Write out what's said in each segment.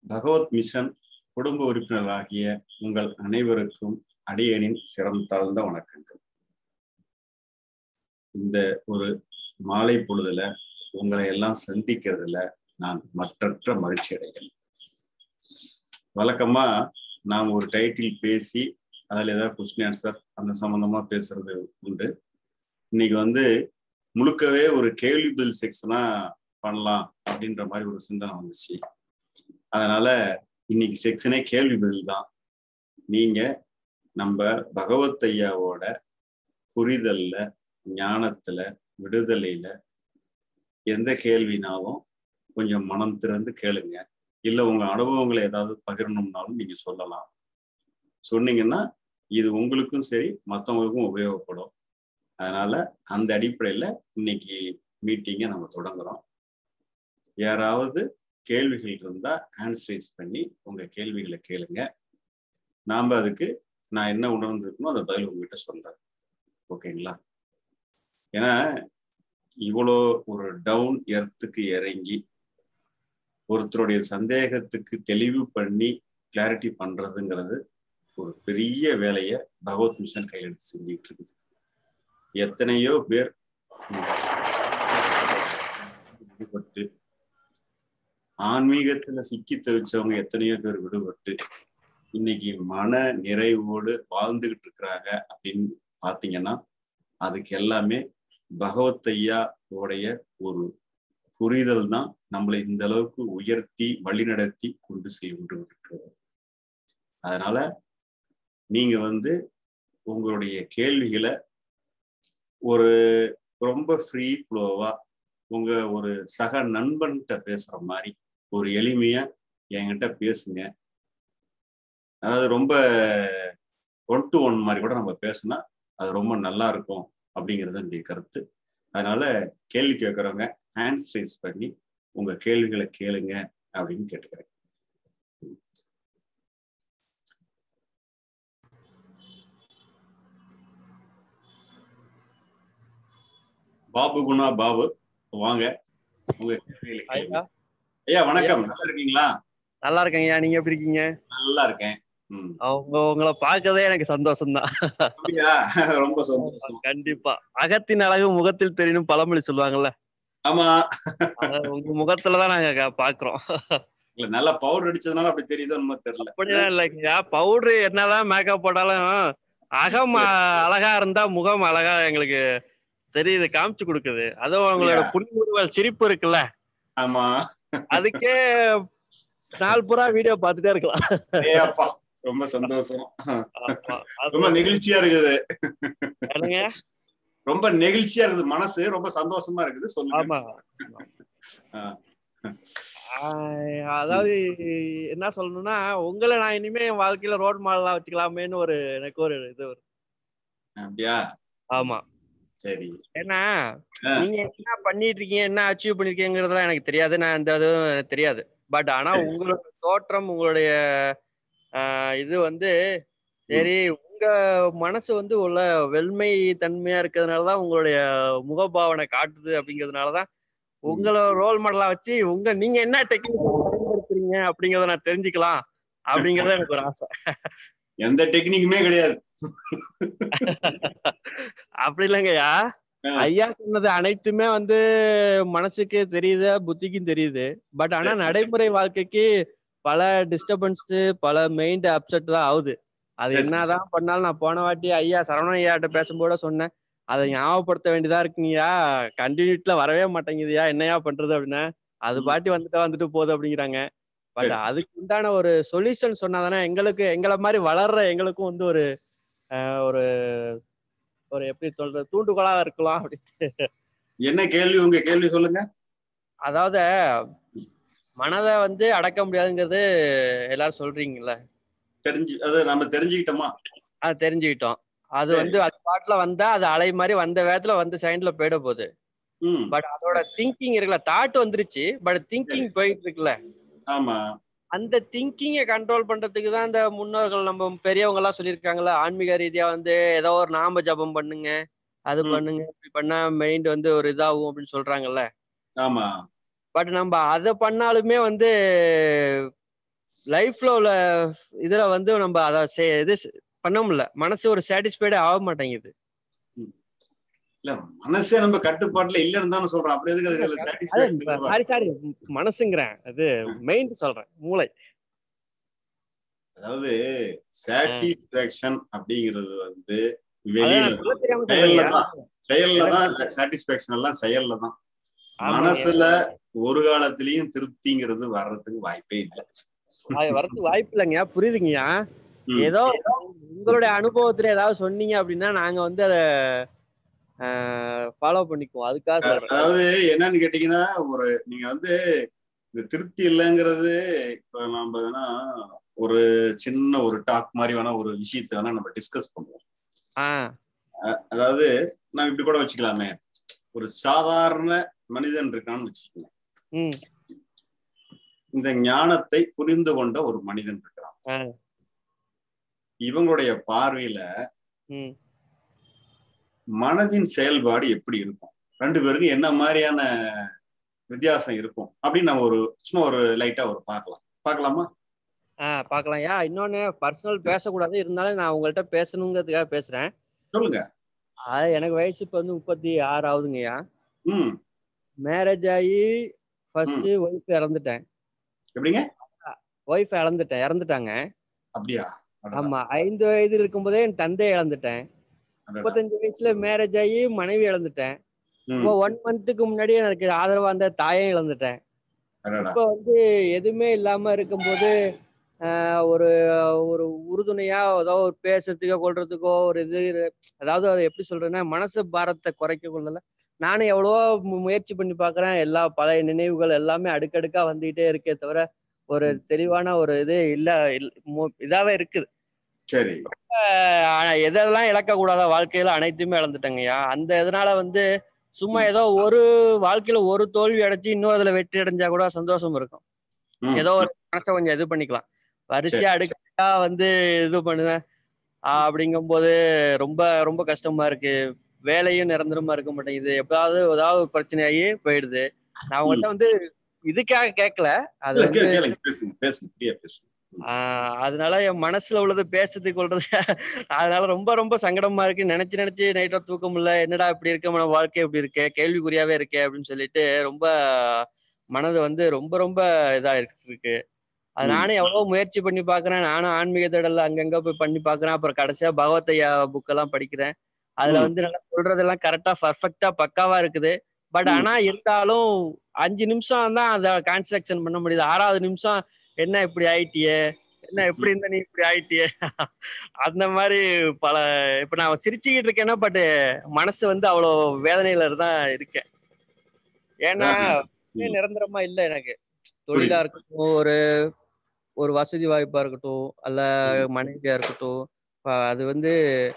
பகவத் mission குடும்ப உறுப்பினராகிய உங்கள் அனைவருக்கும் அடியனின் சிரம் தாழ்ந்த வணக்கங்கள் இந்த ஒரு மாலை பொழுதுல உங்களை எல்லாம் சந்திக்கிறதுல நான் மற்றற்ற மகிழ்ச்சி அடைகிறேன் வழக்கமா நாம் ஒரு டைட்டில் பேசி அதில் ஏதாவது கொஸ்டின் ஆன்சர் அந்த சம்பந்தமா பேசுறது உண்டு இன்னைக்கு வந்து முழுக்கவே ஒரு கேள்வி பதில் செக்ஷனா பண்ணலாம் அப்படின்ற மாதிரி ஒரு சிந்தனை வந்துச்சு அதனால இன்னைக்கு செக்ஷனே கேள்வி பதில் தான் நீங்க நம்ம பகவத் ஐயாவோட புரிதல்ல ஞானத்துல விடுதலையில எந்த கேள்வினாலும் கொஞ்சம் மனம் திறந்து கேளுங்க இல்ல உங்க அனுபவங்களை ஏதாவது பகிரணும்னாலும் நீங்க சொல்லலாம் சொன்னீங்கன்னா இது உங்களுக்கும் சரி மற்றவங்களுக்கும் உபயோகப்படும் அதனால அந்த அடிப்படையில இன்னைக்கு மீட்டிங்கை நம்ம தொடங்குறோம் யாராவது கேள்விகள் இருந்தா ஹேண்ட்ஸ் ரைஸ் பண்ணி உங்க கேள்விகளை கேளுங்க நாம அதுக்கு நான் என்ன உணர்ந்திருக்கணும் அதை பதில் உங்ககிட்ட சொல்றேன் ஓகேங்களா ஏன்னா இவ்வளோ ஒரு டவுன் எர்த்துக்கு இறங்கி ஒருத்தருடைய சந்தேகத்துக்கு தெளிவு பண்ணி கிளாரிட்டி பண்றதுங்கிறது ஒரு பெரிய வேலையை பகவத் மிஷன் கையில் எடுத்து செஞ்சுட்டு இருக்குது எத்தனையோ பேர் விடுபட்டு ஆன்மீகத்துல சிக்கி தவிச்சவங்க எத்தனையோ பேர் விடுபட்டு இன்னைக்கு மன நிறைவோடு வாழ்ந்துகிட்டு இருக்கிறாங்க அப்படின்னு பாத்தீங்கன்னா அதுக்கு எல்லாமே பகவத் ஐயா உடைய ஒரு புரிதல் தான் நம்மளை இந்த அளவுக்கு உயர்த்தி வழிநடத்தி கொண்டு சென்று இருக்கிறது அதனால நீங்க வந்து உங்களுடைய கேள்விகளை ஒரு ரொம்ப ஃப்ரீ ஃப்ளோவா உங்க ஒரு சக நண்பன்கிட்ட பேசுற மாதிரி ஒரு எளிமையா என்கிட்ட பேசுங்க அதாவது ரொம்ப ஒன் டு ஒன் மாதிரி கூட நம்ம பேசினா அது ரொம்ப நல்லா இருக்கும் அப்படிங்கிறது என்னுடைய கருத்து அதனால கேள்வி கேட்கறவங்க ஹேண்ட்ஸ் ரைஸ் பண்ணி உங்க கேள்விகளை கேளுங்க அப்படின்னு கேட்டுக்கிறேன் பாபு குணா பாபு வாங்க உங்க கேள்விகளை கேளுங்க. ஐயா வணக்கம் நல்லா இருக்கீங்களா நல்லா இருக்கேங்கய்யா நீங்க எப்படி இருக்கீங்க நல்லா இருக்கேன் ம் அவங்க உங்களை பார்க்கறதே எனக்கு சந்தோஷம் தான் அப்படியா ரொம்ப சந்தோஷம் கண்டிப்பா அகத்தின் அழகு முகத்தில் தெரியணும் பழமொழி சொல்லுவாங்கல்ல ஆமா அத உங்க முகத்துலதான் நாங்க க- பாக்குறோம் இல்ல நல்லா பவுடர் அடிச்சதுனால அப்படி தெரியுதோ நம்ம தெரியல அப்படிலாம் இல்லைங்கய்யா பவுடர் என்னதான் மேக்கப் போட்டாலும் அகம் அ- அழகா இருந்தா முகம் அழகா எங்களுக்கு தெரியுது காமிச்சு கொடுக்குது அதுவும் உங்களோட அப்படியா? புன்முறுவல் சிரிப்பு இருக்குல்ல ஆமா அதுக்கே நாள் பூரா வீடியோ பார்த்துட்டே இருக்கலாம் ஏ அப்பா ரொம்ப சந்தோஷம் ஆமா. அது ரொம்ப நெகிழ்ச்சியா இருக்குது என்னங்க? ரொம்ப நெகிழ்ச்சியா இருக்குது மனசு ரொம்ப சந்தோஷமா இருக்குது சொல்லுங்க ஆமா ஆ. ஆஹ் அதாவது என்ன சொல்லணும்னா உங்களை நான் இனிமே என் வாழ்க்கையில ரோட் மாடலா வச்சுக்கலாமேன்னு ஒரு எனக்கு ஒரு இது ஒரு அப்படியா ஆமா சரி ஏன்னா ஆ. நீங்க என்ன பண்ணிட்டு இருக்கீங்க என்ன அச்சீவ் பண்ணிருக்கீங்கிறதுலாம் எனக்கு தெரியாது நான் இந்த இதுவும் எனக்கு தெரியாது பட் ஆனா சரி. உங்களோட தோற்றம் உங்களுடைய ஆஹ் இது வந்து சரி உங்க மனசு வந்து உள்ள வெள்மை தன்மையா இருக்கிறதுனாலதான் உங்களுடைய முகபாவனை காட்டுது அப்படிங்கிறதுனாலதான் உங்களை ரோல் மாடலா வச்சு உங்க நீங்க என்ன டெக்னிக் பயன்படுத்துறீங்க அப்படிங்கறத நான் தெரிஞ்சுக்கலாம் அப்படிங்கறது எனக்கு ஒரு ஆசை எந்த டெக்னிக்குமே கிடையாது அப்படி இல்லைங்கய்யா ஆ. ஐயா சொன்னது அனைத்துமே வந்து மனசுக்கு தெரியுது புத்திக்கும் தெரியுது பட் ஆனா சரி. நடைமுறை வாழ்க்கைக்கு பல டிஸ்டர்பன்ஸ் பல மைண்ட் அப்செட் தான் ஆகுது அது சரி. என்னதான் பண்ணாலும் நான் போன வாட்டி ஐயா சரவணன் ஐயாட்ட பேசும்போது சொன்னேன் அதை ஞாபகப்படுத்த வேண்டியதா இருக்குங்கய்யா கண்டினியூட்ல வரவே மாட்டேங்குதுயா என்னையா பண்றது அப்படின்னா அது ம். பாட்டி வந்துட்டு வந்துட்டு போகுது அப்படிங்கிறாங்க பட் சரி. அதுக்கு உண்டான ஒரு சொல்யூஷன் சொன்னாதானே எங்களுக்கு எங்களை மாதிரி வளர்ற எங்களுக்கும் வந்து ஒரு அஹ், ஒரு ஒரு எப்படி சொல்றது தூண்டுகோலா இருக்கலாம் அப்படின்னு என்ன கேள்வி உங்க கேள்வி சொல்லுங்க அதாவது மனதை வந்து அடக்க முடியாதுங்கிறது எல்லாரும் சொல்றீங்கல்ல தெரிஞ்சு அது நம்ம தெரிஞ்சுக்கிட்டோமா அது தெரிஞ்சுக்கிட்டோம் அது சரி. வந்து அது பாட்டுல வந்தா அது அலை மாதிரி வந்த வேகத்துல வந்து சைண்ட்ல போயிட போகுது ம் பட் அதோட திங்கிங் இருக்குல்ல தாட் வந்துருச்சு பட் திங்கிங் போயிட்டு இருக்குல்ல ஆமா அந்த திங்கிங்கை கண்ட்ரோல் பண்றதுக்கு தான் இந்த முன்னோர்கள் நம்ம பெரியவங்க எல்லாம் சொல்லியிருக்காங்கல்ல ஆன்மீக ரீதியா வந்து ஏதோ ஒரு நாம ஜபம் பண்ணுங்க அது ம். பண்ணுங்க இப்படி பண்ணா மைண்ட் வந்து ஒரு இதாகும் அப்படின்னு சொல்றாங்கல்ல ஆமா பட் நம்ம அதை பண்ணாலுமே வந்து லைஃப்ல உள்ள இதுல வந்து நம்ம அத சே- இது ஸ்- பண்ண முடியல மனசு ஒரு சாட்டிஸ்ஃபைடே ஆக மாட்டேங்குது இல்ல மனசே நம்ம கட்டுப்பாட்டுல இல்லைன்னு தானே சொல்றோம் அப்படி எதுக்கு அதுல சாட்டிஸ்பேக்ஷன் சாரி சாரி மனசுங்கிறேன் அது மெயின் சொல்றேன் மூளை அதாவது சாட்டிஸ்பேக்ஷன் அப்படிங்கிறது வந்து அதான் வெளியில நான் சொல்ல தெரியாம செயல்ல சொல்றேங்க. தான் செயல்ல தான் சாட்டிஸ்பேக்ஷன் எல்லாம் செயல்ல தான் ஆமாங்க. மனசுல ஒரு காலத்திலயும் திருப்திங்கிறது வர்றதுக்கு வாய்ப்பே இல்லை அது வரதுக்கு வாய்ப்பு இல்லைங்க புரியுதுங்கய்யா ம். ஏதோ உங்களுடைய அனுபவத்துல ஏதாவது சொன்னீங்க அப்படின்னா நாங்க வந்து அத ஃபாலோ பண்ணிக்குவோம் அதுக்காக சொல்றேன் அதாவது என்னன்னு கேட்டீங்கன்னா ஒரு நீங்க வந்து இந்த திருப்தி இல்லைங்கிறது இப்ப நம்ம வேணா ஒரு சின்ன ஒரு டாக் மாதிரி வேணா ஒரு விஷயத்தை வேணா நம்ம டிஸ்கஸ் பண்ணுவோம் ஆஹ் அதாவது நான் இப்படி கூட வச்சுக்கலாமே ஒரு சாதாரண மனிதன் இருக்கான்னு வச்சுக்கோங்க ம் இந்த ஞானத்தை புரிந்து கொண்ட ஒரு மனிதன் இருக்கிறான் ஆ. இவங்களுடைய பார்வையில ம் மனதின் செயல்பாடு எப்படி இருக்கும் ரெண்டு பேருக்கும் என்ன மாதிரியான வித்தியாசம் இருக்கும் அப்படின்னு நம்ம ஒரு சும்மா ஒரு லைட்டா ஒரு பார்க்கலாம் பார்க்கலாமா ஆஹ் பார்க்கலாம் யா இன்னொன்னு பர்சனல் பேசக்கூடாது இருந்தாலும் நான் உங்கள்கிட்ட பேசணுங்கிறதுக்காக பேசுறேன் சொல்லுங்க அது எனக்கு வயசு இப்ப வந்து முப்பத்தி ஆறு ஆகுதுங்கய்யா ம் மேரேஜ் ஆகி ஃபர்ஸ்ட் ஒய்ஃப் இறந்துட்டேன் எப்படிங்க ஒய்ஃப் இழந்துட்டேன் இறந்துட்டாங்க அப்படியா அடடா, ஆமா ஐந்து வயது இருக்கும்போதே என் தந்தையை இழந்துட்டேன் அடடா. முப்பத்தஞ்சு வயசுல மேரேஜ் ஆகி மனைவி இழந்துட்டேன் ம், இப்போ ஒன் மந்த்துக்கு முன்னாடி எனக்கு ஆதரவா இருந்த தாயையும் இழந்துட்டேன் அடடா. இப்போ வந்து எதுவுமே இல்லாம இருக்கும்போது ஆஹ் ஒரு ஒரு உறுதுணையா ஏதோ ஒரு பேசுறதுக்கோ கொள்றதுக்கோ ஒரு இது அதாவது அதை எப்படி சொல்றேன்னா மனசு பாரத்தை குறைக்க கொள்ளல நானும் எவ்வளவோ மு- முயற்சி பண்ணி பார்க்கறேன் எல்லா பழைய நினைவுகள் எல்லாமே அடுக்கடுக்கா வந்துகிட்டே இருக்கே தவிர ஒரு தெளிவான ஒரு இது இல்ல இல்ல- மு- இதாவே இருக்குது சரி ஆஹ் எதெல்லாம் இழக்க கூடாத வாழ்க்கையில அனைத்துமே இழந்துட்டேங்கய்யா அந்த இதனால வந்து சும்மா ஏதோ ஒரு வாழ்க்கையில ஒரு தோல்வி அடைச்சு இன்னும் அதுல வெற்றி அடைஞ்சா கூட சந்தோஷம் இருக்கும் ம், ஏதோ ஒரு மனசை கொஞ்சம் இது பண்ணிக்கலாம் வரிசையா அடுக்கா வந்து இது பண்ணுவேன் ஆஹ் அப்படிங்கும்போது ரொம்ப ரொம்ப கஷ்டமா இருக்கு வேலையும் நிரந்தரமா இருக்க மாட்டேங்குது எப்பயாவது ஏதாவது ஒரு பிரச்சனையாகி போயிடுது நான் உங்கள்கிட்ட வந்து இதுக்காக கேட்கல அது இல்ல, வந்து கேளு, கேளுங்க, பேசுங்க பேசுங்க ஃப்ரீயா பேசுங்க ஆஹ் அதனால என் மனசுல உள்ளது பேசுறது கொள்றது அதனால ரொம்ப ரொம்ப சங்கடமா இருக்கு நினைச்சு நினைச்சு நைட்டா தூக்கம் இல்ல என்னடா இப்படி இருக்க நம்ம வாழ்க்கை இப்படி இருக்கே கேள்விக்குறியாவே இருக்கே அப்படின்னு சொல்லிட்டு ரொம்ப மனது வந்து ரொம்ப ரொம்ப இதா இருக்கு அது ம். நானும் எவ்வளவு முயற்சி பண்ணி பாக்குறேன் நானும் ஆன்மீக தேடல் அங்கங்க போய் பண்ணி பாக்குறேன் அப்புறம் கடைசியா பகவத் ஐயா புக் எல்லாம் படிக்கிறேன் அதுல ம். வந்து நல்லா சொல்றதெல்லாம் கரெக்டா பர்ஃபெக்டா பக்காவா இருக்குது பட் ம். ஆனா இருந்தாலும் அஞ்சு நிமிஷம் தான் அதை கான்ஸ்ட்ரக்ஷன் பண்ண முடியுது ஆறாவது நிமிஷம் என்ன இப்படி ஆயிட்டியே என்ன எப்படி இருந்த நீ இப்படி ஆயிட்டியே அந்த மாதிரி பல இப்ப நான் சிரிச்சுக்கிட்டு இருக்கேன்னா பட் மனசு வந்து அவ்வளவு வேதனையில தான் இருக்கேன் ஏன்னா ம். நிரந்தரமா இல்ல எனக்கு தொழிலா இருக்கட்டும் ஒரு ஒரு வசதி வாய்ப்பா இருக்கட்டும் அல்ல மனைவியா இருக்கட்டும் ப- அது வந்து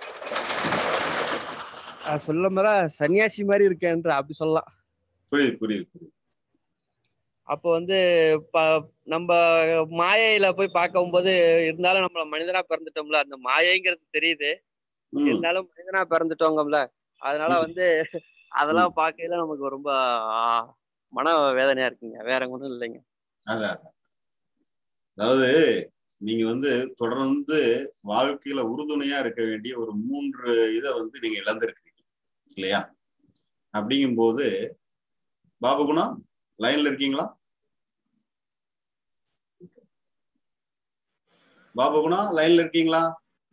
அஹ் சொல்ல மாதிரி சன்னியாசி மாதிரி இருக்கேன்ற அப்படி சொல்லலாம் புரியுது புரியுது புரியுது அப்போ வந்து ப- நம்ம மாயையில போய் பார்க்கும்போது இருந்தாலும் நம்மள மனிதனா பிறந்துட்டோம்ல அந்த மாயைங்கிறது தெரியுது ம், இருந்தாலும் மனிதனா பிறந்துட்டோங்கல்ல அதனால ம். வந்து அதெல்லாம் பார்க்கையில நமக்கு ரொம்ப ஆ, மன வேதனையா இருக்குங்க வேற ஒன்றும் இல்லைங்க அதான் அதான். அதாவது நீங்க வந்து தொடர்ந்து வாழ்க்கையில உறுதுணையா இருக்க வேண்டிய ஒரு மூன்று இதை வந்து நீங்க இழந்திருக்கீங்க இல்லையா அப்படிங்கும்போது பாபுகுணா லைன்ல இருக்கீங்களா பாபுகுணா லைன்ல இருக்கீங்களா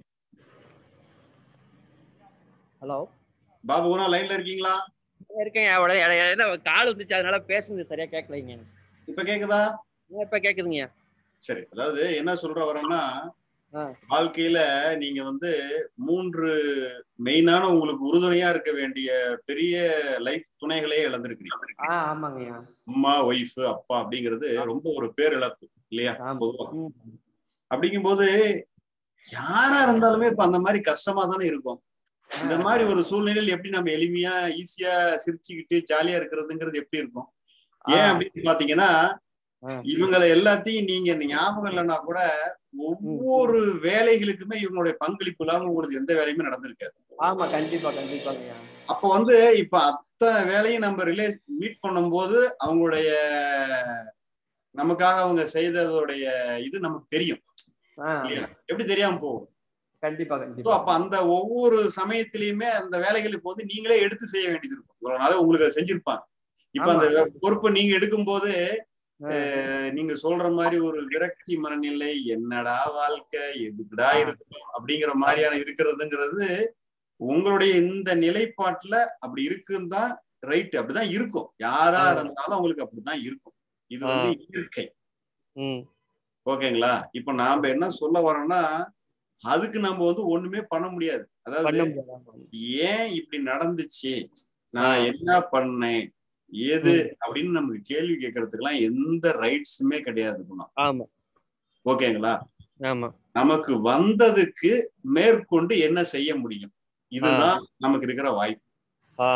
ஹலோ பாபுகுணா லைன்ல இருக்கீங்களா இருக்கேங்க அவட ஏன்னா கால் வந்துச்சு அதனால பேசுனது சரியா கேட்கலைங்க இப்ப கேக்குதா இப்ப கேக்குதுங்க சரி அதாவது என்ன சொல்ற வரேன்னா ஆ. வாழ்க்கையில நீங்க வந்து மூன்று மெயினான உங்களுக்கு உறுதுணையா இருக்க வேண்டிய பெரிய லைஃப் துணைகளே இழந்திருக்கிறீங்க ஆ ஆமாங்கய்யா அம்மா ஒய்ஃப் அப்பா அப்படிங்கிறது ரொம்ப ஒரு பேரிழப்பு இல்லையா ஆமா. பொதுவா ம். அப்படிங்கும்போது யாரா இருந்தாலுமே இப்ப அந்த மாதிரி கஷ்டமா தானே இருக்கும் இந்த மாதிரி ஒரு சூழ்நிலையில் எப்படி நம்ம எளிமையா ஈஸியா சிரிச்சுக்கிட்டு ஜாலியா இருக்கிறதுங்கிறது எப்படி இருக்கும் ஏன் அப்படின்னு பாத்தீங்கன்னா ஆ. இவங்களை எல்லாத்தையும் நீங்க ஞாபகம் இல்லைன்னா கூட ஒவ்வொரு வேலைகளுக்குமே இவங்களுடைய பங்களிப்பு இல்லாம உங்களுக்கு எந்த வேலையுமே நடந்திருக்காது ஆமா கண்டிப்பா கண்டிப்பாங்கய்யா அப்ப வந்து இப்ப அத்தனை வேலையும் நம்ம ரிலேஸ் மீட் பண்ணும்போது அவங்களுடைய நமக்காக அவங்க செய்ததோடைய இது நமக்கு தெரியும் ஆ, இல்லையா எப்படி தெரியாம போகும் கண்டிப்பா So, கண்டிப்பா அப்ப அந்த ஒவ்வொரு சமயத்திலயுமே அந்த வேலைகளுக்கு வந்து நீங்களே எடுத்து செய்ய வேண்டியது இருக்கும் இவ்வளவு நாள் உங்களுக்கு அதை செஞ்சிருப்பாங்க இப்ப அந்த ஆமா. பொறுப்பை நீங்க எடுக்கும்போது ஆ, அஹ், நீங்க சொல்ற மாதிரி ஒரு விரக்தி மனநிலை என்னடா வாழ்க்கை எதுக்குடா ஆ. இருக்கணும் அப்படிங்கிற மாதிரியான இருக்கிறதுங்கிறது உங்களுடைய இந்த நிலைப்பாட்டுல அப்படி இருக்குன்னு தான் ரைட் அப்படிதான் இருக்கும் யாரா ஆ. இருந்தாலும் அவங்களுக்கு அப்படிதான் இருக்கும் இது வந்து இயற்கை ம், ஓகேங்களா இப்ப நாம என்ன சொல்ல வரோம்னா அதுக்கு நம்ம வந்து ஒண்ணுமே பண்ண முடியாது பண்ண அதாவது முடியாது ஆமா. ஏன் இப்படி நடந்துச்சு நான் ஆ. என்ன பண்ணேன் ஏது ம். அப்படின்னு நமக்கு கேள்வி கேட்கறதுக்கெல்லாம் எந்த ரைட்ஸுமே கிடையாது குணம் ஆமா ஓகேங்களா ஆமா நமக்கு வந்ததுக்கு மேற்கொண்டு என்ன செய்ய முடியும் இதுதான் நமக்கு இருக்கிற வாய்ப்பு ஆ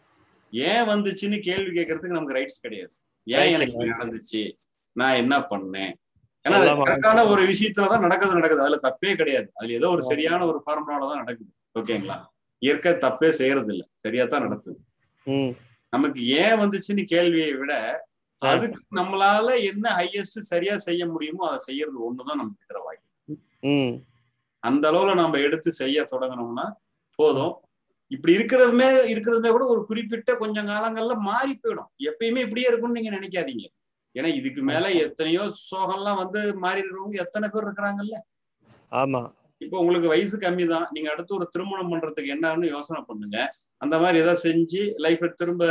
ஏன் வந்துச்சுன்னு கேள்வி கேட்கறதுக்கு நமக்கு ரைட்ஸ் கிடையாது ஏன் Rights எனக்கு இப்படி கிடையாது. நடந்துச்சு நான் என்ன பண்ணேன் ஏன்னா அது ஆமா. கரெக்டான ஒரு விஷயத்துலதான் நடக்கிறது நடக்குது அதுல தப்பே கிடையாது அதுல ஏதோ ஒரு ஆமா. சரியான ஒரு ஃபார்முலால தான் நடக்குது ஓகேங்களா இயற்கை தப்பே செய்யறது இல்ல சரியா தான் நடக்குது ம் நமக்கு ஏன் வந்துச்சுன்னு கேள்வியை விட ஆ. அதுக்கு நம்மளால என்ன ஹையஸ்ட் சரியா செய்ய முடியுமோ அதை செய்யறது ஒண்ணுதான் நமக்கு இருக்கிற வாய்ப்பு ம் அந்த அளவுல நம்ம எடுத்து செய்ய தொடங்கினோம்னா போதும் இப்படி இருக்கிறதுமே இருக்கிறதுமே கூட ஒரு குறிப்பிட்ட கொஞ்சம் காலங்கள்ல மாறி போயிடும் எப்பயுமே இப்படியே இருக்கும்னு நீங்க நினைக்காதீங்க ஏன்னா இதுக்கு மேல எத்தனையோ சோகம்லாம் வந்து மாறி இருக்கிறவங்க எத்தனை பேர் இருக்கிறாங்கல்ல ஆமா இப்போ உங்களுக்கு வயசு கம்மி தான் நீங்க அடுத்து ஒரு திருமணம் பண்றதுக்கு என்னன்னு யோசனை பண்ணுங்க அந்த மாதிரி ஏதாவது செஞ்சு லைஃபை திரும்ப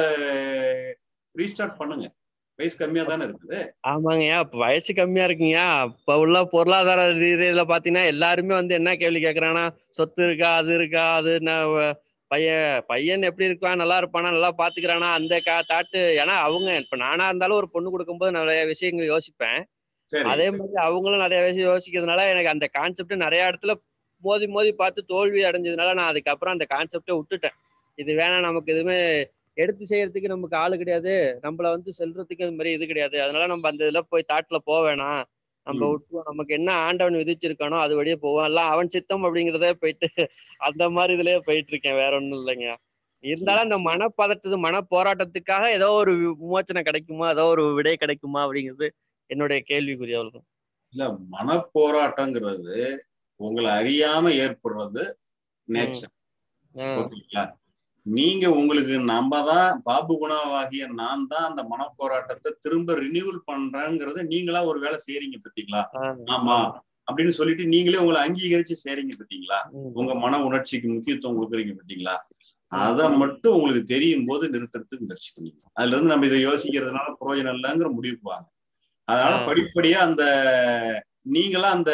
ரீஸ்டார்ட் பண்ணுங்க வயசு கம்மியா தானே இருக்குது ஆமாங்கய்யா இப்ப வயசு கம்மியா இருக்குங்கய்யா இப்ப உள்ள பொருளாதார ரீதியில பாத்தீங்கன்னா எல்லாருமே வந்து என்ன கேள்வி கேக்குறாங்கன்னா சொத்து இருக்கா அது இருக்கா அது என்ன வ- பையன் பையன் எப்படி இருக்கான் நல்லா இருப்பானா நல்லா பாத்துக்கிறானா அந்த கா தாட்டு ஏன்னா அவங்க இப்ப நானா இருந்தாலும் ஒரு பொண்ணு கொடுக்கும்போது நிறைய விஷயங்கள் யோசிப்பேன் சரி அதே மாதிரி அவங்களும் நிறைய விஷயம் யோசிக்கிறதுனால எனக்கு அந்த கான்செப்ட் நிறைய இடத்துல மோதி மோதி பார்த்து தோல்வி அடைஞ்சதுனால நான் அதுக்கப்புறம் அந்த கான்செப்டை விட்டுட்டேன் இது வேணாம் நமக்கு எதுவுமே எடுத்து செய்யறதுக்கு நமக்கு ஆளு கிடையாது நம்மள வந்து செல்றதுக்கு அது மாதிரி இது கிடையாது அதனால நம்ம அந்த இதுல போய் தாட்டுல போக வேணாம் நம்ம ம். விட்டுருவோம் நமக்கு என்ன ஆண்டவன் விதிச்சிருக்கானோ அது வழியே போவோம் எல்லாம் அவன் சித்தம் அப்படிங்கிறதே போயிட்டு அந்த மாதிரி இதுலயே போயிட்டு இருக்கேன் வேற ஒண்ணும் இல்லைங்க இருந்தாலும் அந்த மனப்பதட்டது மன போராட்டத்துக்காக ஏதோ ஒரு விமோச்சனை கிடைக்குமா ஏதோ ஒரு விடை கிடைக்குமா அப்படிங்கிறது என்னுடைய கேள்விக்குறி அவ்வளவு இல்ல மனப்போராட்டங்கிறது உங்களை அறியாம ஏற்படுறது நேச்சர் ஓகேங்களா நீங்க உங்களுக்கு நம்ம தான் பாபு குணாவாகிய நான் தான் அந்த மனப்போராட்டத்தை திரும்ப ரினியூவல் பண்றேங்கிறத நீங்களா ஒரு வேலை செய்றீங்க பாத்தீங்களா ஆமா அப்படின்னு சொல்லிட்டு நீங்களே உங்களை அங்கீகரிச்சு செய்றீங்க பாத்தீங்களா உங்க மன உணர்ச்சிக்கு முக்கியத்துவம் கொடுக்குறீங்க பாத்தீங்களா அத மட்டும் உங்களுக்கு தெரியும் போது நிறுத்துறதுக்கு முயற்சி பண்ணீங்க அதுல இருந்து நம்ம இதை யோசிக்கிறதுனால பிரயோஜனம் இல்லைங்கிற முடிவுக்கு வாங்க அதனால ஆ. படிப்படியா அந்த நீங்களா அந்த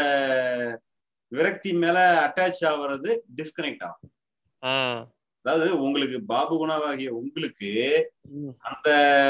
விரக்தி மேல அட்டாச் ஆகுறது டிஸ்கனெக்ட் ஆகும் ஆஹ் அதாவது உங்களுக்கு பாபு குணாவாகிய உங்களுக்கு உம் அந்த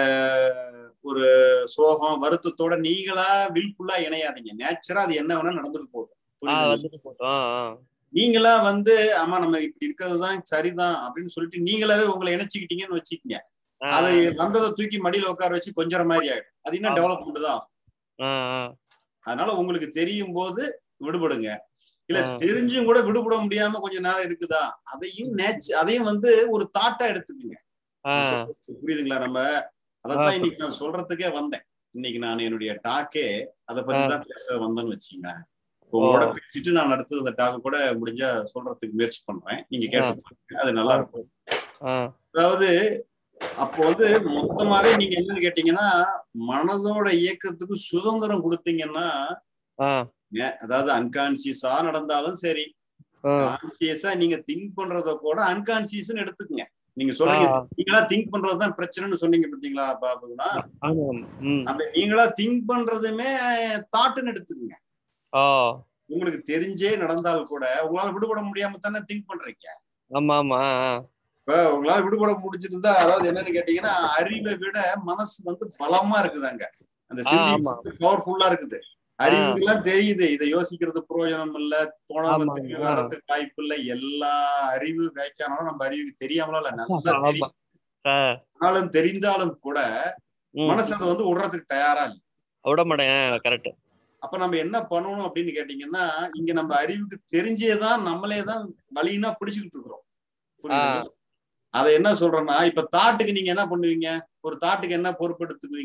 ஒரு சோகம் வருத்தத்தோட நீங்களா வில்ஃபுல்லா இணையாதீங்க நேச்சரா அது என்ன வேணா நடந்துட்டு போகும் ஆஹ் புரியுதுங்களா? வந்துட்டு போட்டோம் ஆஹ் ஆஹ் நீங்களா வந்து ஆமா நம்ம இப்படி இருக்கிறது தான் சரிதான் அப்படின்னு சொல்லிட்டு நீங்களாவே உங்களை இணைச்சுக்கிட்டீங்கன்னு வச்சுக்கீங்க அதை ஆஹ் வந்ததை தூக்கி மடியில உட்கார வச்சு கொஞ்சற மாதிரி ஆயிடும் அது இன்னும் ஆமா. டெவலப்மெண்ட் தான் ஆகும். ஆஹ் ஆஹ் அதனால உங்களுக்கு தெரியும் போது விடுபடுங்க இல்ல ஆ. தெரிஞ்சும் கூட விடுபட முடியாம கொஞ்ச நேரம் இருக்குதா அதையும் நேச்சு அதையும் வந்து ஒரு தாட்டா எடுத்துக்குங்க ஆஹ் புரியுதுங்களா நம்ம அதைத்தான் இன்னைக்கு நான் சொல்றதுக்கே வந்தேன் இன்னைக்கு நான் என்னுடைய டாக்கே அதை பத்தி ஆ. தான் பேச வந்தேன்னு வச்சுங்க உங்களோட பேசிட்டு நான் அடுத்தது அந்த டாக் கூட முடிஞ்சா சொல்றதுக்கு முயற்சி பண்றேன் நீங்க கேட்டு பாருங்க. அது நல்லா இருக்கும் ஆஹ் அதாவது அப்போ வந்து மொத்தமாவே நீங்க என்னன்னு கேட்டீங்கன்னா மனதோட இயக்கத்துக்கு சுதந்திரம் கொடுத்தீங்கன்னா ஆஹ் ஏ- அதாவது அன்கான்சியஸா நடந்தாலும் சரி ஆஹ் கான்சியஸா நீங்க திங்க் பண்றத கூட அன்கான்சியஸ் எடுத்துக்கங்க நீங்க சொல்றீங்க ஆஹ் நீங்களா திங்க் பண்றதுதான் பிரச்சனைன்னு சொன்னீங்க பாத்தீங்களா பாபுனா ஆமா உம் அந்த நீங்களா திங்க் பண்றதுமே தாட்டுன்னு எடுத்துக்கங்க ஓ உங்களுக்கு தெரிஞ்சே நடந்தால் கூட உங்களால விடுபட முடியாம தானே திங்க் பண்றீங்க ஆமா ஆமா ஆஹ் இப்ப உங்களால விடுபட முடிஞ்சிருந்தா அதாவது என்னன்னு கேட்டீங்கன்னா அறிவை விட மனசு வந்து பலமா இருக்குதாங்க அந்த ஆ, ஆமா. சிந்தி பவர்ஃபுல்லா இருக்குது அறிவுக்கெல்லாம் தெரியுது இதை யோசிக்கிறது பிரயோஜனம் இல்ல போனவங்க ஆமா, திரும்பி ஆ. வர்றதுக்கு வாய்ப்பு இல்ல எல்லா அறிவு வியாக்கியானாலும் நம்ம அறிவுக்கு தெரியாமலா இல்ல நல்லா ஆமா தெரியும் ஆஹ் ஆனாலும் தெரிந்தாலும் கூட உம் மனசு அதை வந்து விடுறதுக்கு தயாரா இல்லை விட மாட்டேன் கரெக்ட் அப்ப நம்ம என்ன பண்ணணும் அப்படின்னு கேட்டீங்கன்னா இங்க நம்ம அறிவுக்கு தெரிஞ்சேதான் நம்மளே தான் வழினா பிடிச்சுக்கிட்டு இருக்கிறோம் புரியுதுங்களா? அதை என்ன சொல்றேன்னா இப்ப தாட்டுக்கு நீங்க என்ன பண்ணுவீங்க ஒரு தாட்டுக்கு என்ன பொறுப்பெடுத்துக்குவீங்க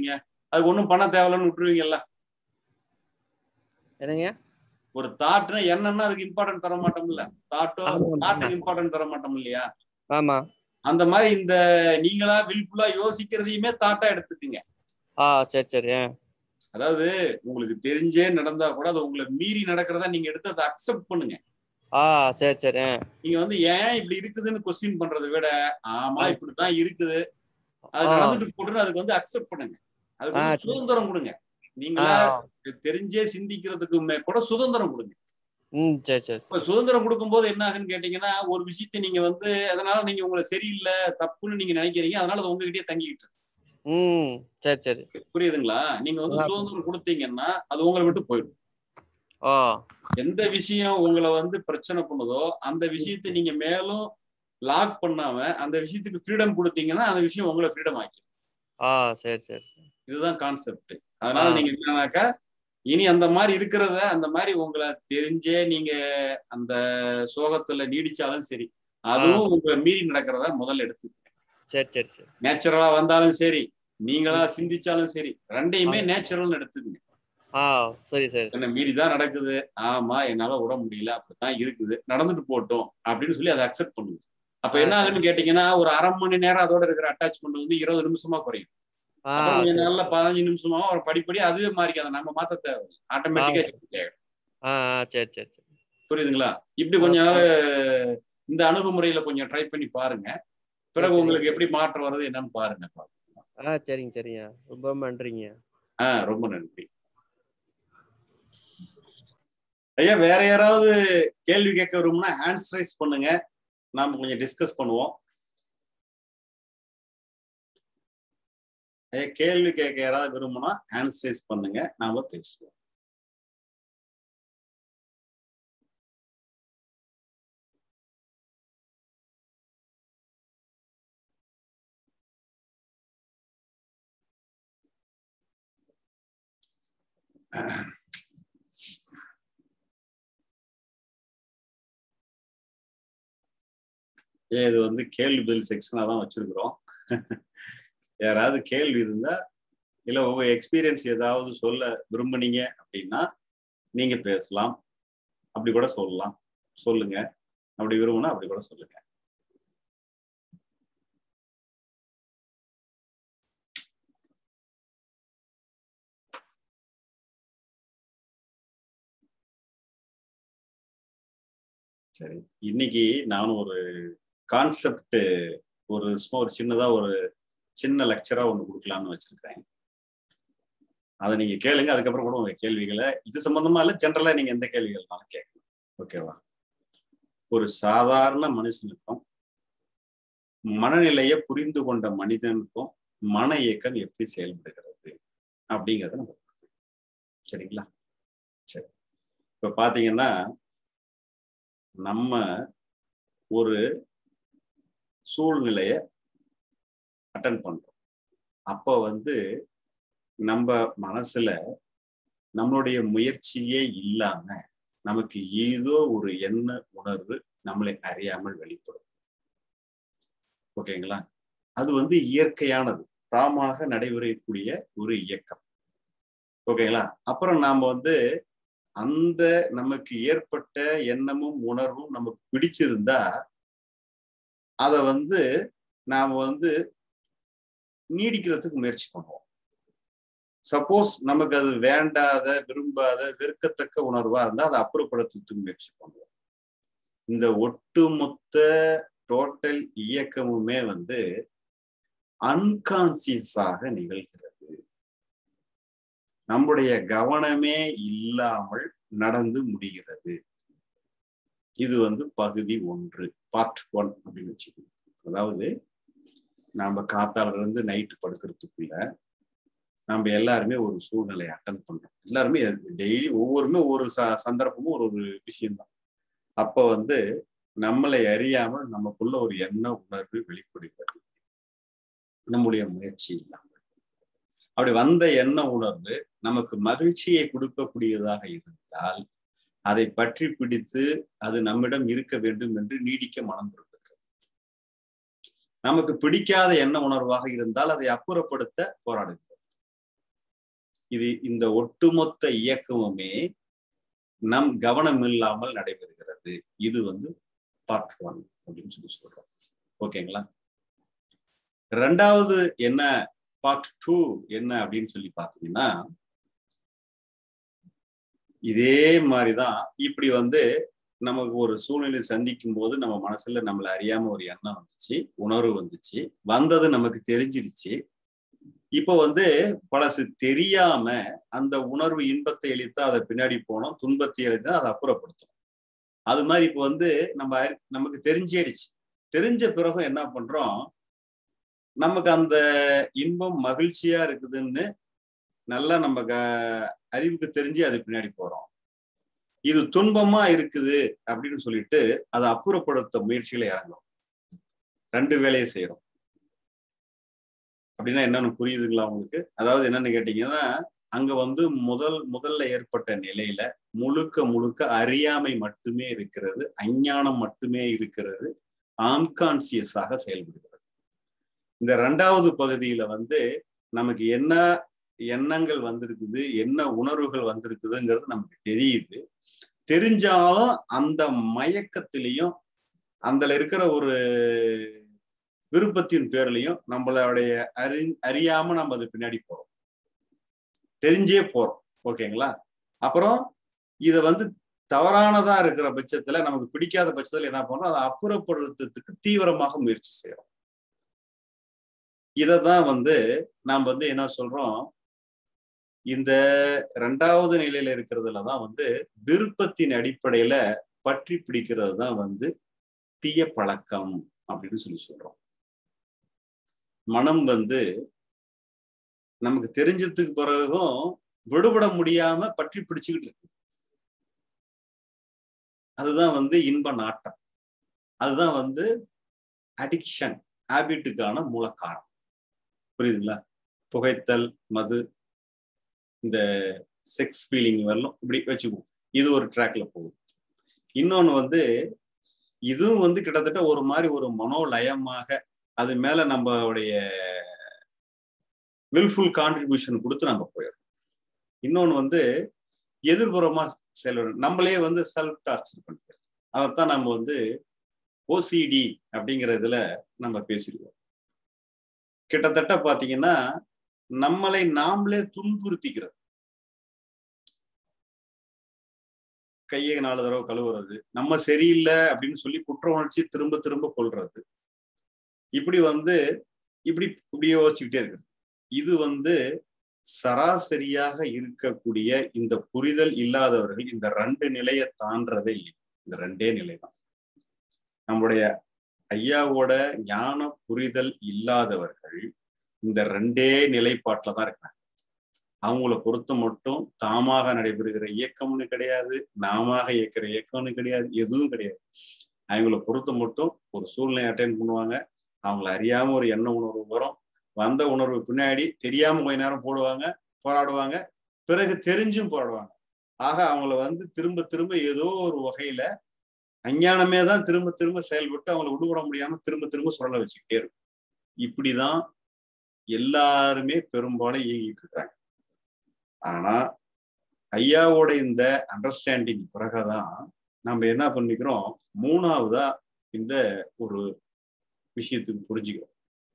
அதுக்கு ஒன்றும் பண்ண தேவையில்லன்னு விட்டுருவீங்கல்ல என்னங்க ஒரு தாட்னா என்னன்னா அதுக்கு இம்பார்ட்டன்ட் தர மாட்டோம்ல தாட்டோ ஆமா, ஆமா. தாட்டுக்கு இம்பார்ட்டன்ட் தர மாட்டோம் இல்லையா ஆமா அந்த மாதிரி இந்த நீங்களா வில்ஃபுல்லா யோசிக்கிறதையுமே தாட்டா எடுத்துக்குங்க ஆ சரி சரி ஆ. அதாவது உங்களுக்கு தெரிஞ்சே நடந்தா கூட அது உங்களை மீறி நடக்கிறதா நீங்க எடுத்து அதை அக்செப்ட் பண்ணுங்க ஆ சரி சரி ஆ. நீங்க வந்து ஏன் இப்படி இருக்குதுன்னு கொஸ்டின் பண்றதை விட ஆமா ஆ. இப்படித்தான் இருக்குது அது ஆ. நடந்துட்டு போட்டுன்னு அதுக்கு வந்து அக்செப்ட் பண்ணுங்க அதுக்கு ஆ, வந்து சரி. சுதந்திரம் கொடுங்க ஆ நீங்களா தெரிஞ்சே சிந்திக்கிறதுக்குமே கூட சுதந்திரம் கொடுங்க ம் சரி சரி இப்ப சுதந்திரம் கொடுக்கும்போது என்ன ஆகுன்னு கேட்டீங்கன்னா ஒரு விஷயத்தை நீங்க வந்து அதனால நீங்க உங்களை சரியில்லை தப்புன்னு நீங்க நினைக்கிறீங்க அதனால அது உங்ககிட்டயே தங்கிக்கிட்டு இருக்கு. ம் சரி சரி புரியுதுங்களா நீங்க வந்து ஆ. சுதந்திரம் கொடுத்தீங்கன்னா அது உங்களை விட்டு போயிடும் ஓ எந்த விஷயம் உங்களை வந்து பிரச்சனை பண்ணுதோ அந்த விஷயத்தை நீங்க மேலும் லாக் பண்ணாம அந்த விஷயத்துக்கு ஃப்ரீடம் கொடுத்தீங்கன்னா அந்த விஷயம் உங்களை ஃப்ரீடம் ஆக்கி ஆ சரி சரி சரி. இதுதான் கான்செப்ட் அதனால ஆ. நீங்க என்னன்னாக்கா இனி அந்த மாதிரி இருக்கிறத அந்த மாதிரி உங்களை தெரிஞ்சே நீங்க அந்த சோகத்துல நீடிச்சாலும் சரி அதுவும் உங்களை மீறி நடக்கிறதா முதல்ல எடுத்து சரி சரி சரி நேச்சுரலா வந்தாலும் சரி நீங்களா சிந்திச்சாலும் சரி ரெண்டையுமே நேச்சுரல் எடுத்துக்கங்க ஆ சரி சரி என்ன மீறி தான் நடக்குது ஆமா என்னால விட முடியல அப்படித்தான் இருக்குது நடந்துட்டு போட்டோம் அப்படின்னு சொல்லி அதை அக்செப்ட் பண்ணுங்க அப்ப என்ன ஆகுன்னு கேட்டீங்கன்னா ஒரு அரை மணி நேரம் அதோட இருக்கிற அட்டாச்மெண்ட் வந்து இருபது நிமிஷமா குறையும் ஆ அப்புறம் கொஞ்ச சரி. நாள்ல பதினஞ்சு நிமிஷமா ஒரு படிப்படி அதுவே மாறிக்காது நம்ம மாத்த தேவை ஆட்டோமேட்டிக்கா தேவை ஆ ஆ சரி சரி சரி புரியுதுங்களா இப்படி கொஞ்ச நாள் இந்த அணுகுமுறையில கொஞ்சம் ட்ரை பண்ணி பாருங்க பிறகு சரி. உங்களுக்கு எப்படி மாற்றம் வருது என்னன்னு பாருங்க ஆ சரிங்க சரிங்க ரொம்ப நன்றிங்க ஆ ரொம்ப நன்றி ஐயா வேற யாராவது கேள்வி கேட்க வரும்னா ஹேண்ட்ஸ் ரைஸ் பண்ணுங்க நாம கொஞ்சம் டிஸ்கஸ் பண்ணுவோம் ஐயா கேள்வி கேட்க யாராவது விரும்புனா ஹேண்ட்ஸ் ரைஸ் பண்ணுங்க நாம பேசுவோம் ஏன் இது வந்து கேள்வி பதில் செக்ஷனா தான் வச்சிருக்கிறோம் யாராவது கேள்வி இருந்தா இல்ல உங்க எக்ஸ்பீரியன்ஸ் ஏதாவது சொல்ல விரும்புனீங்க அப்படின்னா நீங்க பேசலாம் அப்படி கூட சொல்லலாம் சொல்லுங்க அப்படி விரும்புனா அப்படி கூட சொல்லுங்க சரி இன்னைக்கு நானும் ஒரு கான்செப்ட் ஒரு சும்மா ஒரு சின்னதா ஒரு சின்ன லெக்சரா ஒன்று கொடுக்கலாம்னு வச்சிருக்கிறேன் அதை நீங்க கேளுங்க அதுக்கப்புறம் கூட உங்க கேள்விகளை இது சம்பந்தமா இல்ல ஜென்ரலா நீங்க எந்த கேள்விகள்னாலும் கேட்கலாம் ஓகேவா ஒரு சாதாரண மனுஷனுக்கும் மனநிலையை புரிந்து கொண்ட மனிதனுக்கும் மன இயக்கம் எப்படி செயல்படுகிறது அப்படிங்கிறத நம்ம பார்க்கலாம். சரிங்களா சரி இப்ப பாத்தீங்கன்னா நம்ம ஒரு சூழ்நிலைய அட்டன் பண்றோம் அப்ப வந்து நம்ம மனசுல நம்மளுடைய முயற்சியே இல்லாம நமக்கு ஏதோ ஒரு எண்ண உணர்வு நம்மளை அறியாமல் வெளிப்படும் ஓகேங்களா அது வந்து இயற்கையானது தாமாக நடைபெறக்கூடிய ஒரு இயக்கம் ஓகேங்களா அப்புறம் நாம வந்து அந்த நமக்கு ஏற்பட்ட எண்ணமும் உணர்வும் நமக்கு பிடிச்சிருந்தா அத வந்து நாம வந்து நீடிக்கிறதுக்கு முயற்சி பண்ணுவோம் சப்போஸ் நமக்கு அது வேண்டாத விரும்பாத வெறுக்கத்தக்க உணர்வா இருந்தா அதை அப்புறப்படுத்துறதுக்கு முயற்சி பண்ணுவோம் இந்த ஒட்டுமொத்த டோட்டல் இயக்கமுமே வந்து அன்கான்சியஸாக நிகழ்கிறது நம்முடைய கவனமே இல்லாமல் நடந்து முடிகிறது இது வந்து பகுதி ஒன்று பார்ட் ஒன் அப்படின்னு வச்சுக்கணும் அதாவது நாம காத்தால இருந்து நைட்டு படுக்கிறதுக்குள்ள நம்ம எல்லாருமே ஒரு சூழ்நிலையை அட்டன் பண்றோம் எல்லாருமே டெய்லி ஒவ்வொருமே ஒவ்வொரு ச சந்தர்ப்பமும் ஒரு ஒரு விஷயம்தான் அப்ப வந்து நம்மளை அறியாமல் நமக்குள்ள ஒரு எண்ண உணர்வு வெளிப்படுகிறது நம்முடைய முயற்சி இல்லாமல் அப்படி வந்த எண்ண உணர்வு நமக்கு மகிழ்ச்சியை கொடுக்கக்கூடியதாக இருந்தால் அதை பற்றி பிடித்து அது நம்மிடம் இருக்க வேண்டும் என்று நீடிக்க மனம் விரும்புகிறது நமக்கு பிடிக்காத எண்ண உணர்வாக இருந்தால் அதை அப்புறப்படுத்த போராடுகிறது இது இந்த ஒட்டுமொத்த இயக்கமுமே நம் கவனம் இல்லாமல் நடைபெறுகிறது இது வந்து பார்ட் ஒன் அப்படின்னு சொல்லி சொல்றோம் ஓகேங்களா ரெண்டாவது என்ன பார்ட் டூ என்ன அப்படின்னு சொல்லி பார்த்தீங்கன்னா இதே மாதிரிதான் இப்படி வந்து நமக்கு ஒரு சூழ்நிலை சந்திக்கும் போது நம்ம மனசுல நம்மளை அறியாம ஒரு எண்ணம் வந்துச்சு உணர்வு வந்துச்சு வந்தது நமக்கு தெரிஞ்சிருச்சு இப்போ வந்து பழசு தெரியாம அந்த உணர்வு இன்பத்தை அளித்தா அதை பின்னாடி போனோம் துன்பத்தை அளித்தா அதை அப்புறப்படுத்தும் அது மாதிரி இப்போ வந்து நம்ம நமக்கு தெரிஞ்சிடுச்சு தெரிஞ்ச பிறகும் என்ன பண்றோம் நமக்கு அந்த இன்பம் மகிழ்ச்சியா இருக்குதுன்னு நல்லா நம்ம அறிவுக்கு தெரிஞ்சு அது பின்னாடி போறோம் இது துன்பமா இருக்குது அப்படின்னு சொல்லிட்டு அதை அப்புறப்படுத்த முயற்சியில இறங்கும் ரெண்டு வேலையை செய்யறோம் அப்படின்னா என்னன்னு புரியுதுங்களா உங்களுக்கு அதாவது என்னன்னு கேட்டீங்கன்னா அங்க வந்து முதல் முதல்ல ஏற்பட்ட நிலையில முழுக்க முழுக்க அறியாமை மட்டுமே இருக்கிறது அஞ்ஞானம் மட்டுமே இருக்கிறது ஆன்கான்சியஸாக செயல்படுகிறது இந்த ரெண்டாவது பகுதியில வந்து நமக்கு என்ன எண்ணங்கள் வந்திருக்குது என்ன உணர்வுகள் வந்திருக்குதுங்கிறது நமக்கு தெரியுது தெரிஞ்சாலும் அந்த மயக்கத்திலையும் அதுல இருக்கிற ஒரு விருப்பத்தின் பேர்லையும் நம்மளுடைய அறி அறியாம நம்ம அது பின்னாடி போறோம் தெரிஞ்சே போறோம் ஓகேங்களா அப்புறம் இத வந்து தவறானதா இருக்கிற பட்சத்துல நமக்கு பிடிக்காத பட்சத்துல என்ன பண்றோம் அதை அப்புறப்படுறதுக்கு தீவிரமாக முயற்சி செய்யறோம் இததான் வந்து நாம் வந்து என்ன சொல்றோம் இந்த ரெண்டாவது நிலையில இருக்கிறதுலதான் வந்து விருப்பத்தின் அடிப்படையில பற்றி பிடிக்கிறது தான் வந்து தீய பழக்கம் அப்படின்னு சொல்லி சொல்றோம் மனம் வந்து நமக்கு தெரிஞ்சதுக்கு பிறகும் விடுபட முடியாம பற்றி பிடிச்சுக்கிட்டு இருக்குது அதுதான் வந்து இன்ப நாட்டம் அதுதான் வந்து அடிக்ஷன் ஹேபிட்டுக்கான மூலக்காரம் புரியுதுங்களா புகைத்தல் மது இந்த செக்ஸ் ஃபீலிங் வரலாம் இப்படி வச்சுக்குவோம் இது ஒரு ட்ராக்ல போகுது இன்னொன்னு வந்து இதுவும் வந்து கிட்டத்தட்ட ஒரு மாதிரி ஒரு மனோலயமாக அது மேல நம்மளுடைய வில்ஃபுல் கான்ட்ரிபியூஷன் கொடுத்து நம்ம போயிடும் இன்னொன்று வந்து எதிர்புறமா செல்வ நம்மளே வந்து செல்ஃப் டார்ச்சர் பண்ணிக்கிறது அதைத்தான் நம்ம வந்து ஓசிடி அப்படிங்கிற இதுல நம்ம பேசிடுவோம் கிட்டத்தட்ட பாத்தீங்கன்னா நம்மளை நாமளே துன்புறுத்திக்கிறது கையை நாலு தடவை கழுவுறது நம்ம சரியில்லை அப்படின்னு சொல்லி குற்ற உணர்ச்சி திரும்ப திரும்ப கொள்றது இப்படி வந்து இப்படி இப்படி யோசிச்சுக்கிட்டே இருக்குது இது வந்து சராசரியாக இருக்கக்கூடிய இந்த புரிதல் இல்லாதவர்கள் இந்த ரெண்டு நிலையை தாண்டதே இல்லை இந்த ரெண்டே நிலை தான் நம்முடைய ஐயாவோட ஞான புரிதல் இல்லாதவர்கள் இந்த ரெண்டே நிலைப்பாட்டில தான் இருக்காங்க அவங்கள பொறுத்த மட்டும் தாமாக நடைபெறுகிற இயக்கம்னு கிடையாது நாம இயக்கிற இயக்கம்னு கிடையாது எதுவும் கிடையாது அவங்கள பொறுத்த மட்டும் ஒரு சூழ்நிலை அட்டைன் பண்ணுவாங்க அவங்கள அறியாம ஒரு எண்ண உணர்வு வரும் வந்த உணர்வு பின்னாடி தெரியாம கொஞ்ச நேரம் போடுவாங்க போராடுவாங்க பிறகு தெரிஞ்சும் போராடுவாங்க ஆக அவங்கள வந்து திரும்ப திரும்ப ஏதோ ஒரு வகையில அஞ்ஞானமே தான் திரும்ப திரும்ப செயல்பட்டு அவங்கள விடுபட முடியாம திரும்ப திரும்ப சுரல வச்சுக்கிட்டே இருக்கும் இப்படிதான் எல்லாருமே பெரும்பாலும் இயங்கிட்டு இருக்காங்க ஆனா ஐயாவோட இந்த அண்டர்ஸ்டாண்டிங் பிறகுதான் நம்ம என்ன பண்ணிக்கிறோம் மூணாவதா இந்த ஒரு விஷயத்துக்கு புரிஞ்சுக்கிறோம்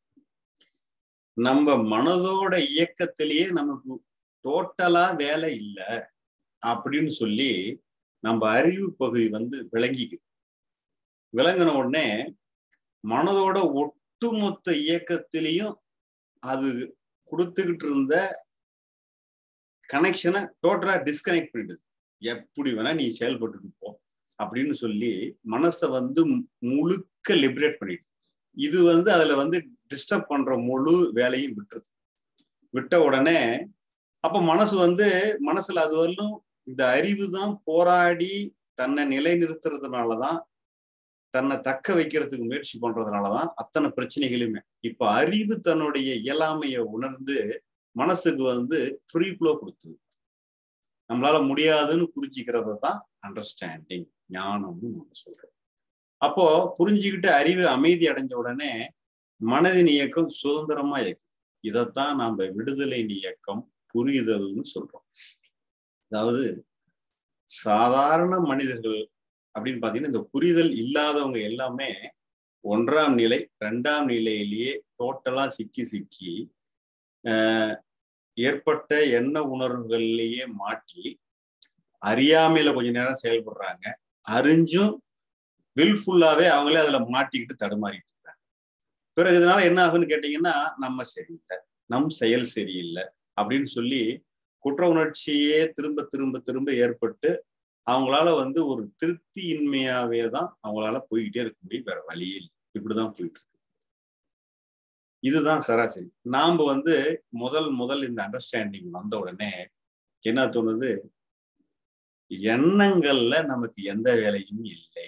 நம்ம மனதோட இயக்கத்திலேயே நமக்கு டோட்டலா வேலை இல்லை அப்படின்னு சொல்லி நம்ம அறிவு பகுதி வந்து விளங்கிக்குது விளங்கின உடனே மனதோட ஒட்டுமொத்த இயக்கத்திலையும் அது கொடுத்துக்கிட்டு இருந்த கனெக்ஷனை டோட்டலா டிஸ்கனெக்ட் பண்ணிடுது எப்படி வேணா நீ செயல்பட்டு போ அப்படின்னு சொல்லி மனசை வந்து முழுக்க லிபரேட் பண்ணிடுது இது வந்து அதுல வந்து டிஸ்டர்ப் பண்ற முழு வேலையும் விட்டுருது விட்ட உடனே அப்ப மனசு வந்து மனசுல அது வரலும் இந்த அறிவு தான் போராடி தன்னை நிலைநிறுத்துறதுனாலதான் தன்னை தக்க வைக்கிறதுக்கு முயற்சி பண்றதுனாலதான் அத்தனை பிரச்சனைகளுமே இப்ப அறிவு தன்னுடைய இயலாமைய உணர்ந்து மனசுக்கு வந்து ஃப்ரீ ஃப்ளோ கொடுத்தது நம்மளால முடியாதுன்னு புரிஞ்சுக்கிறத தான் அண்டர்ஸ்டாண்டிங் ஞானம்னு நம்ம சொல்றோம் அப்போ புரிஞ்சுக்கிட்டு அறிவு அமைதி அடைஞ்ச உடனே மனதின் இயக்கம் சுதந்திரமா இயக்கம் இதைத்தான் நாம விடுதலை இயக்கம் புரிதல்னு சொல்றோம் அதாவது சாதாரண மனிதர்கள் அப்படின்னு பாத்தீங்கன்னா இந்த புரிதல் இல்லாதவங்க எல்லாமே ஒன்றாம் நிலை ரெண்டாம் நிலையிலேயே டோட்டலா சிக்கி சிக்கி ஆஹ் ஏற்பட்ட எண்ண உணர்வுகள்லயே மாட்டி அறியாமையில கொஞ்ச நேரம் செயல்படுறாங்க அறிஞ்சும் வில்ஃபுல்லாவே அவங்களே அதுல மாட்டிக்கிட்டு தடுமாறிட்டு இருக்காங்க பிறகு இதனால என்ன ஆகுன்னு கேட்டீங்கன்னா நம்ம சரியில்லை நம் செயல் சரியில்லை அப்படின்னு சொல்லி குற்ற உணர்ச்சியே திரும்ப திரும்ப திரும்ப ஏற்பட்டு அவங்களால வந்து ஒரு திருப்தியின்மையாவே தான் அவங்களால போய்கிட்டே இருக்க முடியும் வேற வழியே இல்லை இப்படிதான் போயிட்டு இருக்கு இதுதான் சராசரி நாம வந்து முதல் முதல் இந்த அண்டர்ஸ்டாண்டிங் வந்த உடனே என்ன தோணுது எண்ணங்கள்ல நமக்கு எந்த வேலையும் இல்லை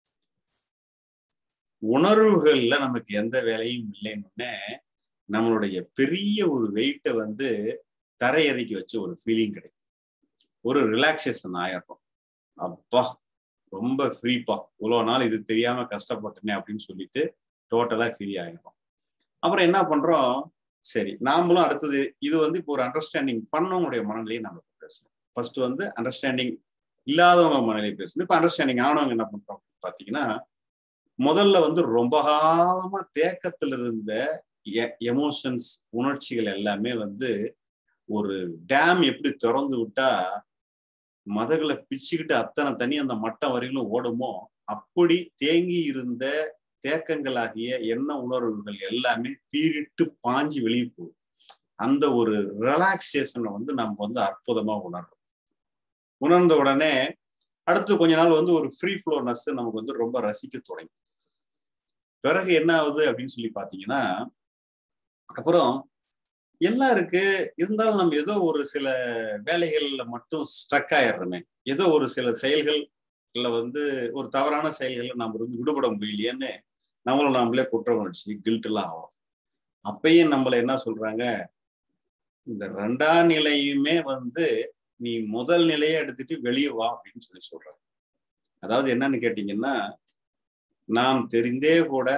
உணர்வுகள்ல நமக்கு எந்த வேலையும் இல்லைன்னு நம்மளுடைய பெரிய ஒரு வெயிட்டை வந்து தரையிறக்கி வச்ச ஒரு ஃபீலிங் கிடைக்கும் ஒரு ரிலாக்ஸேஷன் ஆயிடுறோம் அப்பா ரொம்ப ஃப்ரீப்பா இவ்வளவு நாள் இது தெரியாம கஷ்டப்பட்டனே அப்படின்னு சொல்லிட்டு டோட்டலா ஃப்ரீ ஆயிடும் அப்புறம் என்ன பண்றோம் சரி நாமளும் அடுத்தது இது வந்து இப்போ ஒரு அண்டர்ஸ்டாண்டிங் பண்ணவங்களுடைய மனநிலையை நம்ம பேசணும் ஃபர்ஸ்ட் வந்து அண்டர்ஸ்டாண்டிங் இல்லாதவங்க மனநிலை பேசணும் இப்போ அண்டர்ஸ்டாண்டிங் ஆனவங்க என்ன பண்றோம் பாத்தீங்கன்னா முதல்ல வந்து ரொம்ப காலமா தேக்கத்துல இருந்த எமோஷன்ஸ் உணர்ச்சிகள் எல்லாமே வந்து ஒரு டேம் எப்படி திறந்து விட்டா மதகளை பிச்சுக்கிட்டு அத்தனை தண்ணி அந்த மட்டம் வரையிலும் ஓடுமோ அப்படி தேங்கி இருந்த தேக்கங்களாகிய எண்ண உணர்வுகள் எல்லாமே பீரிட்டு பாஞ்சு வெளியே போகும் அந்த ஒரு ரிலாக்ஸேஷனை வந்து நம்ம வந்து அற்புதமா உணர்றோம் உணர்ந்த உடனே அடுத்து கொஞ்ச நாள் வந்து ஒரு ஃப்ரீ ஃப்ளோனஸ் நமக்கு வந்து ரொம்ப ரசிக்க தொடங்கி பிறகு என்ன ஆகுது அப்படின்னு சொல்லி பாத்தீங்கன்னா அப்புறம் எல்லாம் இருக்கு இருந்தாலும் நம்ம ஏதோ ஒரு சில வேலைகள்ல மட்டும் ஸ்ட்ரக் ஆயிடுறோமே ஏதோ ஒரு சில செயல்கள்ல வந்து ஒரு தவறான செயல்கள்ல நம்ம வந்து விடுபட முடியலையேன்னு நம்மள நாமளே குற்ற உணர்ச்சி கில்ட் எல்லாம் ஆகும் அப்பயும் நம்மள என்ன சொல்றாங்க இந்த ரெண்டாம் நிலையுமே வந்து நீ முதல் நிலையை எடுத்துட்டு வெளியே வா அப்படின்னு சொல்லி சொல்றாங்க அதாவது என்னன்னு கேட்டீங்கன்னா நாம் தெரிந்தே கூட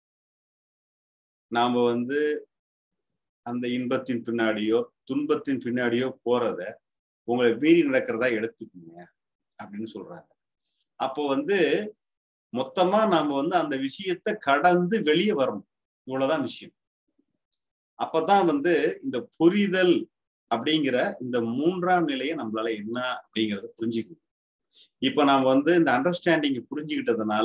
நாம வந்து அந்த இன்பத்தின் பின்னாடியோ துன்பத்தின் பின்னாடியோ போறத உங்களை மீறி நடக்கிறதா எடுத்துக்கோங்க அப்படின்னு சொல்றாங்க அப்போ வந்து மொத்தமா நாம வந்து அந்த விஷயத்த கடந்து வெளியே வரணும் இவ்வளவுதான் விஷயம் அப்பதான் வந்து இந்த புரிதல் அப்படிங்கிற இந்த மூன்றாம் நிலையை நம்மளால என்ன அப்படிங்கிறத புரிஞ்சுக்கணும் இப்ப நாம வந்து இந்த அண்டர்ஸ்டாண்டிங் புரிஞ்சுக்கிட்டதுனால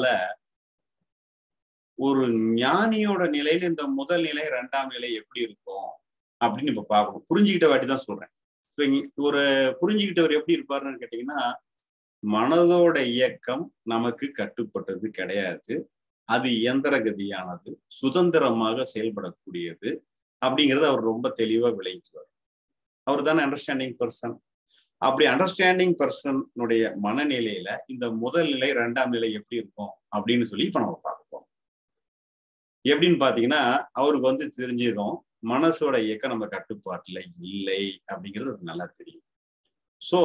ஒரு ஞானியோட நிலையில இந்த முதல் நிலை ரெண்டாம் நிலை எப்படி இருக்கும் அப்படின்னு இப்ப பார்க்கணும் புரிஞ்சுக்கிட்ட வாட்டி தான் சொல்றேன் இப்ப ஒரு புரிஞ்சுக்கிட்டவர் எப்படி இருப்பாருன்னு கேட்டீங்கன்னா மனதோட இயக்கம் நமக்கு கட்டுப்பட்டது கிடையாது அது இயந்திர கதியானது சுதந்திரமாக செயல்படக்கூடியது அப்படிங்கிறத அவர் ரொம்ப தெளிவா விளங்கிக்குவார் அவர் தானே அண்டர்ஸ்டாண்டிங் பர்சன் அப்படி அண்டர்ஸ்டாண்டிங் பர்சனுடைய மனநிலையில இந்த முதல் நிலை ரெண்டாம் நிலை எப்படி இருக்கும் அப்படின்னு சொல்லி இப்ப நம்ம பார்ப்போம் எப்படின்னு பாத்தீங்கன்னா அவருக்கு வந்து தெரிஞ்சிடும் மனசோட இயக்கம் நம்ம கட்டுப்பாட்டுல இல்லை அப்படிங்கிறது ஒரு நல்லா தெரியும் சோ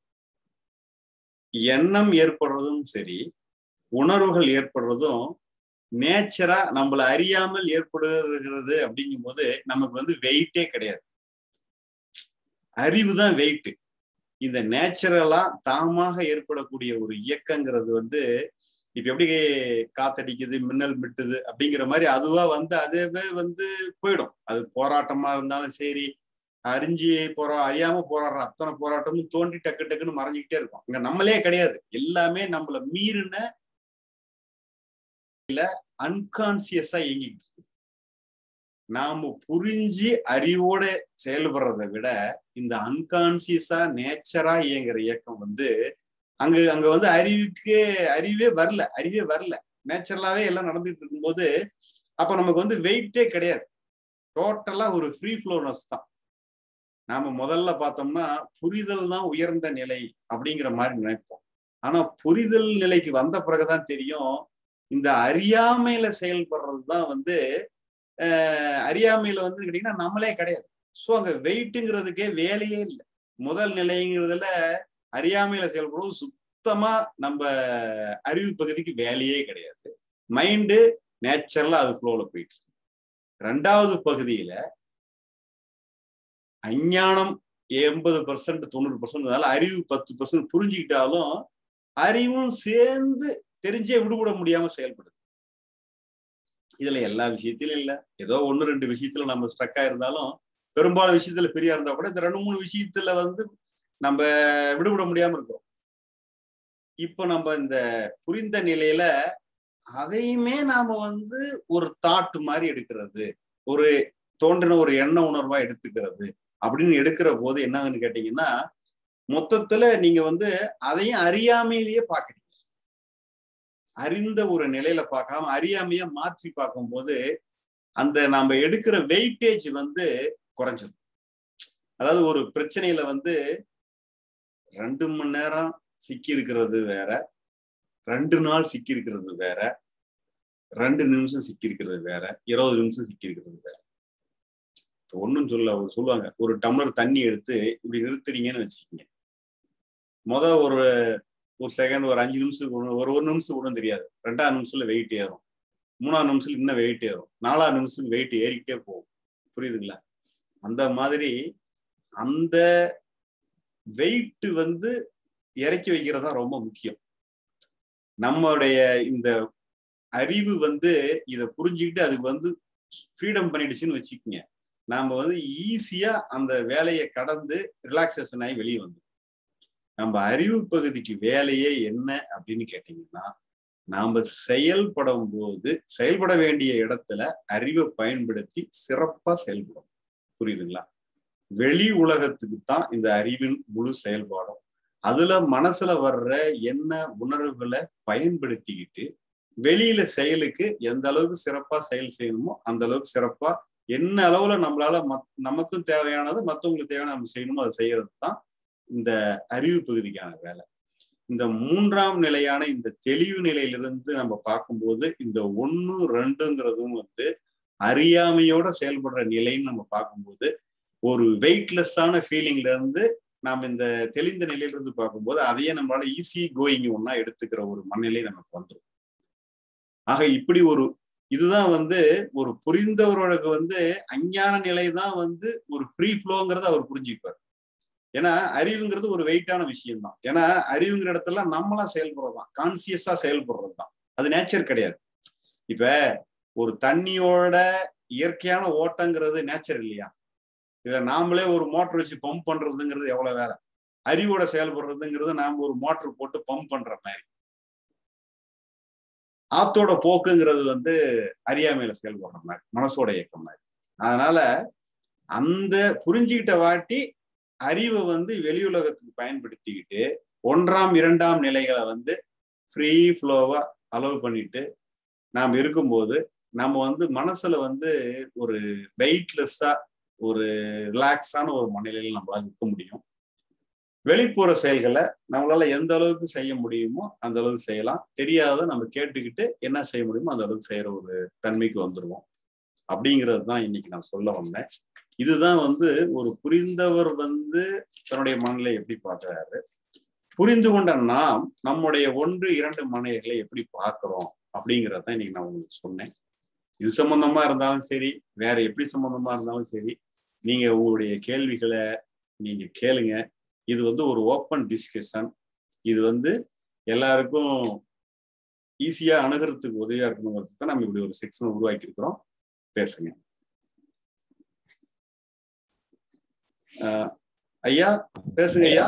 எண்ணம் ஏற்படுறதும் சரி உணர்வுகள் ஏற்படுறதும் நேச்சரா நம்மள அறியாமல் ஏற்படுகிறது அப்படிங்கும் போது நமக்கு வந்து வெயிட்டே கிடையாது அறிவு தான் வெயிட் இந்த நேச்சுரலா தாமாக ஏற்படக்கூடிய ஒரு இயக்கங்கிறது வந்து இப்ப எப்படி காத்தடிக்குது மின்னல் மிட்டுது அப்படிங்கிற மாதிரி அதுவா வந்து அதுவே வந்து போயிடும் அது போராட்டமா இருந்தாலும் சரி அறிஞ்சு போரா அறியாம போராடுற அத்தனை போராட்டமும் தோண்டி டக்கு டக்குன்னு மறைஞ்சிக்கிட்டே இருக்கும் இங்க நம்மளே கிடையாது எல்லாமே நம்மள மீறின அன்கான்சியஸா இயங்கிட்டு இருக்கு நாம புரிஞ்சு அறிவோட செயல்படுறதை விட இந்த அன்கான்சியஸா நேச்சரா இயங்குற இயக்கம் வந்து அங்க அங்க வந்து அறிவுக்கு அறிவே வரல அறிவே வரல நேச்சுரலாவே எல்லாம் நடந்துட்டு இருக்கும்போது அப்ப நமக்கு வந்து வெயிட்டே கிடையாது டோட்டலா ஒரு ஃப்ரீ ஃப்ளோனஸ் தான் நாம முதல்ல பார்த்தோம்னா புரிதல் தான் உயர்ந்த நிலை அப்படிங்கிற மாதிரி நினைப்போம் ஆனா புரிதல் நிலைக்கு வந்த பிறகுதான் தெரியும் இந்த அறியாமையில செயல்படுறது தான் வந்து அறியாமையில வந்து கேட்டீங்கன்னா நம்மளே கிடையாது ஸோ அங்க வெயிட்டுங்கிறதுக்கே வேலையே இல்லை முதல் நிலைங்கிறதுல அறியாமையில செயல்படுறது சுத்தமா நம்ம அறிவு பகுதிக்கு வேலையே கிடையாது மைண்டு நேச்சுரலா அது ஃப்ளோல போயிட்டு இருக்கு ரெண்டாவது பகுதியில அஞ்ஞானம் எண்பது பர்சன்ட் தொண்ணூறு பர்சன்ட் அறிவு பத்து பர்சன்ட் புரிஞ்சுக்கிட்டாலும் அறிவும் சேர்ந்து தெரிஞ்சே விடுபட முடியாம செயல்படுது இதுல எல்லா விஷயத்திலும் இல்ல ஏதோ ஒண்ணு ரெண்டு விஷயத்துல நம்ம ஸ்ட்ரக் ஆயிருந்தாலும் பெரும்பாலும் விஷயத்துல பெரியா இருந்தா கூட இந்த ரெண்டு மூணு விஷயத்துல வந்து நம்ம விடுபட முடியாம இருக்கிறோம் இப்போ நம்ம இந்த புரிந்த நிலையில அதையுமே நாம வந்து ஒரு தாட் மாதிரி எடுக்கிறது ஒரு தோன்றின ஒரு எண்ண உணர்வா எடுத்துக்கிறது அப்படின்னு எடுக்கிற போது என்னன்னு கேட்டீங்கன்னா மொத்தத்துல நீங்க வந்து அதையும் அறியாமையிலேயே பாக்குறீங்க அறிந்த ஒரு நிலையில பார்க்காம அறியாமையா மாற்றி பார்க்கும்போது அந்த நம்ம எடுக்கிற வெயிட்டேஜ் வந்து குறைஞ்சிடும் அதாவது ஒரு பிரச்சனையில வந்து ரெண்டு மணி நேரம் சிக்கி இருக்கிறது வேற ரெண்டு நாள் சிக்கி இருக்கிறது வேற ரெண்டு நிமிஷம் சிக்கி இருக்கிறது வேற இருபது நிமிஷம் சிக்கி இருக்கிறது வேற ஒன்னும் சொல்ல அவர் சொல்லுவாங்க ஒரு டம்ளர் தண்ணி எடுத்து இப்படி நிறுத்துறீங்கன்னு வச்சுக்கோங்க முத ஒரு ஒரு செகண்ட் ஒரு அஞ்சு நிமிஷத்துக்கு ஒரு ஒரு நிமிஷம் கூட தெரியாது ரெண்டாவது நிமிஷத்துல வெயிட் ஏறும் மூணாவது நிமிஷத்துல இன்னும் வெயிட் ஏறும் நாலாவது நிமிஷத்துக்கு வெயிட் ஏறிக்கிட்டே போகும் புரியுதுங்களா அந்த மாதிரி அந்த வெயிட் வந்து இறக்கி வைக்கிறது தான் ரொம்ப முக்கியம் நம்மளுடைய இந்த அறிவு வந்து இதை புரிஞ்சுக்கிட்டு அதுக்கு வந்து ஃப்ரீடம் பண்ணிடுச்சுன்னு வச்சுக்கோங்க நாம வந்து ஈஸியா அந்த வேலையை கடந்து ரிலாக்ஸேஷன் ஆகி வெளியே வந்து நம்ம அறிவு பகுதிக்கு வேலையே என்ன அப்படின்னு கேட்டீங்கன்னா நாம செயல்படும் போது செயல்பட வேண்டிய இடத்துல அறிவை பயன்படுத்தி சிறப்பா செயல்படும் புரியுதுங்களா வெளி உலகத்துக்கு தான் இந்த அறிவின் முழு செயல்பாடும் அதுல மனசுல வர்ற என்ன உணர்வுகளை பயன்படுத்திக்கிட்டு வெளியில செயலுக்கு எந்த அளவுக்கு சிறப்பா செயல் செய்யணுமோ அந்த அளவுக்கு சிறப்பா என்ன அளவுல நம்மளால மத் நமக்கும் தேவையானது மற்றவங்களுக்கு தேவையான நம்ம செய்யணுமோ அதை செய்யறது தான் இந்த அறிவு பகுதிக்கான வேலை இந்த மூன்றாம் நிலையான இந்த தெளிவு நிலையிலிருந்து நம்ம பார்க்கும்போது இந்த ஒன்னு ரெண்டுங்கிறதும் வந்து அறியாமையோட செயல்படுற நிலைன்னு நம்ம பார்க்கும்போது ஒரு வெயிட்லெஸ்ஸான ஃபீலிங்ல இருந்து நாம் இந்த தெளிந்த நிலையிலிருந்து பார்க்கும்போது அதையே நம்மளால ஈஸி கோயிங் ஒன்னா எடுத்துக்கிற ஒரு மனநிலை நமக்கு வந்துடும் ஆக இப்படி ஒரு இதுதான் வந்து ஒரு புரிந்தவர்களுக்கு வந்து அஞ்ஞான நிலை தான் வந்து ஒரு ஃப்ரீ ஃப்ளோங்கிறத அவர் புரிஞ்சுப்பார் ஏன்னா அறிவுங்கிறது ஒரு வெயிட்டான விஷயம் தான் ஏன்னா அறிவுங்கிற இடத்துல நம்மளா செயல்படுறது தான் கான்சியஸா செயல்படுறது தான் அது நேச்சர் கிடையாது இப்ப ஒரு தண்ணியோட இயற்கையான ஓட்டங்கிறது நேச்சர் இல்லையா இதுல நாமளே ஒரு மோட்டர் வச்சு பம்ப் பண்றதுங்கிறது எவ்வளவு வேலை அறிவோட செயல்படுறதுங்கிறது நாம ஒரு மோட்டர் போட்டு பம்ப் பண்ற மாதிரி ஆத்தோட போக்குங்கிறது வந்து அறியாமையில செயல்படுற மாதிரி மனசோட இயக்கம் மாதிரி அதனால அந்த புரிஞ்சுக்கிட்ட வாட்டி அறிவை வந்து வெளியுலகத்துக்கு பயன்படுத்திக்கிட்டு ஒன்றாம் இரண்டாம் நிலைகளை வந்து ஃப்ரீ ஃப்ளோவா அலோவ் பண்ணிட்டு நாம் இருக்கும்போது நம்ம வந்து மனசுல வந்து ஒரு வெயிட்லெஸ்ஸா ஒரு ரிலாக்ஸான ஒரு மனநிலையில் நம்மளால இருக்க முடியும் வெளிப்புற செயல்களை நம்மளால எந்த அளவுக்கு செய்ய முடியுமோ அந்த அளவுக்கு செய்யலாம் தெரியாத நம்ம கேட்டுக்கிட்டு என்ன செய்ய முடியுமோ அந்த அளவுக்கு செய்யற ஒரு தன்மைக்கு வந்துருவோம் அப்படிங்கிறது தான் இன்னைக்கு நான் சொல்ல வந்தேன் இதுதான் வந்து ஒரு புரிந்தவர் வந்து தன்னுடைய மனநிலை எப்படி பார்க்கிறாரு புரிந்து கொண்ட நாம் நம்முடைய ஒன்று இரண்டு மனைகளை எப்படி பார்க்கிறோம் அப்படிங்கிறத இன்னைக்கு நான் உங்களுக்கு சொன்னேன் இது சம்பந்தமா இருந்தாலும் சரி வேற எப்படி சம்பந்தமா இருந்தாலும் சரி நீங்க உங்களுடைய கேள்விகளை நீங்க கேளுங்க இது வந்து ஒரு ஓப்பன் டிஸ்கஷன் இது வந்து எல்லாருக்கும் ஈஸியா அணுகிறதுக்கு உதவியா இருக்கணுங்கிறது தான் நம்ம இப்படி ஒரு செக்ஷன் உருவாக்கி இருக்கிறோம் பேசுங்க ஐயா பேசுங்க ஐயா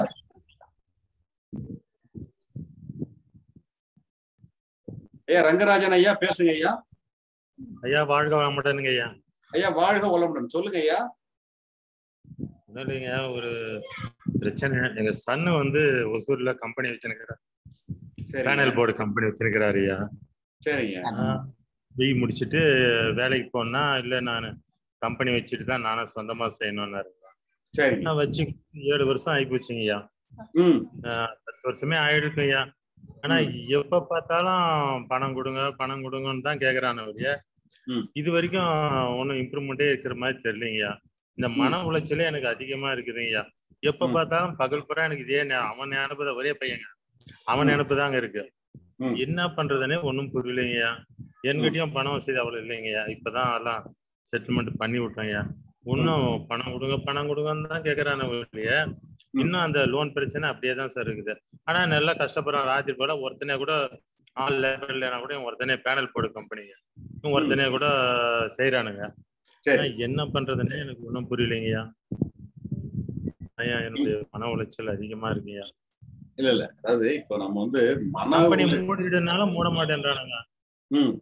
ஐயா ரங்கராஜன் ஐயா பேசுங்க ஐயா ஐயா வாழ்க வளமுடனுங்க ஐயா ஐயா வாழ்க வளமுடன் சொல்லுங்க ஐயா ஒன்றும் இல்லைங்க ஒரு பிரச்சனை எங்க சன்னு வந்து ஒசூர்ல கம்பெனி வச்சிருக்கிறார் பேனல் போர்டு கம்பெனி வச்சிருக்கிறாரு ஐயா சரிங்க பி முடிச்சுட்டு வேலைக்கு போனா இல்ல நான் கம்பெனி வச்சுட்டு தான் நானும் சொந்தமா செய்யணும்னாரு சரி நான் வச்சு ஏழு வருஷம் ஆகி போச்சுங்க ஐயா ம் பத்து வருஷமே ஆயிடுக்கும் ஐயா ஆனா எப்ப பார்த்தாலும் பணம் கொடுங்க பணம் கொடுங்கன்னு தான் கேக்குறான ஒழிய ம். இது வரைக்கும் ஒன்றும் இம்ப்ரூவ்மெண்டே இருக்கிற மாதிரி தெரியலைங்கய்யா இந்த மன உளைச்சலே எனக்கு அதிகமா இருக்குதுங்கய்யா எப்ப ம். பார்த்தாலும் பகல் பூரா எனக்கு இதே ஞா- அவன் நினைப்பு தான் ஒரே பையங்க அவன் ம். நினைப்பு தாங்க இருக்கு ம். என்ன பண்றதுன்னே ஒன்றும் புரியலைங்கய்யா என்கிட்டயும் பணம் வசதி அவ்வளவு இல்லைங்கய்யா இப்பதான் எல்லாம் செட்டில்மெண்ட் பண்ணி விட்டோங்கய்யா இன்னும் பணம் கொடுங்க பணம் கொடுங்கன்னு தான் கேக்குறானே ஒழிய இன்னும் அந்த லோன் பிரச்சனை அப்படியே தான் சார் இருக்குது ஆனா நல்லா கஷ்டப்படுறான் ராத்திரி போல ஒருத்தனே கூட ஆள் லேபர் இல்லைனா கூட இவன் ஒருத்தனே பேனல் போடு கம்பெனிங்க இவன் ஒருத்தனே கூட செய்யறானுங்க சரி ஆனா என்ன பண்றதுன்னே எனக்கு ஒன்றும் புரியலைங்கய்யா ஐயா என்னுடைய மன உளைச்சல் அதிகமா இருக்குங்கய்யா இல்ல இல்ல அதாவது இப்போ நம்ம வந்து மன கம்பெனி உளை- மூடிடுனால மூட மாட்டேன்றானுங்க ம்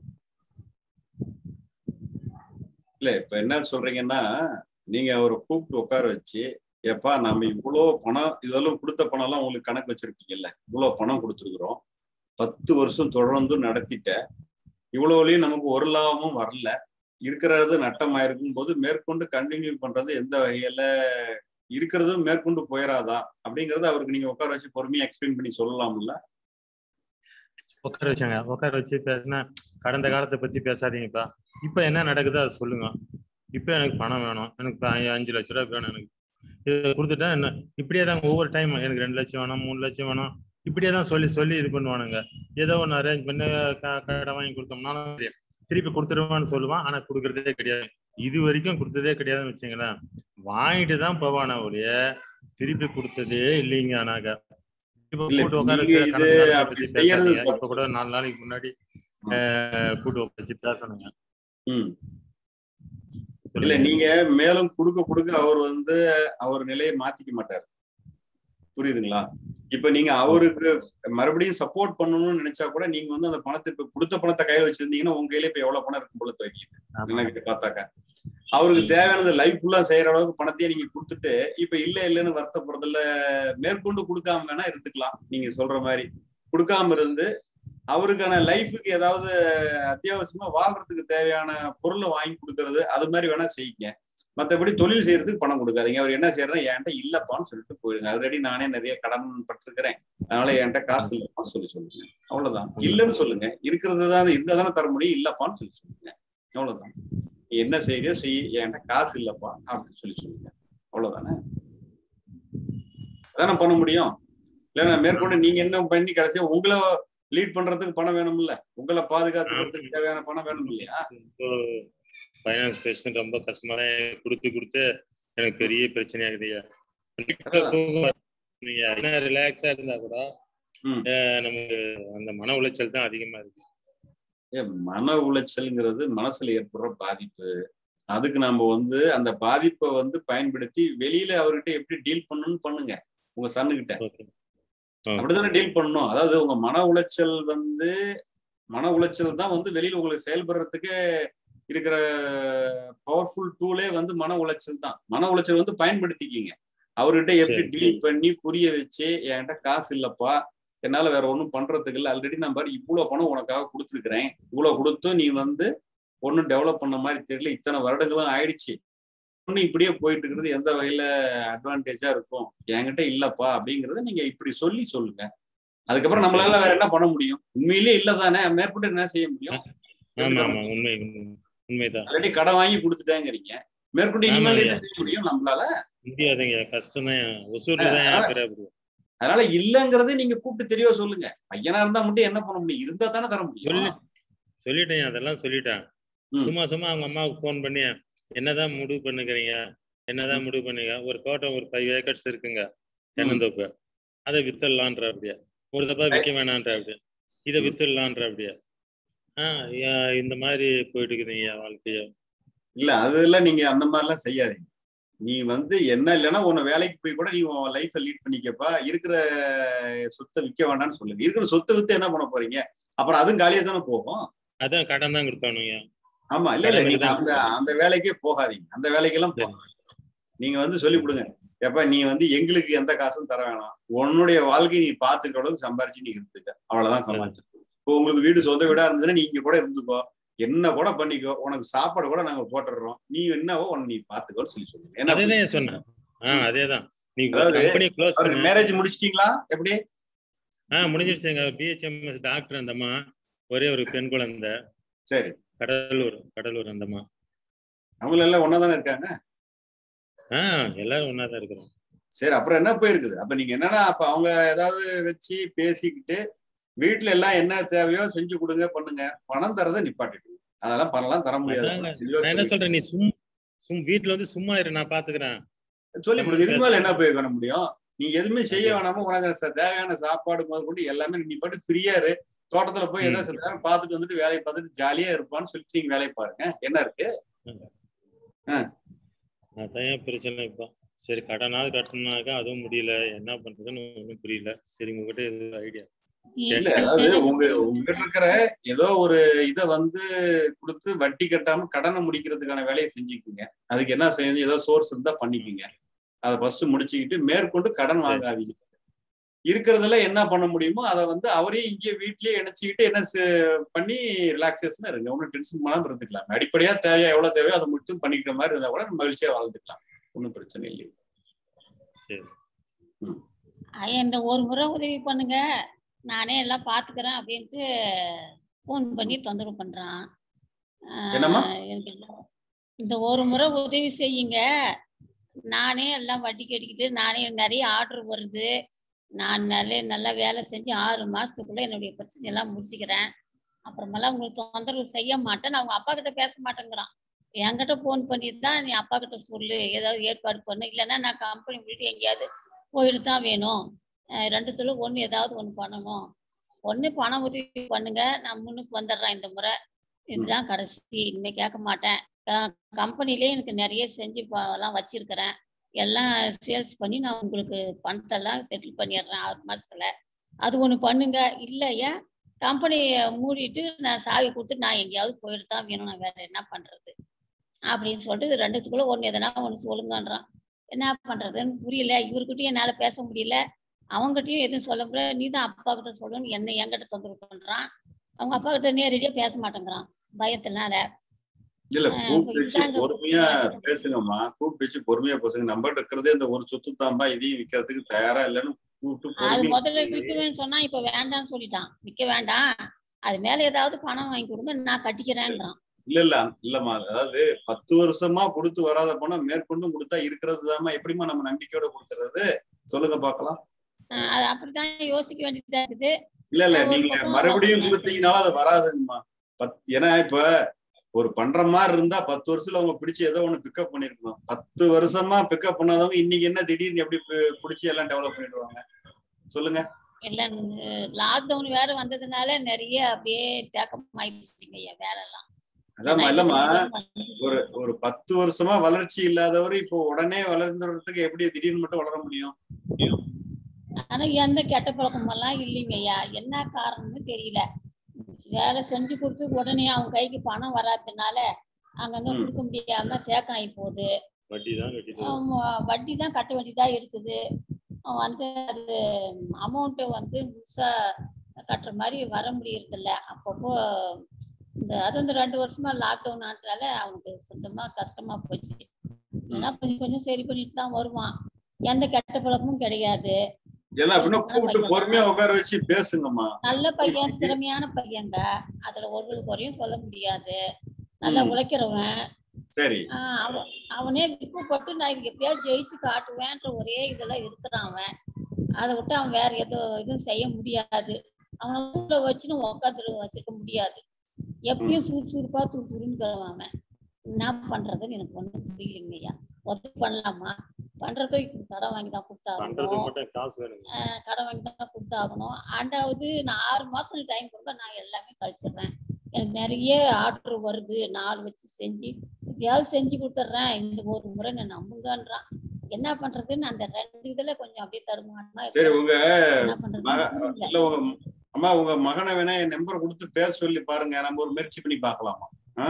இல்ல இப்ப என்ன சொல்றீங்கன்னா நீங்க அவரை கூப்பிட்டு உட்கார வச்சு ஏப்பா நம்ம இவ்வளோ பணம் இதெல்லாம் கொடுத்த பணம் எல்லாம் உங்களுக்கு கணக்கு வச்சிருப்பீங்கல்ல இவ்வளோ பணம் கொடுத்துருக்குறோம் பத்து வருஷம் தொடர்ந்து நடத்திட்ட இவ்வளவுலயும் நமக்கு ஒரு லாபமும் வரல இருக்கிறது நட்டமாயிருக்கும் போது மேற்கொண்டு கண்டினியூ பண்றது எந்த வகையில இருக்கிறதும் மேற்கொண்டு போயிடாதா அப்படிங்கறத அவருக்கு நீங்க உட்கார வச்சு பொறுமையா எக்ஸ்பிளைன் பண்ணி சொல்லலாம்ல உட்கார வச்சாங்க உட்கார வச்சு பேசினா கடந்த காலத்தை பத்தி பேசாதீங்கப்பா இப்ப என்ன நடக்குதோ அதை சொல்லுங்க இப்ப எனக்கு பணம் வேணும் எனக்கு இப்ப ஐ- அஞ்சு லட்ச ரூபாய் வேணும் எனக்கு இதை கொடுத்துட்டா என்ன இப்படியே தான் ஒவ்வொரு டைம் எனக்கு ரெண்டு லட்சம் வேணும் மூணு லட்சம் வேணும் இப்படியே தான் சொல்லி சொல்லி இது பண்ணுவானுங்க ஏதோ ஒன்று அரேஞ்ச் பண்ணி க- கடை வாங்கி கொடுத்தோம்னாலும் சரி, திருப்பி கொடுத்துருவான்னு சொல்லுவான் ஆனா கொடுக்கறதே கிடையாது இது வரைக்கும் கொடுத்ததே கிடையாதுன்னு வச்சுங்களேன் வாங்கிட்டு தான் போவானா ஒழிய திருப்பி கொடுத்ததே இல்லைங்க ஆனாக்க இப்ப இல்ல, கூட்டு உட்கார நீங்க வச்சு இது கடந்த காலத்தை அப்படி பத்தி செய்யறது பேசாதீங்க. தப்பு. இப்ப கூட நாலு நாளைக்கு முன்னாடி அஹ், கூட்டு உட்கார வச்சு பேசணுங்க ம் இல்ல சொல்லுங்க. நீங்க மேலும் கொடுக்க கொடுக்க அவர் வந்து அவர் நிலையை மாத்திக்க மாட்டார் புரியுதுங்களா இப்ப நீங்க அவருக்கு மறுபடியும் சப்போர்ட் பண்ணணும்னு நினைச்சா கூட நீங்க வந்து அந்த பணத்தை இப்ப கொடுத்த பணத்தை கையில வச்சிருந்தீங்கன்னா உங்க கையில இப்ப எவ்வளவு பணம் இருக்கும் போல தெரியுது ஆமா. எனக்கு பார்த்தாக்கா அவருக்கு தேவையானது லைஃப் ஃபுல்லா செய்யற அளவுக்கு பணத்தையே நீங்க கொடுத்துட்டு இப்ப இல்ல இல்லைன்னு வருத்தப்படுறதுல மேற்கொண்டு கொடுக்காம வேணா இருந்துக்கலாம் நீங்க சொல்ற மாதிரி கொடுக்காம இருந்து அவருக்கான லைஃபுக்கு ஏதாவது அத்தியாவசியமா வாழ்றதுக்கு தேவையான பொருளை வாங்கி கொடுக்கறது அது மாதிரி வேணா செய்யுங்க மத்தபடி தொழில் செய்யறதுக்கு பணம் கொடுக்காதீங்க அவர் என்ன செய்யறா என்கிட்ட இல்லப்பான்னு சொல்லிட்டு போயிருங்க ஆல்ரெடி நானே நிறைய கடன் பட்டிருக்கிறேன் அதனால என்கிட்ட காசு இல்லப்பான்னு சொல்லி சொல்லுங்க அவ்வளவுதான் இல்லைன்னு சொல்லுங்க இருக்கிறது தான் இருந்தா தானே தர முடியும் இல்லப்பான்னு சொல்லி சொல்லுங்க அவ்வளவுதான் நீ என்ன செய்யறியோ செய் என்கிட்ட காசு இல்லப்பா அப்படின்னு சொல்லி சொல்லுங்க அவ்வளவுதானே அதானே பண்ண முடியும் இல்லைன்னா மேற்கொண்டு நீங்க என்ன பண்ணி கடைசியா உங்களை லீட் பண்றதுக்கு பணம் வேணும்ல உங்களை பாதுகாத்துக்கிறதுக்கு தேவையான பணம் வேணும் இல்லையா ஃபைனான்ஸ் பிரச்சனை ரொம்ப கஷ்டமா தான் கொடுத்து கொடுத்து எனக்கு பெரிய பிரச்சனையாகுதுயா அதான். நீங்க என்ன ரிலாக்ஸா இருந்தா கூட ம். அஹ், நமக்கு அந்த மன உளைச்சல் தான் அதிகமா இருக்கு ஏன் மன உளைச்சல்ங்கிறது மனசுல ஏற்படுற பாதிப்பு அதுக்கு நம்ம வந்து அந்த பாதிப்பை வந்து பயன்படுத்தி வெளியில அவர்கிட்ட எப்படி டீல் பண்ணணும்னு பண்ணுங்க உங்க சன்னுகிட்ட ஓகே அப்படித்தானே டீல் பண்ணணும் அதாவது உங்க மன உளைச்சல் வந்து மன உளைச்சல் தான் வந்து வெளியில உங்களுக்கு செயல்படுறதுக்கு இருக்கிற பவர்ஃபுல் டூலே வந்து மன உளைச்சல் தான் மன உளைச்சல் வந்து பயன்படுத்திக்கிங்க அவர்கிட்ட எப்படி சரி, டீல் பண்ணி புரிய வச்சு என்கிட்ட காசு இல்லப்பா என்னால வேற ஒண்ணும் பண்றதுக்கு இல்லை ஆல்ரெடி நான் பாரு இவ்வளவு பணம் உனக்காக கொடுத்துருக்கிறேன் இவ்வளவு கொடுத்தும் நீ வந்து ஒன்றும் டெவலப் பண்ண மாதிரி தெரியல இத்தனை வருடங்களும் ஆயிடுச்சு ஒன்னும் இப்படியே போயிட்டு இருக்கிறது எந்த வகையில அட்வான்டேஜா இருக்கும் என்கிட்ட இல்லப்பா அப்படிங்கறத நீங்க இப்படி சொல்லி சொல்லுங்க அதுக்கப்புறம் நம்மளால வேற என்ன பண்ண முடியும் உண்மையிலேயே இல்லதானே மேற்கொண்டு என்ன செய்ய முடியும் ஆமா ஆமா உண்மை உண்மை. உண்மைதான் ஆல்ரெடி கடன் வாங்கி கொடுத்துட்டேங்கிறீங்க மேற்கொண்டு இனிமேல் என்ன செய்ய முடியும் நம்மளால முடியாதுங்க கஷ்டம் தான் ஒசூர்ல தான் ஆ, ஏன் பேர் அப்படி அதனால இல்லங்கிறதை நீங்க கூப்பிட்டு தெளிவா சொல்லுங்க பையனா இருந்தா மட்டும் என்ன பண்ண முடியும் இருந்தா தானே தர முடியும் சொல்லு. சொல்லிட்டேன் அதெல்லாம் சொல்லிட்டேன் ம். சும்மா சும்மா அவங்க அம்மாவுக்கு ஃபோன் பண்ணி என்னதான் முடிவு பண்ணுக்கிறீங்க என்னதான் முடிவு பண்ணீங்க ஒரு தோட்டம் ஒரு ஃபைவ் ஏக்கர்ஸ் இருக்குங்க தென்னந்தோப்பு அதை வித்துடலான்ற அப்படியே ஒரு தப்பா விற்க வேணான்ற அப்படியே இதை வித்துடலான்ற அப்படியே ஆஹ் யா- இந்த மாதிரி போயிட்டு இருக்குதுங்க என் வாழ்க்கைய இல்ல அதெல்லாம் நீங்க அந்த மாதிரிலாம் செய்யாதீங்க நீ வந்து என்ன இல்லைன்னா உன்னை வேலைக்கு போய் கூட நீ உன் லைஃபை லீட் பண்ணிக்கப்பா இருக்கிற சொத்தை விற்க வேண்டாம்னு சொல்லுங்க இருக்கிற சொத்தை வித்து என்ன பண்ண போறீங்க அப்புறம் அதுவும் காலியா தானே போகும் அதான் கடன் தான் கொடுத்தானுங்க ஆமா இல்ல இல்ல கடமைக்கு நீங்க தான் அந்த அந்த வேலைக்கே போகாதீங்க அந்த வேலைக்கெல்லாம் சரி. போகாதீங்க நீங்க வந்து சொல்லி கொடுங்க எப்ப நீ வந்து எங்களுக்கு எந்த காசும் தர வேணாம் உன்னுடைய வாழ்க்கை நீ பாத்துக்கிற அளவுக்கு சம்பாரிச்சு நீ இருந்துக்க அவ்வளவுதான் சம்பாதிச்சு இப்போ உங்களுக்கு வீடு சொந்த வீடா இருந்ததுன்னா நீ இங்க கூட இருந்துக்கோ என்ன கூட பண்ணிக்கோ உனக்கு சாப்பாடு கூட நாங்க போட்டுடுறோம் நீ என்னவோ உன்னை நீ பாத்துக்கோன்னு சொல்லி சொல்லுங்க என்ன அதேதான் சொன்னேன் ஆஹ் அதேதான் நீ அதாவது, கம்பெனி க்ளோஸ் அவருக்கு பண்ண மேரேஜ் முடிச்சிட்டீங்களா எப்படி ஆஹ் முடிஞ்சிருச்சுங்க பிஹெச்எம்எஸ் டாக்டர் அந்தம்மா ஒரே ஒரு பெண் குழந்தை சரி கடலூர் கடலூர் அந்தம்மா அவங்க எல்லாம் ஒன்னா தானே இருக்காங்க ஆஹ் எல்லாரும் ஒன்னாதான் இருக்கிறோம் சரி அப்புறம் என்ன போயிருக்குது அப்ப நீங்க என்னன்னா அப்ப அவங்க ஏதாவது வச்சு பேசிக்கிட்டு வீட்டுல எல்லாம் என்ன தேவையோ செஞ்சு கொடுங்க பண்ணுங்க பணம் தரதை நிப்பாட்டிட்டு அதெல்லாம் பணம்லாம் தர முடியாது அதாங்க. நான் என்ன சொல்றேன் நீ சும் சும் வீட்டுல வந்து சும்மா இரு நான் பாத்துக்கிறேன் சொல்லி கொடுங்க இதுக்கு மேல என்ன போய் பண்ண முடியும் நீ எதுவுமே செய்ய வேணாம உனக்கு ச- தேவையான சாப்பாடு முதல் கொண்டு எல்லாமே நீ பாட்டு ஃப்ரீயா இரு தோட்டத்துல போய் ம். ஏதாவது செத்த நேரம் பார்த்துட்டு வந்துட்டு வேலையை பார்த்துட்டு ஜாலியா இருப்பான்னு சொல்லிட்டு நீங்க வேலையை பாருங்க என்ன இருக்கு அதான் ஏன் பிரச்சனை இப்போ சரி கடனாவது கட்டணும்னாக்கா அதுவும் முடியல என்ன பண்றதுன்னு ஒன்றும் புரியல சரி உங்ககிட்ட இது ஐடியா இல்ல அதாவது உங்க உங்ககிட்ட இருக்கிற ஏதோ ஒரு இத வந்து கொடுத்து வட்டி கட்டாம கடனை முடிக்கிறதுக்கான வேலையை செஞ்சுக்குங்க அதுக்கு என்ன செய்யணும் ஏதோ சோர்ஸ் இருந்தா பண்ணிக்கோங்க அதை ஃபர்ஸ்ட் முடிச்சுக்கிட்டு மேற்கொண்டு கடன் வாங்காதீங்க இருக்கிறதுல என்ன பண்ண முடியுமோ அதை வந்து அவரையும் இங்கே வீட்லயே இணைச்சிக்கிட்டு என்ன செ- பண்ணி ரிலாக்ஸேஷனா இருங்க ஒன்றும் டென்ஷன் பண்ணாம இருந்துக்கலாம் அடிப்படையா தேவையா எவ்வளவு தேவையோ அதை மட்டும் பண்ணிக்கிற மாதிரி இருந்தா கூட மகிழ்ச்சியா வாழ்ந்துக்கலாம் ஒன்றும் பிரச்சனை இல்லை சரி ஐயா இந்த ஒரு முறை உதவி பண்ணுங்க நானே எல்லாம் பாத்துக்கிறேன் அப்படின்ட்டு ஃபோன் பண்ணி தொந்தரவு பண்றான் ஆஹ் என்னம்மா? எனக்கு இந்த- இந்த ஒரு முறை உதவி செய்யுங்க நானே எல்லாம் வட்டி கட்டிக்கிட்டு நானே நிறைய ஆர்டர் வருது நான் நல்ல நல்லா வேலை செஞ்சு ஆறு மாசத்துக்குள்ள என்னுடைய பிரச்சனை எல்லாம் முடிச்சுக்கிறேன் அப்புறமெல்லாம் உங்களுக்கு தொந்தரவு செய்ய மாட்டேன் நான் அவங்க அப்பா கிட்ட பேச மாட்டேங்கிறான் என்கிட்ட ஃபோன் பண்ணி தான் நீ அப்பா கிட்ட சொல்லு ஏதாவது ஏற்பாடு பண்ணு இல்லைன்னா நான் கம்பெனி விட்டு எங்கேயாவது போயிட்டு தான் வேணும் அஹ் ரெண்டுத்துல ஒண்ணு ஏதாவது ஒண்ணு பண்ணணும் ஒண்ணு பண உதவி பண்ணுங்க நான் முன்னுக்கு வந்துடுறேன் இந்த முறை இதுதான் கடைசி இனிமே கேட்க மாட்டேன் கம்பெனிலே எனக்கு நிறைய செஞ்சு ப- எல்லாம் வச்சிருக்கிறேன் எல்லாம் சேல்ஸ் பண்ணி நான் உங்களுக்கு பணத்தெல்லாம் செட்டில் பண்ணிடுறேன் ஆறு மாசத்துல அது ஒண்ணு பண்ணுங்க இல்லையா கம்பெனி மூடிட்டு நான் சாவி கொடுத்துட்டு நான் எங்கேயாவது போயிட்டு தான் வேணும் நான் வேற என்ன பண்றது அப்படின்னு சொல்லிட்டு இது ரெண்டுத்துக்குள்ள ஒண்ணு எதனா ஒண்ணு சொல்லுங்கன்றான் என்ன பண்றதுன்னு புரியல இவர்கிட்டயும் என்னால பேச முடியல அவங்ககிட்டயும் எதுவும் சொல்ல முடியல நீ தான் அப்பா கிட்ட சொல்லணும்னு என்ன என்கிட்ட தொந்தரவு பண்றான் அவங்க அப்பா கிட்ட நேரடியா பேச மாட்டேங்கிறான் பயத்தினால இல்ல ஆஹ் கூப்பிட்டு வச்சு இதுதாங்க பொறுமையா பிரச்சனை. பேசுங்கம்மா கூப்பிட்டு வச்சு பொறுமையா பேசுங்க நம்ம இருக்கிறதே இந்த ஒரு சொத்து தாம்பா இதையும் விற்கிறதுக்கு தயாரா இல்லைன்னு கூப்பிட்டு அது பொறுமையா முதல்ல விற்குவேன்னு சொன்னா இப்ப வேண்டாம்னு சொல்லிட்டான் விற்க வேண்டாம் அது மேல ஏதாவது பணம் வாங்கி கொடுங்க நான் கட்டிக்கிறேங்கிறான் இல்ல இல்ல இல்லம்மா அதாவது பத்து வருஷமா கொடுத்து வராத பணம் மேற்கொண்டு கொடுத்தா இருக்கிறது தாம்மா எப்படிம்மா நம்ம நம்பிக்கையோட கொடுக்கறது சொல்லுங்க பார்க்கலாம் ஆஹ் அது அப்படித்தான் யோசிக்க வேண்டியதா இருக்குது இல்ல இல்ல நான் ஒரு நீங்க பக்கம் மறுபடியும் பார்க்கிறேன். கொடுத்தீங்கனாலும் அது வராதுங்கம்மா பத் ஏன்னா இப்ப ஒரு பண்ற மாதிரி இருந்தா பத்து வருஷத்துல அவங்க பிடிச்சு ஏதோ ஒண்ணு பிக்கப் பண்ணிருக்கணும் பத்து வருஷமா பிக்கப் பண்ணாதவங்க இன்னைக்கு என்ன திடீர்னு எப்படி பி- பிடிச்சு எல்லாம் டெவலப் பண்ணிடுவாங்க சொல்லுங்க இல்ல லாக்டவுன் வேற வந்ததுனால நிறைய அப்படியே தேக்கம் ஆயிடுச்சுங்க என் வேலை எல்லாம் அதாம்மா இல்லம்மா ஒரு ஒரு பத்து வருஷமா வளர்ச்சி இல்லாதவர் இப்போ உடனே வளர்ந்துறதுக்கு எப்படி திடீர்னு மட்டும் வளர முடியும் ஆனா எந்த கெட்ட பழக்கமெல்லாம் இல்லைங்கய்யா என்ன காரணம்னு தெரியல வேலை செஞ்சு கொடுத்து உடனே அவங்க கைக்கு பணம் வராததுனால அங்கங்க ம். கொடுக்க முடியாம தேக்கம் ஆகி போகுது வட்டி தான் கட்டிட்டு ஆமா, வட்டி தான் கட்ட வேண்டியதா இருக்குது அவன் வந்து அது அமௌண்ட்டை வந்து முழுசா கட்டுற மாதிரி வர முடியறது இல்ல அப்பப்போ இந்த அது இந்த ரெண்டு வருஷமா லாக்டவுன் ஆனதுனால அவனுக்கு சுத்தமா கஷ்டமா போச்சு ஏன்னா கொஞ்சம் கொஞ்சம் சரி பண்ணிட்டு தான் வருவான் எந்த கெட்ட பழக்கமும் கிடையாது எல்லாம் அப்படின்னா கூப்பிட்டு பொறுமையா உட்கார வச்சு பேசுங்கம்மா நல்ல பையன் திறமையான பையன்டா அதுல ஒரு குறையும் சொல்ல முடியாது நல்லா ம். உழைக்கிறவன் சரி ஆஹ் அவன் அவனே விருப்பப்பட்டு நான் இதுக்கு எப்படியாவது ஜெயிச்சு காட்டுவேன்ற ஒரே இதெல்லாம் இருக்கிறான் அவன் அதை விட்டு அவன் வேற எதுவும் எதுவும் செய்ய முடியாது அவனை உள்ள வச்சுன்னு உட்காந்து வச்சிருக்க முடியாது எப்பயும் சுறுசுறுப்பா துருதுருன்னு இருக்கிறவன் அவன் என்ன பண்றதுன்னு எனக்கு ஒண்ணும் புரியலைங்கய்யா உதவி பண்ணலாமா பண்றதோ கடன் வாங்கி தான் பண்றதுக்கு கொடுத்தாகணும் மட்டும் காசு வேணுங்க ஆஹ் கடன் வாங்கி தான் கொடுத்தாகணும் ஆண்டாவது நான் ஆறு மாசம் டைம் கொடுத்தா நான் எல்லாமே கழிச்சிடுறேன் எனக்கு நிறைய ஆர்டர் வருது நாள் வச்சு செஞ்சு எப்படியாவது செஞ்சு கொடுத்துட்றேன் இந்த ஒரு முறை நான் நம்புங்கன்றான் என்ன பண்றதுன்னு அந்த ரெண்டு இதுல கொஞ்சம் அப்படியே தருமானமா சரி இருக்கு உங்க என்ன பண்றதுன்னு புரியல. இல்ல உங்க அம்மா உங்க மகனை வேணா என் நம்பர் கொடுத்து பேச சொல்லி பாருங்க நம்ம ஒரு முயற்சி பண்ணி பார்க்கலாமா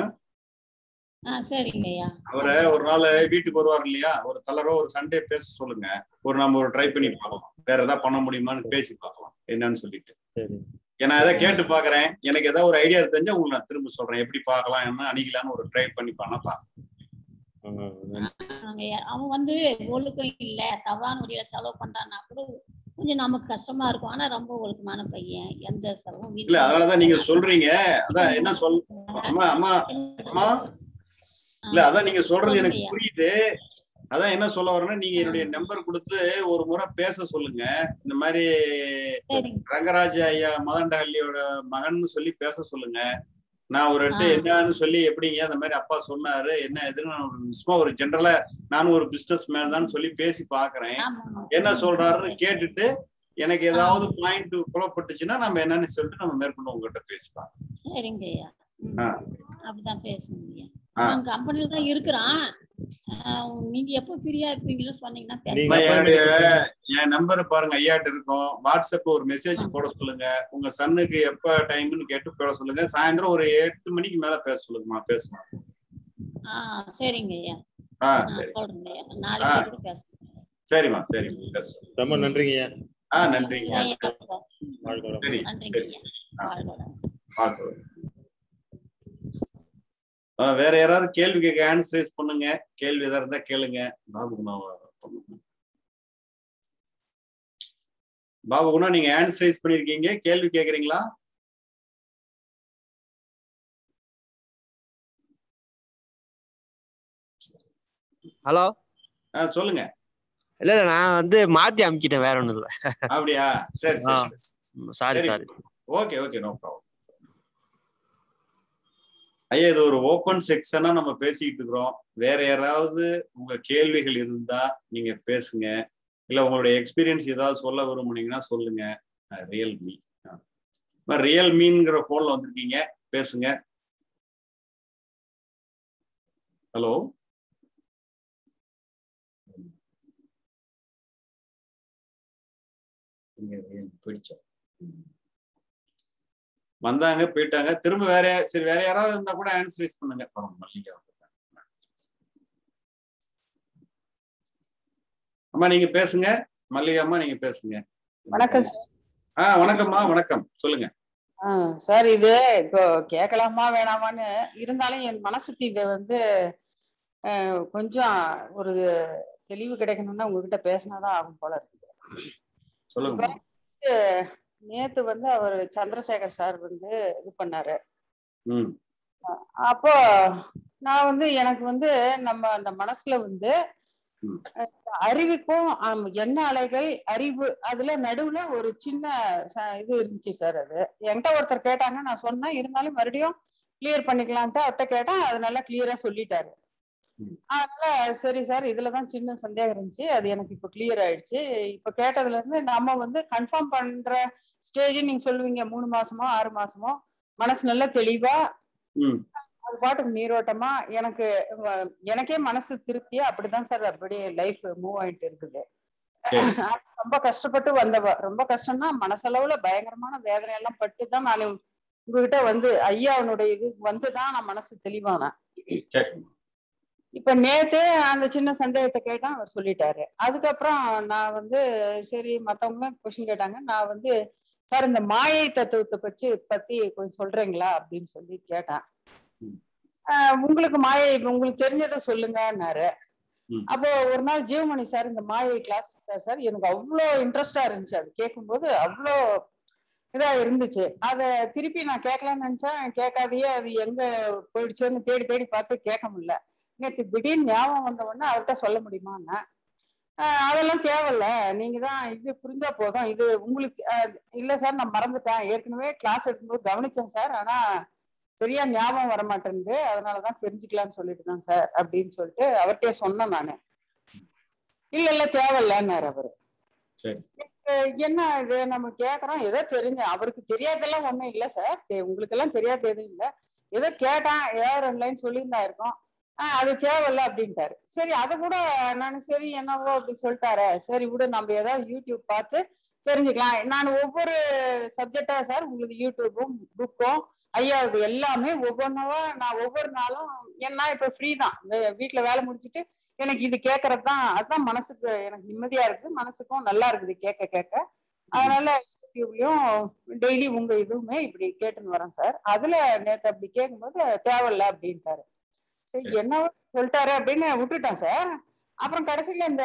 ஆஹ் சரிங்கய்யா அவரை ஒரு நாள் வீட்டுக்கு வருவார் இல்லையா ஒரு தளரோ ஒரு சண்டே பேச சொல்லுங்க ஒரு நம்ம ஒரு ட்ரை பண்ணி பார்க்கலாம் வேற ஏதாவது பண்ண முடியுமான்னு பேசி பார்க்கலாம் என்னன்னு சொல்லிட்டு சரி ஏன்னா எதை கேட்டு பாக்குறேன் எனக்கு ஏதாவது ஒரு ஐடியா தெரிஞ்சா உங்களுக்கு நான் திரும்ப சொல்றேன் எப்படி பார்க்கலாம் என்ன அணிக்கலாம்னு ஒரு ட்ரை பண்ணி பண்ண பாக்கலாம் ஆஹ் நன்றி. ஆமாங்கய்யா. அவன் வந்து ஒழுக்கம் இல்ல தவறான வழியில செலவு பண்றான்னா கூட கொஞ்சம் நமக்கு கஷ்டமா இருக்கும் ஆனா ரொம்ப ஒழுக்கமான பையன் எந்த செலவும் வீட்டுல இல்ல அதனாலதான் நீங்க சொல்றீங்க அதான் என்ன சொல் அம்மா அம்மா அம்மா இல்ல அதான் நீங்க சொல்றது எனக்கு சொல்லுங்கய்யா. புரியுது அதான் என்ன சொல்ல வரேன்னா நீங்க என்னுடைய நம்பர் கொடுத்து ஒரு முறை பேச சொல்லுங்க இந்த மாதிரி சரிங்க ரங்கராஜ ஐயா மதண்டஹள்ளியோட மகன்னு சொல்லி பேச சொல்லுங்க நான் ஒரு இடத்துல ஆ. என்னன்னு சொல்லி எப்படிங்க அந்த மாதிரி அப்பா சொன்னாரு என்ன எதுன்னு நான் ஒரு சும்மா ஒரு ஜென்ரலா நானும் ஒரு பிசினஸ் மேன் தான் சொல்லி பேசி பாக்குறேன் ஆமா என்ன சொல்றாருன்னு கேட்டுட்டு எனக்கு ஏதாவது பாயிண்ட் புலப்பட்டுச்சுன்னா நம்ம என்னன்னு சொல்லிட்டு நம்ம மேற்கொண்டு உங்ககிட்ட பேசலாம் சரிங்க ஐயா ம். ஆ. அப்படிதான் பேசணும் ஐயா ஆ. அவன் கம்பெனில தான் இருக்கிறான் ஆஹ் நீங்க எப்போ ஃப்ரீயா இருப்பீங்களோ சொன்னீங்கன்னா நீங்க அம்மா, பேசலாம் என்னுடைய என் நம்பர் பாருங்க ஐயாட்ட இருக்கும் வாட்ஸ்அப்ல ஒரு மெசேஜ் போட சொல்லுங்க உங்க சன்னுக்கு எப்ப டைம்னு கேட்டு போட சொல்லுங்க சாயந்தரம் ஒரு எட்டு மணிக்கு மேல பேச சொல்லுங்கம்மா பேசலாம் ஆஹ் சரிங்க ஐயா ஆ நான் சரி சொல்றேங்க ஐயா நாளைக்கு கூட பேசலாம் சரிம்மா சரிம்மா பேச சொல்லுங்க. ரொம்ப நன்றிங்கய்யா ஆ நன்றிங்க ஐயா, வாழ்க வளமுடன். சரி நன்றிங்க சரி ஐயா ஆ. வாழ்க வளமுடன். பார்க்கலாம். ஆ, வேற யாராவது கேள்வி கேட்க ஆன்சர் ரைஸ் பண்ணுங்க கேள்வி எதா இருந்தா கேளுங்க பாபு குணா பண்ணுங்க. பாபு குணா நீங்க ஆன்சர் ரைஸ் பண்ணிருக்கீங்க கேள்வி கேக்குறீங்களா ஹலோ ஆ, சொல்லுங்க இல்ல இல்ல நான் வந்து மாத்தி அமுக்கிட்டேன் வேற ஒண்ணும் இல்ல அப்படியா சரி ஆ. சரி சாரி சரி. Sorry okay okay no problem ஐயா இது ஒரு ஓப்பன் செக்ஷனா நம்ம பேசிக்கிட்டு இருக்கிறோம் வேற யாராவது உங்க கேள்விகள் இருந்தா நீங்க பேசுங்க இல்ல உங்களுடைய எக்ஸ்பீரியன்ஸ் ஏதாவது சொல்ல விரும்புனீங்கன்னா சொல்லுங்க ரியல்மி ரியல்மிங்கிற போன்ல வந்திருக்கீங்க பேசுங்க ஹலோ போயிடுச்சா வந்தாங்க போயிட்டாங்க திரும்ப வேற சரி வேற யாராவது இருந்தா கூட ஆன்சர் ரைஸ் பண்ணுங்க பரவாயில்ல, மல்லிகா வந்துட்டாங்க. அம்மா நீங்க பேசுங்க மல்லிகா அம்மா நீங்க பேசுங்க வணக்கம் சார் ஆ வணக்கம்மா வணக்கம் சொல்லுங்க ஆ, சார் இது இப்போ கேட்கலாமா வேணாமான்னு இருந்தாலும் என் மனசுக்கு இது வந்து அஹ், கொஞ்சம் ஒரு தெளிவு கிடைக்கணும்னா உங்ககிட்ட பேசினாதான் ஆகும் போல இருக்குது சொல்லுங்க நேத்து வந்து அவர் சந்திரசேகர் சார் வந்து இது பண்ணாரு ம் அப்போ நான் வந்து எனக்கு வந்து நம்ம அந்த மனசுல வந்து ம். அஹ், அறிவுக்கும் ஆம், எண்ண அலைகள் அறிவு அதுல நடுவுல ஒரு சின்ன ச- இது இருந்துச்சு சார் அது என்கிட்ட ஒருத்தர் கேட்டாங்க நான் சொன்னேன் இருந்தாலும் மறுபடியும் கிளியர் பண்ணிக்கலான்ட்டு அவர்கிட்ட கேட்டேன் அது நல்லா கிளியரா சொல்லிட்டாரு ம். அதனால சரி சார் இதுலதான் சின்ன சந்தேகம் இருந்துச்சு அது எனக்கு இப்ப கிளியர் ஆயிடுச்சு இப்ப கேட்டதுல இருந்து நம்ம வந்து கன்ஃபார்ம் பண்ற ஸ்டேஜ் நீங்க சொல்லுவீங்க மூணு மாசமோ ஆறு மாசமோ மனசு நல்லா தெளிவா ம் அது பாட்டுக்கு நீரோட்டமா எனக்கு அஹ், எனக்கே மனசு திருப்தியா அப்படிதான் சார் அப்படியே லைஃப் மூவ் ஆயிட்டு இருக்குது சரி. நான் ரொம்ப கஷ்டப்பட்டு வந்தவ ரொம்ப கஷ்டம்னா மனசளவுல பயங்கரமான வேதனை எல்லாம் பட்டு தான் நான் உங்ககிட்ட வந்து ஐயா அவனுடைய இது வந்துதான் நான் மனசு தெளிவானேன் சரி இப்ப நேத்து அந்த சின்ன சந்தேகத்தை கேட்டா அவர் சொல்லிட்டாரு அதுக்கப்புறம் நான் வந்து சரி மத்தவங்க கொஸ்டின் கேட்டாங்க நான் வந்து சார் இந்த மாயை தத்துவத்தை பற்றி பத்தி கொஞ்சம் சொல்றீங்களா அப்படின்னு சொல்லி கேட்டேன் ம். ஆஹ் உங்களுக்கு மாயை உங்களுக்கு தெரிஞ்சதை சொல்லுங்கன்னாரு ம். அப்போ ஒரு நாள் ஜீவமணி சார் இந்த மாயை கிளாஸ் சார் எனக்கு அவ்வளோ இன்ட்ரெஸ்டா இருந்துச்சு அது கேட்கும்போது அவ்வளோ இதா இருந்துச்சு அத திருப்பி நான் கேட்கலாம்னு நினைச்சேன் கேட்காதையே அது எங்க போயிடுச்சோன்னு தேடி தேடி பார்த்து கேட்க முடியல நேற்று திடீர்னு ஞாபகம் வந்த உடனே அவர்கிட்ட சொல்ல முடியுமான்னா ஆஹ் அதெல்லாம் தேவையில்ல நீங்க தான் இது புரிஞ்சா போதும் இது உங்களுக்கு ஆஹ் இல்ல சார் நான் மறந்துட்டேன் ஏற்கனவே கிளாஸ் எடுக்கும்போது கவனிச்சேன் சார் ஆனா சரியா ஞாபகம் வர மாட்டேங்குது அதனாலதான் தெரிஞ்சுக்கலாம்னு சொல்லிட்டு தான் சார் அப்படின்னு சொல்லிட்டு அவர்கிட்டயே சொன்னேன் நானு இல்ல இல்ல தேவையில்லன்னாரு அவரு சரி அஹ் என்ன இது நம்ம கேக்குறோம் ஏதோ தெரிஞ்ச அவருக்கு தெரியாதெல்லாம் ஒண்ணும் இல்ல சார் உங்களுக்கு எல்லாம் தெரியாத எதுவும் இல்ல ஏதோ கேட்டான் ஏதோ ரெண்டு லைன் சொல்லியிருந்தா இருக்கும் ஆஹ் அது தேவையில்ல அப்படின்ட்டாரு சரி அது கூட நான் சரி என்னவோ அப்படி சொல்லிட்டாரு சரி விடு நம்ம ஏதாவது யூடியூப் பார்த்து தெரிஞ்சுக்கலாம் நான் ஒவ்வொரு சப்ஜெக்டா சார் உங்களுக்கு யூடியூப்பும் புக்கும் ஐயாவது எல்லாமே ஒவ்வொன்றவா நான் ஒவ்வொரு நாளும் ஏன்னா இப்ப ஃப்ரீ தான் வே- வீட்டுல வேலை முடிச்சிட்டு எனக்கு இது கேட்கறது தான் அதுதான் மனசுக்கு எனக்கு நிம்மதியா இருக்கு மனசுக்கும் நல்லா இருக்குது கேட்க கேட்க அதனால யூடியூப்லயும் டெய்லி உங்க இதுவுமே இப்படி கேட்டுன்னு வரேன் சார் அதுல நேத்து அப்படி கேட்கும்போது தேவையில்ல அப்படின்ட்டாரு சரி சரி. என்ன சொல்லிட்டாரு அப்படின்னு விட்டுட்டேன் சார் அப்புறம் கடைசியில இந்த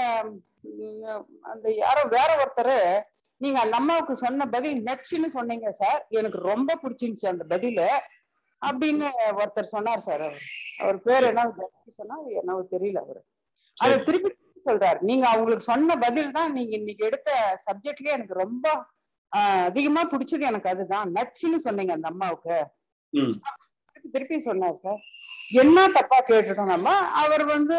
ம், அந்த யாரோ வேற ஒருத்தர் நீங்க அந்த அம்மாவுக்கு சொன்ன பதில் நச்சுன்னு சொன்னீங்க சார் எனக்கு ரொம்ப பிடிச்சிருந்துச்சு அந்த பதிலு அப்படின்னு ஒருத்தர் சொன்னார் சார் அவர் அவர் பேர் என்ன சொன்னா என்னவோ தெரியல அவரு அதை சரி திருப்பி சொல்றாரு நீங்க அவங்களுக்கு சொன்ன பதில் தான் நீங்க இன்னைக்கு எடுத்த சப்ஜெக்ட்லயே எனக்கு ரொம்ப ஆஹ், அதிகமா பிடிச்சது எனக்கு அதுதான் நச்சுன்னு சொன்னீங்க அந்த அம்மாவுக்கு ம் திருப்பி சொன்னார் சார் என்ன தப்பா கேட்டுட்டோம் நம்ம அவர் வந்து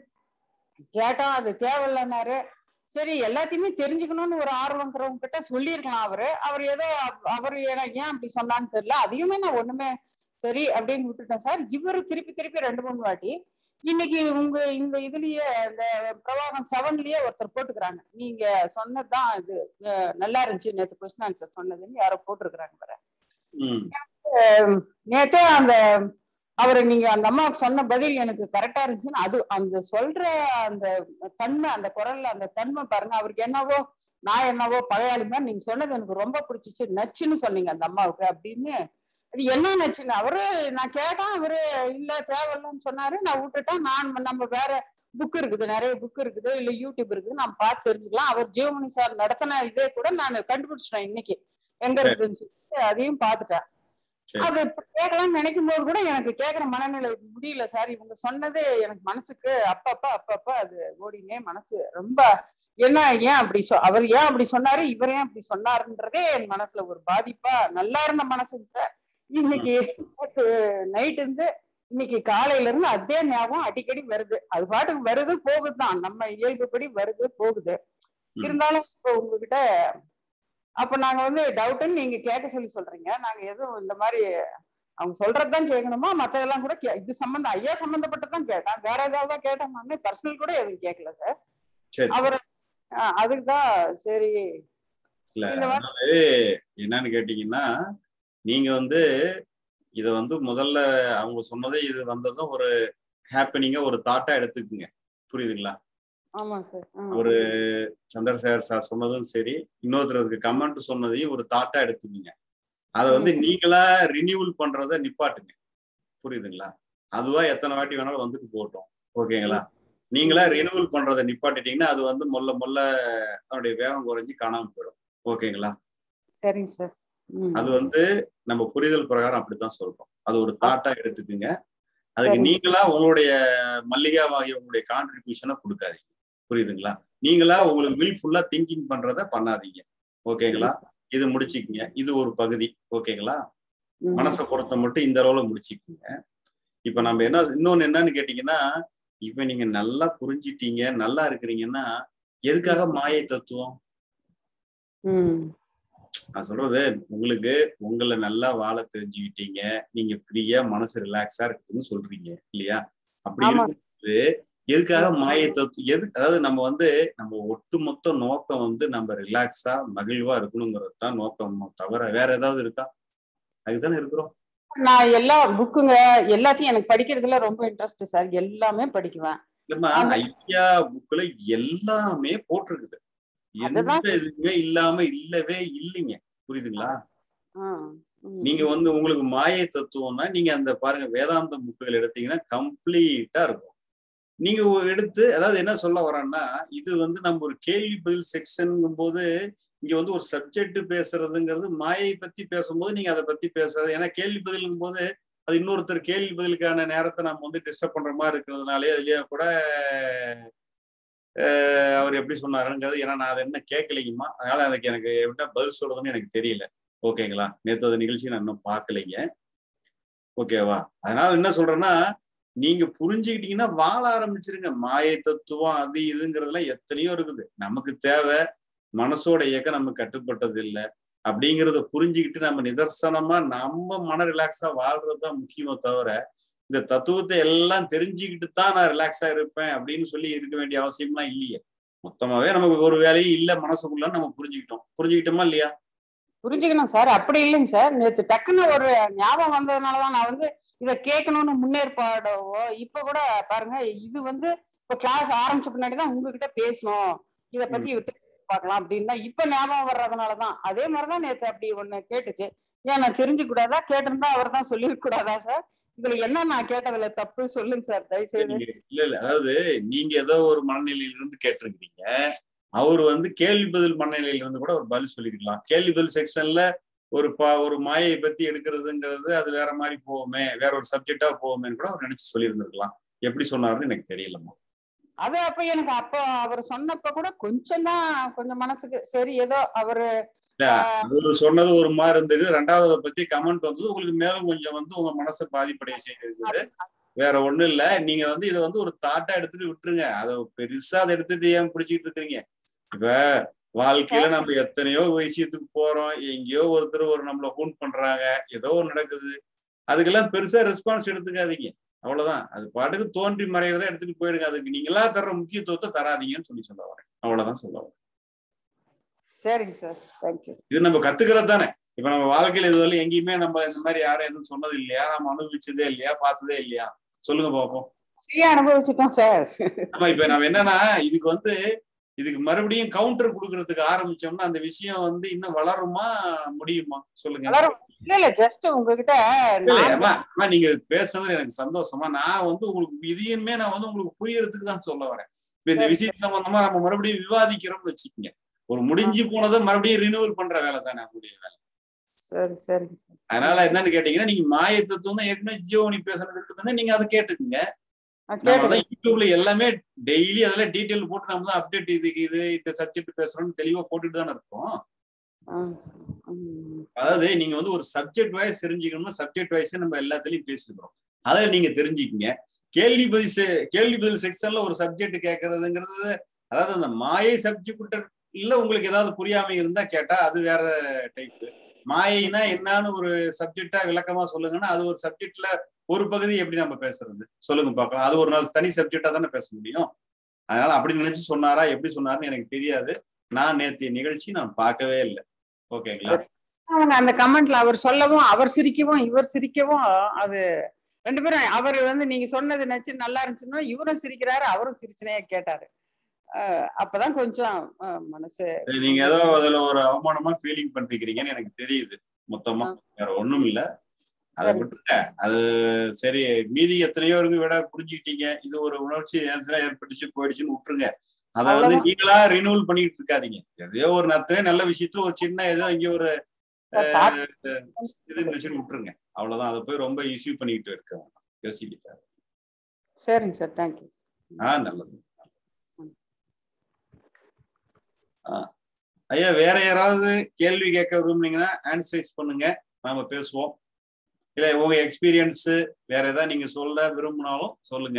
கேட்டோம் அது தேவையில்லைன்னாரு சரி எல்லாத்தையுமே தெரிஞ்சுக்கணும்னு ஒரு ஆர்வங்கிறவங்க கிட்ட சொல்லியிருக்கலாம் அவரு அவர் ஏதோ அவ- அவர் ஏன் ஏன் அப்படி சொன்னான்னு தெரியல அதையுமே நான் ஒண்ணுமே சரி அப்படின்னு விட்டுட்டேன் சார் இவரு திருப்பி திருப்பி ரெண்டு மூணு வாட்டி இன்னைக்கு உங்க இந்த இதுலயே இந்த பிரவாகம் செவன்லயே ஒருத்தர் போட்டுக்கிறாங்க நீங்க சொன்னதுதான் இது அஹ் நல்லா இருந்துச்சு நேத்து கொஸ்டின் ஆன்சர் சொன்னதுன்னு யாரோ போட்டிருக்கிறாங்க பாரு ம் அஹ் நேத்தே அந்த அவரு நீங்க அந்த அம்மாவுக்கு சொன்ன பதில் எனக்கு கரெக்டா இருந்துச்சுன்னு அது அந்த சொல்ற அந்த தன்மை அந்த குரல்ல அந்த தன்மை பாருங்க அவருக்கு என்னவோ நான் என்னவோ பகையாளி மாதிரி நீங்க சொன்னது எனக்கு ரொம்ப பிடிச்சிச்சு நச்சுன்னு சொன்னீங்க அந்த அம்மாவுக்கு அப்படின்னு அது என்ன நச்சுன்னு அவரு நான் கேட்டேன் அவரு இல்ல தேவையில்லைன்னு சொன்னாரு நான் விட்டுட்டேன் நான் நம்ம வேற புக் இருக்குது நிறைய புக் இருக்குது இல்ல யூடியூப் இருக்குது நான் பார்த்து தெரிஞ்சுக்கலாம் அவர் ஜீவமணி சார் நடத்தின இதே கூட நான் கண்டுபிடிச்சிட்டேன் இன்னைக்கு எங்க சரி. இருக்குன்னு சொல்லி அதையும் பார்த்துட்டேன் சரி. அது இப்ப கேட்கலாம்னு நினைக்கும் போது கூட எனக்கு கேட்கிற மனநிலை முடியல சார் இவங்க சொன்னது எனக்கு மனசுக்கு அப்பப்ப அப்பப்ப அது ஓடினே மனசு ரொம்ப என்ன ஏன் அப்படி சொ அவர் ஏன் அப்படி சொன்னாரு இவர் ஏன் அப்படி சொன்னாருன்றதே என் மனசுல ஒரு பாதிப்பா நல்லா இருந்த மனசுங்க சார் இன்னைக்கு நைட் இருந்து இன்னைக்கு காலையில இருந்து அதே ஞாபகம் அடிக்கடி வருது அது பாட்டுக்கு வருது போகுதுதான் நம்ம இயல்புப்படி வருது போகுது ம். இருந்தாலும் இப்போ உங்ககிட்ட அப்ப நாங்க வந்து டவுட்னு நீங்க கேட்க சொல்லி சொல்றீங்க நாங்க எதுவும் இந்த மாதிரி அவங்க சொல்றதுதான் கேட்கணுமா மத்ததெல்லாம் கூட கே- இது சம்பந்தம் ஐயா சம்பந்தப்பட்டதான் கேட்டேன் வேற ஏதாவது கேட்டோம்னு பர்சனல் கூட எதுவும் கேட்கல சார் சரி சரி. அவர் அதுக்குதான் சரி இல்ல இந்த வா- அதாவது என்னன்னு கேட்டீங்கன்னா நீங்க வந்து இத வந்து முதல்ல அவங்க சொன்னதே இது வந்ததும் ஒரு ஹாப்பனிங்கா ஒரு தாட்டா எடுத்துக்குங்க புரியுதுங்களா ஆமா சார் ஒரு சந்திரசேகர் சார் சொன்னதும் சரி இன்னொருத்தருக்கு கமெண்ட் சொன்னதையும் ஒரு தாட்டா எடுத்துக்கீங்க அதை வந்து நீங்களா ரினியூவல் பண்றத நிப்பாட்டுங்க புரியுதுங்களா அதுவா எத்தனை வாட்டி வேணாலும் வந்துட்டு போகட்டும் ஓகேங்களா நீங்களா ரினியூவல் பண்றதை நிப்பாட்டிட்டீங்கன்னா அது வந்து மொல்ல மொல்ல அதனுடைய வேகம் குறைஞ்சு காணாம போயிடும் ஓகேங்களா சரிங்க சார் ம். அது வந்து நம்ம புரிதல் பிரகாரம் அப்படித்தான் சொல்றோம் அது ஒரு தாட்டா எடுத்துக்குங்க அதுக்கு சரி. நீங்களா உங்களுடைய மல்லிகாவாகிய உங்களுடைய கான்ட்ரிபியூஷனை கொடுக்காதீங்க புரியுதுங்களா நீங்களா உங்களுக்கு வில் ஃபுல்லா திங்கிங் பண்றத பண்ணாதீங்க ஓகேங்களா இது முடிச்சுக்குங்க இது ஒரு பகுதி ஓகேங்களா ம். மனசை பொறுத்த மட்டும் இந்த அளவுல முடிச்சுக்குங்க இப்ப நம்ம என்ன இன்னொன்னு என்னன்னு கேட்டீங்கன்னா இப்ப நீங்க நல்லா புரிஞ்சிட்டீங்க நல்லா இருக்கிறீங்கன்னா எதுக்காக மாயை தத்துவம் ம். நான் சொல்றது உங்களுக்கு உங்களை நல்லா வாழ தெரிஞ்சுக்கிட்டீங்க நீங்க ஃப்ரீயா மனசு ரிலாக்ஸா இருக்குதுன்னு சொல்றீங்க இல்லையா அப்படி ஆமா. இருக்கும்போது எதுக்காக மாயை தத்துவம் எது அதாவது நம்ம வந்து நம்ம ஒட்டுமொத்த நோக்கம் வந்து நம்ம ரிலாக்ஸா மகிழ்வா இருக்கணுங்கிறது தான் நோக்கம் தவிர வேற ஏதாவது இருக்கா அதுதானே இருக்கிறோம் நான் எல்லா புக்குங்க எல்லாத்தையும் எனக்கு படிக்கிறதுல ரொம்ப இன்ட்ரெஸ்ட் சார் எல்லாமே படிக்குவேன் இல்லம்மா ஆமா. ஐயா புக்ல எல்லாமே போட்டிருக்குது எந்த அதுதான். இதுவுமே இல்லாம இல்லவே இல்லைங்க புரியுதுங்களா ஆ, ம். நீங்க வந்து உங்களுக்கு மாயை தத்துவம்னா நீங்க அந்த பாருங்க வேதாந்த புக்குகள் எடுத்தீங்கன்னா கம்ப்ளீட்டா இருக்கும் நீங்க ஒரு எடுத்து அதாவது என்ன சொல்ல வரேன்னா இது வந்து நம்ம ஒரு கேள்வி பதில் செக்ஷன் போது இங்க வந்து ஒரு சப்ஜெக்ட் பேசுறதுங்கிறது மாயை பத்தி பேசும்போது நீங்க அதை பத்தி பேசுறது ஏன்னா கேள்வி பதிலுங்கும் போது அது இன்னொருத்தர் கேள்வி பதிலுக்கான நேரத்தை நம்ம வந்து டிஸ்டர்ப் பண்ற மாதிரி இருக்கிறதுனாலே அதுலயே கூட அஹ், அவர் எப்படி சொன்னாருங்கிறது ஏன்னா நான் அதை என்ன கேட்கலைங்கம்மா அதனால அதுக்கு எனக்கு எப்படி பதில் சொல்றதுன்னு எனக்கு தெரியல ஓகேங்களா நேற்று அந்த நிகழ்ச்சி நான் இன்னும் பார்க்கலைங்க ஓகேவா அதனால என்ன சொல்றேன்னா நீங்க புரிஞ்சுக்கிட்டீங்கன்னா வாழ ஆரம்பிச்சிருங்க மாயை தத்துவம் அது இதுங்கிறதெல்லாம் எத்தனையோ இருக்குது நமக்கு தேவை மனசோட இயக்கம் நமக்கு கட்டுப்பட்டது இல்லை அப்படிங்கிறத புரிஞ்சுக்கிட்டு நம்ம நிதர்சனமா நம்ம மன ரிலாக்ஸா வாழ்றது தான் முக்கியமோ தவிர இந்த தத்துவத்தை எல்லாம் தெரிஞ்சுக்கிட்டு தான் நான் ரிலாக்ஸா இருப்பேன் அப்படின்னு சொல்லி இருக்க வேண்டிய அவசியம்லாம் இல்லையே மொத்தமாவே நமக்கு ஒரு வேலையும் இல்லை மனசுக்குள்ள நம்ம புரிஞ்சுக்கிட்டோம் புரிஞ்சுக்கிட்டோமா இல்லையா புரிஞ்சுக்கணும் சார் அப்படி இல்லைங்க சார் நேத்து டக்குன்னு ஒரு ஞாபகம் வந்ததுனாலதான் நான் வந்து இத கேட்கணும்னு முன்னேற்பாடவோ இப்ப கூட பாருங்க இது வந்து இப்ப கிளாஸ் ஆரம்பிச்ச பின்னாடி தான் உங்ககிட்ட பேசணும் இத பத்தி விட்டு பார்க்கலாம் அப்படின்னா இப்ப ஞாபகம் வர்றதுனாலதான் அதே மாதிரிதான் நேத்து அப்படி ஒண்ணு கேட்டுச்சு ஏன் நான் தெரிஞ்சுக்க கூடாதா கேட்டிருந்தா அவர் தான் சொல்லிருக்க கூடாதா சார் இதுல என்ன நான் கேட்டதுல தப்பு சொல்லுங்க சார் தயவுசெய்து நீங்க- இல்ல இல்ல அதாவது நீங்க ஏதோ ஒரு மனநிலையில இருந்து கேட்டிருக்கிறீங்க அவர் வந்து கேள்வி பதில் மனநிலையில இருந்து கூட ஒரு பதில் சொல்லிருக்கலாம் கேள்வி பதில் செக்ஷன்ல ஒரு பா ஒரு மாயை பத்தி எடுக்கிறதுங்கிறது அது வேற மாதிரி போவோமே வேற ஒரு சப்ஜெக்டா போவோமேன்னு கூட அவர் நினைச்சு சொல்லியிருந்திருக்கலாம் எப்படி சொன்னாருன்னு எனக்கு தெரியலம்மா அது அப்ப எனக்கு அப்ப அவர் சொன்னப்ப கூட கொஞ்சம் தான் கொஞ்சம் மனசுக்கு சரி ஏதோ அவரு இல்ல, அவரு சொன்னது ஒரு மாதிரி இருந்தது ரெண்டாவது பத்தி கமெண்ட் வந்தது உங்களுக்கு மேலும் கொஞ்சம் வந்து உங்க மனசை பாதிப்படைய செய்திருக்குது வேற ஒண்ணும் இல்ல நீங்க வந்து இதை வந்து ஒரு தாட்டா எடுத்துட்டு விட்டுருங்க அதை பெருசா அதை எடுத்துட்டு ஏன் பிடிச்சிட்டு இருக்கீங்க இப்ப வாழ்க்கையில நம்ம எத்தனையோ விஷயத்துக்கு போறோம் எங்கேயோ ஒருத்தர் ஒரு நம்மள ஹூன் பண்றாங்க ஏதோ ஒரு நடக்குது அதுக்கெல்லாம் பெருசா ரெஸ்பான்ஸ் எடுத்துக்காதீங்க அவ்வளவுதான் அது பாட்டுக்கு தோன்றி மறைகிறத எடுத்துட்டு போயிடுங்க அதுக்கு நீங்களா தர்ற முக்கியத்துவத்தை தராதீங்கன்னு சொல்லி சொல்ல வரேன் அவ்வளவுதான் சொல்ல வரேன் சரிங்க சார் தேங்க்யூ இது நம்ம கத்துக்கிறது தானே இப்ப நம்ம வாழ்க்கையில இதுவரை எங்கேயுமே நம்ம இந்த மாதிரி யாரும் எதுவும் சொன்னது இல்லையா நம்ம அனுபவிச்சதே இல்லையா பார்த்ததே இல்லையா சொல்லுங்க பாப்போம் ஃப்ரீயா அனுபவிச்சுட்டோம் சார் ஆமா இப்ப நம்ம என்னன்னா இதுக்கு வந்து இதுக்கு மறுபடியும் கவுண்டர் கொடுக்கறதுக்கு ஆரம்பிச்சோம்னா அந்த விஷயம் வந்து இன்னும் வளருமா முடியுமா சொல்லுங்க வளரும். இல்ல இல்ல ஜஸ்ட் உங்ககிட்ட இல்ல, நான் அம்மா, அம்மா, நீங்க பேசுனது எனக்கு சந்தோஷமா நான் வந்து உங்களுக்கு இதையுமே நான் வந்து உங்களுக்கு புரியறதுக்கு தான் சொல்ல வரேன் இப்ப இந்த சரி. விஷயம் சம்பந்தமா நம்ம மறுபடியும் விவாதிக்கிறோம்னு வச்சுக்கோங்க ஒரு முடிஞ்சு போனதை மறுபடியும் ரினியூவல் பண்ற வேலை தானே நம்முடைய வேலை சரி சரிங்க சார் அதனால என்னன்னு கேட்டீங்கன்னா நீங்க மாய தத்துவம் தான் ஏற்கனவே ஜியோனி பேசுறது இருக்குதுன்னா நீங்க அதை கேட்டுக்குங்க நான் நம்ம கேட்டுக்கிறேன் தான் யூடியூப்ல எல்லாமே டெய்லி அதெல்லாம் டீட்டெயில் போட்டு நம்ம தான் அப்டேட் இதுக்கு இது இந்த சப்ஜெக்ட் பேசுறோம்னு தெளிவா போட்டுட்டு தானே இருக்கோம் ஆ, ம். அதாவது நீங்க வந்து ஒரு சப்ஜெக்ட் வைஸ் தெரிஞ்சுக்கணும்னா சப்ஜெக்ட் வைஸ் நம்ம எல்லாத்துலயும் பேசிருக்கிறோம் அதுல நீங்க தெரிஞ்சுக்கங்க கேள்வி பதில் செ- கேள்வி பதில் செக்ஷன்ல ஒரு சப்ஜெக்ட் கேட்கறதுங்கிறது அதாவது அந்த மாயை சப்ஜெக்ட் இல்ல உங்களுக்கு ஏதாவது புரியாம இருந்தா கேட்டா அது வேற டைப் மாயைனா என்னன்னு ஒரு சப்ஜெக்டா விளக்கமா சொல்லுங்கன்னா அது ஒரு சப்ஜெக்ட்ல ஒரு பகுதி எப்படி நம்ம பேசுறது சொல்லுங்க பார்க்கலாம் அது ஒரு நாள் தனி சப்ஜெக்டா தானே பேச முடியும் அதனால அப்படி நினைச்சு சொன்னாரா எப்படி சொன்னாருன்னு எனக்கு தெரியாது நான் நேத்திய நிகழ்ச்சி நான் பார்க்கவே இல்லை ஓகேங்களா அவங்க அந்த கமெண்ட்ல அவர் சொல்லவும் அவர் சிரிக்கவும் இவர் சிரிக்கவும் அது ரெண்டு பேரும் அவர் வந்து நீங்க சொன்னது நினைச்சு நல்லா இருந்துச்சுன்னா இவரும் சிரிக்கிறாரு அவரும் சிரிச்சுனே கேட்டாரு அஹ் அப்பதான் கொஞ்சம் அஹ், மனசு சரி, நீங்க ஏதோ அதுல ஒரு அவமானமா ஃபீலிங் பண்றீங்கன்னு எனக்கு தெரியுது மொத்தமா வேற ஒண்ணும் இல்ல அதை சரி. விட்டுருங்க அது சரி மீதி எத்தனையோ இருக்கு விட புரிஞ்சுக்கிட்டீங்க இது ஒரு உணர்ச்சி ஏன்சலா ஏற்பட்டுச்சு போயிடுச்சுன்னு விட்டுருங்க அதை வந்து அவ்வளவுதான். நீங்களா ரினியூவல் பண்ணிட்டு இருக்காதீங்க எதையோ ஒரு நத்தனே நல்ல விஷயத்துல ஒரு சின்ன ஏதோ இங்க ஒரு பாட்டு இது நினைச்சுட்டு விட்டுருங்க அவ்வளவுதான் அதை போய் ரொம்ப இஷ்யூ பண்ணிக்கிட்டு இருக்க வேண்டாம் யோசிக்க தேவை. சரிங்க சார் தேங்க்யூ ஆ நல்லது ஆ. ஐயா வேற யாராவது கேள்வி கேட்க விரும்புனீங்கன்னா ஆன்சரைஸ் பண்ணுங்க நாம பேசுவோம் இல்ல உங்க எக்ஸ்பீரியன்ஸ் வேற ஏதாவது நீங்க சொல்ல விரும்பினாலும் சொல்லுங்க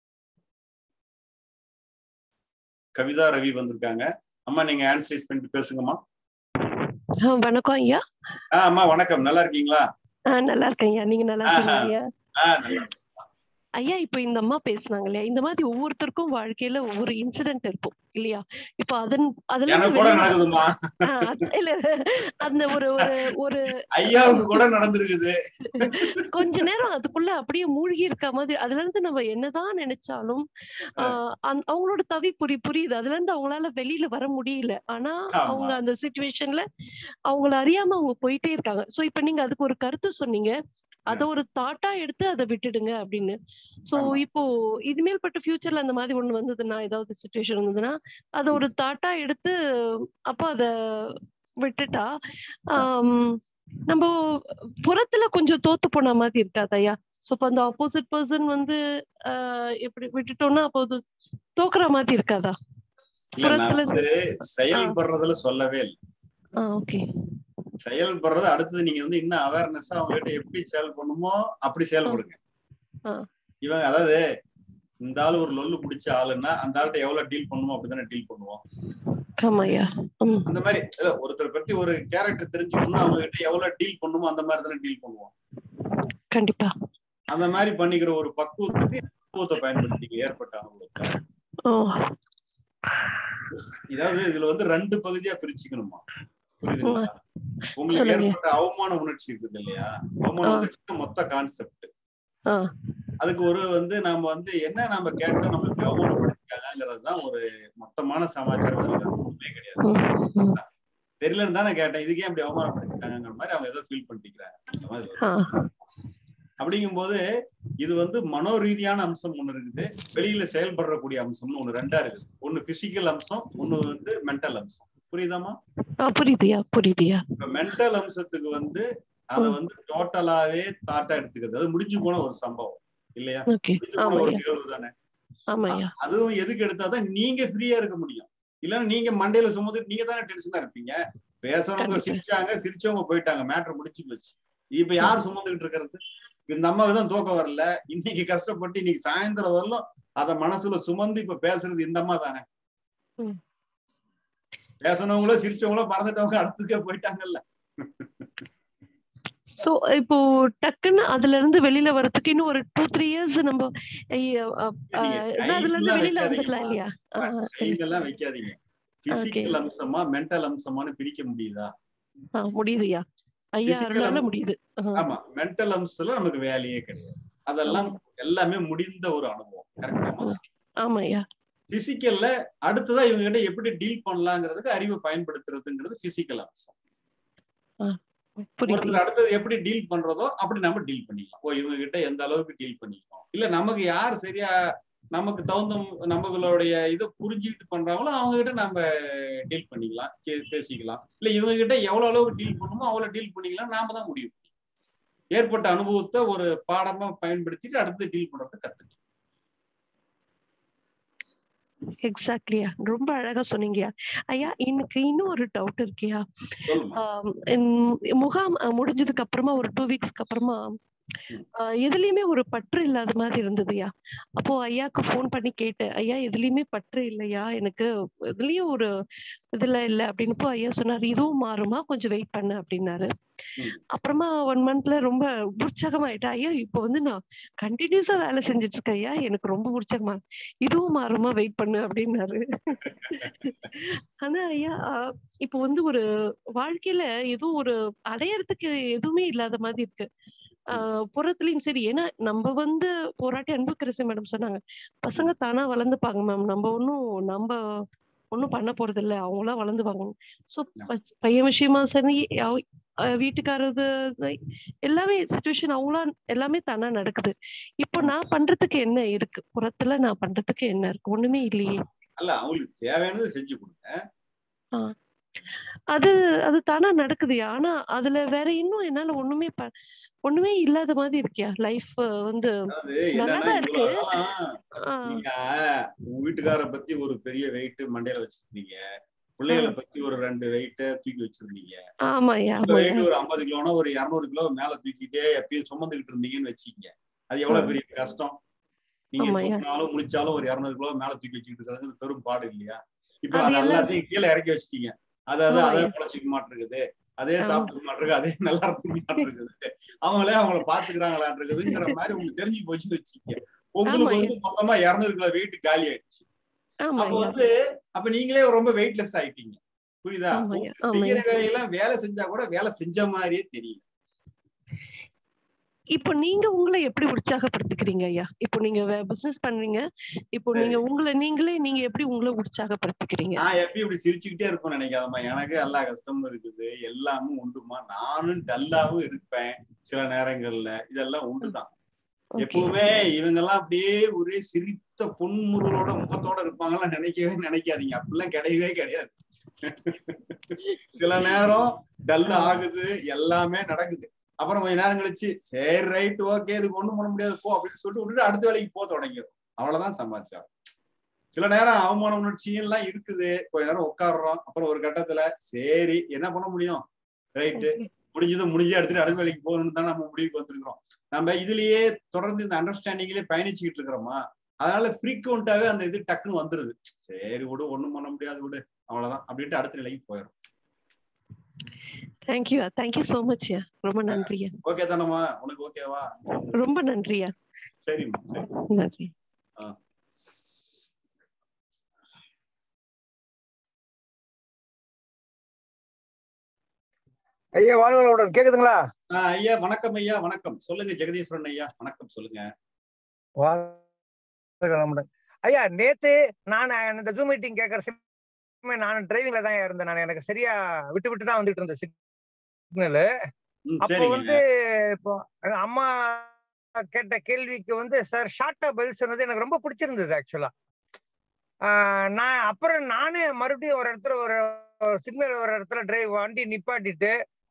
கவிதா ரவி வந்திருக்காங்க அம்மா நீங்க ஆன்சரைஸ் பண்ணிட்டு பேசுங்கம்மா ஆ, வணக்கம் ஐயா ஆ அம்மா வணக்கம் நல்லா இருக்கீங்களா ஆ, நல்லா இருக்கேன் ஐயா நீங்க நல்லா ஆஹா. இருக்கீங்க ஐயா ஆ நல்லா இருக்கேன். ஐயா இப்போ இந்த அம்மா பேசுனாங்க இல்லையா இந்த மாதிரி ஒவ்வொருத்தருக்கும் வாழ்க்கையில ஒவ்வொரு இன்சிடென்ட் இருக்கும் இல்லையா இப்போ அதன் அதுல இருந்து எனக்கு கூட வெளிய- நடக்குதுமா ஆ, அது- இல்ல அந்த ஒரு ஒரு ஒரு ஐயாவுக்கு கூட நடந்திருக்குது கொஞ்ச நேரம் அதுக்குள்ள அப்படியே மூழ்கி இருக்க மாதிரி அதுல இருந்து நம்ம என்னதான் நினைச்சாலும் ஆஹ் அந்த- அவங்களோட தவி புரி புரியுது அதுல இருந்து அவங்களால வெளியில வர முடியல ஆனா ஆமா. அவங்க அந்த சுச்சுவேஷன்ல அவங்கள அறியாம அவங்க போயிட்டே இருக்காங்க சோ இப்ப நீங்க அதுக்கு ஒரு கருத்து சொன்னீங்க அத ஒரு தாட்டா எடுத்து அதை விட்டுடுங்க அப்படின்னு சோ ஆமா. இப்போ இனிமேல் பட்ட ஃபியூச்சர்ல அந்த மாதிரி ஒண்ணு வந்ததுன்னா ஏதாவது சுச்சுவேஷன் வந்ததுன்னா அத ஒரு தாட்டா எடுத்து அப்ப அத விட்டுட்டா ஆம், நம்ம புறத்துல கொஞ்சம் தோத்து போன மாதிரி இருக்காதயா சோ அப்ப அந்த ஆப்போசிட் பர்சன் வந்து ஆஹ் எப்படி விட்டுட்டோம்னா அப்போ அது தோக்குற மாதிரி இருக்காதா இல்ல நான் புறத்துல வந்து செயல்படுறதுல சொல்லவே இல்லை ஆஹ் ஓகே செயல்படுறது அடுத்தது நீங்க வந்து இன்னும் அவேர்னஸ் அவங்க கிட்ட எப்படி செயல் பண்ணுமோ அப்படி செயல்படுங்க ஆ. இவங்க அதாவது இந்த ஆளு ஒரு லொல்லு பிடிச்ச ஆளுன்னா அந்த ஆள்கிட்ட எவ்வளவு டீல் பண்ணுமோ அப்படிதானே டீல் பண்ணுவோம் ஆமாய்யா உம் அந்த மாதிரி இல்ல ஒருத்தர் பத்தி ஒரு கேரக்டர் தெரிஞ்சுக்கணும்னா அவங்க கிட்ட எவ்வளவு டீல் பண்ணுமோ அந்த மாதிரி தானே டீல் பண்ணுவோம் கண்டிப்பா அந்த மாதிரி பண்ணிக்கிற ஒரு பக்குவத்துக்கு பக்குவத்தை பயன்படுத்திக்க ஏற்பட்ட அனுபவத்தை ஓ இதாவது இதுல வந்து ரெண்டு பகுதியா பிரிச்சுக்கணுமா புரியுதுங்களா உங்களுக்கு சொல்லுங்க. ஏற்பட்ட அவமான உணர்ச்சி இருக்குது இல்லையா அவமான ஆ. உணர்ச்சி தான் மொத்த கான்செப்ட் ஆ அதுக்கு ஒரு வந்து நாம வந்து என்ன நம்ம கேட்டோம் நம்மளுக்கு அவமானப்படுத்திட்டாங்கிறது தான் ஒரு மொத்தமான சமாச்சாரம் அதுல ஒண்ணுமே கிடையாது உம் உம் தெரியலன்னு தானே கேட்டேன் இதுக்கே அப்படி அவமானப்படுத்திட்டாங்கிற மாதிரி அவங்க ஏதோ ஃபீல் பண்ணிக்கிறாங்க அந்த மாதிரி ஆ வருது. அப்படிங்கும்போது இது வந்து மனோ ரீதியான அம்சம் ஒண்ணு இருக்குது வெளியில செயல்படக்கூடிய அம்சம்னு ஒண்ணு ரெண்டா இருக்குது ஒண்ணு பிசிக்கல் அம்சம் ஒண்ணு வந்து மென்டல் அம்சம் புரியுதாமா ஆ புரியுதுயா புரியுதுயா இப்ப மென்டல் அம்சத்துக்கு வந்து அதை வந்து டோட்டலாவே தாட்டா எடுத்துக்கிறது அது முடிஞ்சு போன ஒரு சம்பவம் இல்லையா ஓகே முடிஞ்சு போன ஒரு ஆமாய்யா நிகழ்வு தானே ஆமாய்யா அதுவும் எதுக்கு எடுத்தாதான் நீங்க ஃப்ரீயா இருக்க முடியும் இல்லன்னா நீங்க மண்டையில சுமந்துட்டு நீங்க தானே டென்ஷனா இருப்பீங்க இப்ப பேசுறவங்க கண்டிப்பா. சிரிச்சாங்க சிரிச்சவங்க போயிட்டாங்க மேட்டர் முடிச்சு போச்சு இப்ப யார் சுமந்துகிட்டு இருக்கிறது இந்த அம்மாவுக்கு தான் தூக்கம் வரல இன்னைக்கு கஷ்டப்பட்டு இன்னைக்கு சாயந்தரம் வரலும் அத மனசுல சுமந்து இப்ப பேசுறது இந்த அம்மா தானே ம். பேசினவங்களோ சிரிச்சவங்களோ பறந்துட்டவங்க அடுத்துக்கே போயிட்டாங்கல்ல சோ இப்போ டக்குன்னு அதுல இருந்து வெளியில வரதுக்கு இன்னும் ஒரு டூ த்ரீ இயர்ஸ் நம்ம ஐய, அ, அ, நீங்க அதுல இருந்து கைக்குள்ள வெளியில வைக்காதீங்கம்மா. வந்துடலாம் இல்லையா ஆ, கைங்க எல்லாம் வைக்காதீங்க பிசிக்கல் அம்சமா மென்டல் அம்சமானு பிரிக்க முடியுதா ஆ, முடியுதுயா ஐயா Physical அருளால அம்- முடியுது ஆ, ஆமா மென்டல் அம்சத்துல நமக்கு வேலையே கிடையாது அதெல்லாம் எல்லாமே முடிந்த ஒரு அனுபவம் கரெக்டா ஆமா ஐயா பிசிக்கல்ல அடுத்ததா இவங்க கிட்ட எப்படி டீல் பண்ணலாங்கிறதுக்கு அறிவை பயன்படுத்துறதுங்கிறது பிசிக்கல் அம்சம் புரியுது ஒருத்தர் அடுத்தது எப்படி டீல் பண்றதோ அப்படி நம்ம டீல் பண்ணிக்கலாம் ஓ இவங்க கிட்ட எந்த அளவுக்கு டீல் பண்ணிக்கலாம் இல்ல நமக்கு யார் சரியா நமக்கு தகுந்த நம்மளுடைய இதை புரிஞ்சுக்கிட்டு பண்றாங்களோ அவங்க கிட்ட நம்ம டீல் பண்ணிக்கலாம் கே- பேசிக்கலாம் இல்ல இவங்க கிட்ட எவ்வளவு அளவுக்கு டீல் பண்ணுமோ அவ்வளவு டீல் பண்ணிக்கலாம் நாம தான் முடியும் ஏற்பட்ட அனுபவத்தை ஒரு பாடமா பயன்படுத்திட்டு அடுத்து டீல் பண்றதை கத்துக்கலாம் எக்ஸாக்ட்லியா ரொம்ப அழகா சொன்னீங்கயா ஐயா எனக்கு இன்னும் ஒரு டவுட் இருக்கியா சொல்லுமா ஆம், இந்த முகாம் அஹ், முடிஞ்சதுக்கு அப்புறமா ஒரு டூ வீக்ஸ்க்கு அப்புறமா ஆஹ், எதுலயுமே ஒரு பற்று இல்லாத மாதிரி இருந்ததுயா அப்போ ஐயாக்கு ஃபோன் பண்ணி கேட்டேன் ஐயா எதுலயுமே பற்று இல்லையா எனக்கு எதுலயும் ஒரு இதுல இல்ல அப்படின்னப்போ ஐயா சொன்னாரு இதுவும் மாறுமா கொஞ்சம் வெயிட் பண்ணு அப்படின்னாரு ம். அப்புறமா ஒன் மந்த்ல ரொம்ப உற்சாகமாயிட்டேன் ஐயா இப்போ வந்து நான் கண்டினியூஸா வேலை செஞ்சுட்டு இருக்கேன் ஐயா எனக்கு ரொம்ப உற்சாகமா இதுவும் மாறுமா வெயிட் பண்ணு அப்படின்னாரு ஆனா ஐயா ஆஹ், இப்போ வந்து ஒரு வாழ்க்கையில ஏதோ ஒரு அடையறதுக்கு எதுவுமே இல்லாத மாதிரி இருக்கு ஆஹ் புறத்துலயும் சரி ஏன்னா நம்ம வந்து போராட்டி அன்பு கிறிஸ்து மேடம் சொன்னாங்க பசங்க தானா வளர்ந்துப்பாங்க மேம் நம்ம ஒன்னும் நம்ம ஒன்னும் பண்ண போறது இல்ல அவங்களா வளர்ந்துவாங்க சோ பையன் விஷயமா சரி அவ- அஹ் வீட்டுக்காரது இது எல்லாமே சுச்சுவேஷன் அவங்களா எல்லாமே தானா நடக்குது இப்போ நான் பண்றதுக்கு என்ன இருக்கு புறத்துல நான் பண்றதுக்கு என்ன இருக்கு ஒண்ணுமே இல்லையே அல்ல அவங்களுக்கு தேவையானதை செஞ்சு கொடுங்க அது அது தானா நடக்குதுயா ஆனா அதுல வேற இன்னும் என்னால ஒண்ணுமே ப- ஒண்ணுமே இல்லாத மாதிரி இருக்கியா லைஃப் வந்து அதாவது நல்லாதான் என்னன்னா இருக்கு. இவ்வளவு நாளா ஆஹ் நீங்க உங்க வீட்டுக்கார பத்தி ஒரு பெரிய வெயிட் மண்டையில வச்சிருந்தீங்க பிள்ளைகளை பத்தி ஒரு ரெண்டு வெயிட்ட தூக்கி வச்சிருந்தீங்க ஆமாய்யா உங்க ஆமாய்யா வெயிட் ஒரு ஐம்பது கிலோனா ஒரு இருநூறு கிலோ மேல தூக்கிட்டே எப்பயும் சுமந்துகிட்டு இருந்தீங்கன்னு வச்சுக்கீங்க அது எவ்வளவு பெரிய கஷ்டம் நீங்க ஆமாய்யா. தூக்கினாலும் முடிச்சாலும் ஒரு இருநூறு கிலோ மேல தூக்கி வச்சுக்கிட்டு இருக்கிறது பெரும் பாடு இல்லையா இப்ப அது அது எல்லாம் எல்லாத்தையும் கீழே இறக்கி வச்சிட்டீங்க அதாவது அதே ஆமாய்யா. பொழைச்சிக்க மாட்டிருக்குது அதே ஆமா. சாப்பிட்டுக்க மாட்டிருக்கு அதே நல்லா இருந்துக்க மாட்டிருக்குது அவங்களே அவங்கள பாத்துக்கிறாங்களான் இருக்குதுங்கிற மாதிரி உங்களுக்கு தெரிஞ்சு போச்சுன்னு வச்சுக்கீங்க உங்களுக்கு ஆமாய்யா. வந்து மொத்தமா இருநூறு கிலோ வெயிட் காலி ஆயிடுச்சு அப்ப ஆமாய்யா வந்து அப்ப நீங்களே ரொம்ப வெயிட்லெஸ் ஆயிட்டீங்க புரியுதா ஆமாய்யா உங்களுக்கு செய்யற ஆமாய்யா வேலையெல்லாம் வேலை செஞ்சா கூட வேலை செஞ்ச மாதிரியே தெரியல இப்போ நீங்க உங்களை எப்படி உற்சாகப்படுத்திக்கிறீங்க ஐயா இப்போ நீங்க பிசினஸ் பண்றீங்க இப்போ சரி. நீங்க உங்களை நீங்களே நீங்க எப்படி உங்களை உற்சாகப்படுத்திக்கிறீங்க நான் எப்பயும் இப்படி சிரிச்சுக்கிட்டே இருப்பேன் நினைக்காதம்மா எனக்கு எல்லா கஷ்டமும் இருக்குது எல்லாமும் உண்டுமா நானும் டல்லாவும் இருப்பேன் சில நேரங்கள்ல இதெல்லாம் உண்டுதான் Okay. எப்பவுமே இவங்க எல்லாம் அப்படியே ஒரே சிரித்த பொன்முருளோட முகத்தோட இருப்பாங்கலாம் நினைக்கவே நினைக்காதீங்க அப்படிலாம் கிடையவே கிடையாது சில நேரம் டல் ஆகுது எல்லாமே நடக்குது அப்புறம் கொஞ்ச நேரம் கழிச்சு சரி ரைட் ஓகே இதுக்கு ஒண்ணும் பண்ண முடியாது போ அப்படின்னு சொல்லிட்டு விட்டுட்டு அடுத்த வேலைக்கு போக தொடங்கிடும் அவ்வளவுதான் சமாச்சாரம் சில நேரம் அவமான உணர்ச்சியும் எல்லாம் இருக்குது கொஞ்ச நேரம் உட்காடுறோம் அப்புறம் ஒரு கட்டத்துல சரி என்ன பண்ண முடியும் ரைட்டு Okay. முடிஞ்சது முடிஞ்சு எடுத்துட்டு அடுத்த வேலைக்கு போகணும்னு தான் நம்ம முடிவுக்கு வந்திருக்கிறோம் நம்ம இதுலயே தொடர்ந்து இந்த அண்டர்ஸ்டாண்டிங்லயே பயணிச்சுக்கிட்டு இருக்கிறோமா அதனால ஃப்ரீக்வெண்டாவே அந்த இது டக்குன்னு வந்துருது சரி விடு ஒண்ணும் பண்ண முடியாது விடு அவ்வளவுதான் அப்படின்ட்டு அடுத்த நிலைக்கு போயிடும் தேங்க்யூ தேங்க்யூ சோ மச் யா ரொம்ப நன்றியா ஓகே தானம்மா உனக்கு ஓகேவா ரொம்ப நன்றியா சரிம்மா சரி நன்றி ஐயா வாழ்வளோட கேக்குதுங்களா ஆஹ் ஐயா வணக்கம் ஐயா வணக்கம் சொல்லுங்க ஜெகதீஸ்வரன் ஐயா வணக்கம் சொல்லுங்க வாழ்க வளமுடன். ஐயா நேத்து நான் இந்த ஜூம் மீட்டிங் கேட்கற சமயம் நான் டிரைவிங்ல தான் இருந்தேன் நான் எனக்கு சரியா விட்டு விட்டு தான் வந்துட்டு இருந்தேன் சிக்னல் ம் அப்போ சரிங்க வந்து இப்போ எங்க அம்மா கேட்ட கேள்விக்கு வந்து சார் ஷார்ட்டா பதில் சொன்னது எனக்கு ரொம்ப பிடிச்சிருந்தது ஆக்சுவலா நான் அப்புறம் நானே மறுபடியும் ஒரு இடத்துல ஒரு சிக்னல் ஒரு இடத்துல டிரைவ் வண்டி நிப்பாட்டிட்டு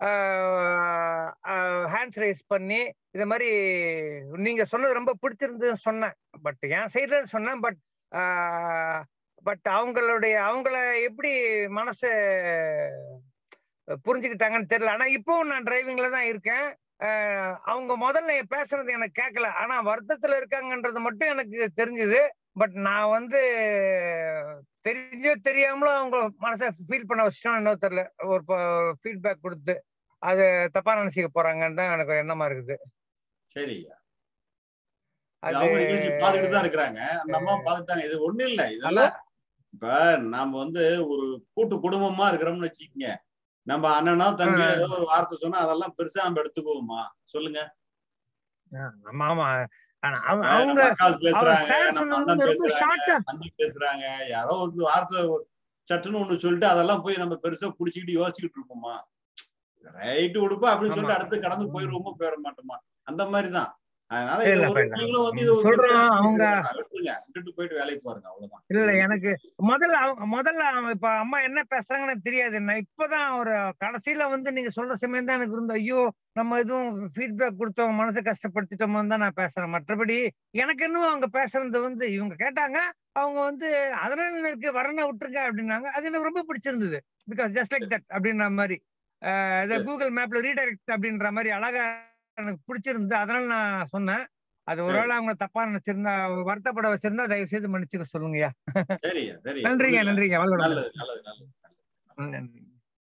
ஹேண்ட்ஸ் ரைஸ் பண்ணி இத மாதிரி நீங்க சொன்னது ரொம்ப பிடிச்சிருந்ததுன்னு சொன்னேன் பட் என் சைட்ல சொன்னேன் பட் பட் அவங்களுடைய அவங்கள எப்படி மனசு புரிஞ்சுக்கிட்டாங்கன்னு தெரியல ஆனா இப்போவும் நான் டிரைவிங்ல தான் இருக்கேன் அஹ் அவங்க முதல்ல பேசுறது எனக்கு கேட்கல ஆனா வருத்தத்துல இருக்காங்கன்றது மட்டும் எனக்கு தெரிஞ்சுது பட் நான் வந்து தெரிஞ்சோ தெரியாமலோ அவங்க மனசை ஃபீல் பண்ண வச்சிட்டோம் என்ன தெரியல ஒரு ஃபீட்பேக் கொடுத்து அது தப்பா நினைச்சுக்க போறாங்கன்னு தான் எனக்கு ஒரு எண்ணமா இருக்குது சரி அது அவங்க நிகழ்ச்சி பார்த்துட்டு தான் இருக்கிறாங்க அந்த அம்மா பார்த்துட்டாங்க இது ஒண்ணும் இல்ல இதெல்லாம் இப்ப நாம வந்து ஒரு கூட்டு குடும்பமா இருக்கிறோம்னு வச்சுக்கோங்க நம்ம அண்ணனோ தம்பியோ ஏதோ ஒரு வார்த்தை சொன்னா அதெல்லாம் பெருசா நம்ம எடுத்துக்குவோமா சொல்லுங்க ஆமா ஆமா ஆனா அவங்க- நம்ம அவங்க அக்காள் பேசுறாங்க சார் நம்ம சொன்னது அண்ணன் வந்து ரொம்ப பேசுறாங்க ஷார்ட்டா தம்பி பேசுறாங்க யாரோ ஒரு வார்த்தை ஒரு சட்டுன்னு ஒண்ணு சொல்லிட்டு அதெல்லாம் போய் நம்ம பெருசா புடிச்சுக்கிட்டு யோசிச்சுக்கிட்டு இருப்போமா ரைட்டு கொடுப்பா அப்படின்னு சொல்லிட்டு ஆமா. அடுத்து கடந்து போயிருவோமா போயிட மாட்டோமா அந்த மாதிரிதான் அதனால இல்ல, இது ஒரு இல்ல. நீங்களும் வந்து இது ஒரு சொல்றோம், பெருசா அவங்க- விட்டுருங்க விட்டுட்டு போயிட்டு வேலைக்கு பாருங்க அவ்வளவுதான் இல்ல இல்ல எனக்கு முதல்ல அவங்க முதல்ல அவங்க இப்ப அம்மா என்ன பேசுறாங்கன்னு எனக்கு தெரியாது நான் இப்பதான் ஒரு கடைசியில வந்து நீங்க சொல்ற சமயம் தான் எனக்கு இருந்த ஐயோ நம்ம எதுவும் ஃபீட்பேக் கொடுத்தவங்க மனசை கஷ்டப்படுத்திட்டோமோன்னு தான் நான் பேசுறேன் மற்றபடி எனக்கு இன்னும் அவங்க பேசுறது வந்து இவங்க கேட்டாங்க அவங்க வந்து அதனால என்ன இருக்கு வரணும் விட்டுருங்க அப்படின்னாங்க அது எனக்கு ரொம்ப பிடிச்சிருந்தது பிகாஸ் ஜஸ்ட் லைக் தட் அப்படின்ற மாதிரி கூகுள் மேப்ல ரீடைரக்ட் அப்படின்ற மாதிரி அழகா எனக்கு பிடிச்சிருந்து அதனால நான் சொன்னேன் அது ஒருவேளை அவங்க தப்பா நினைச்சிருந்தா வருத்தப்பட வச்சிருந்தா தயவு செய்து மன்னிச்சுக்க சொல்லுங்கய்யா சரியா சரி நன்றிங்க நன்றிங்க வளர்ந்து நல்லது நல்லது நல்லது நல்லது. நன்றி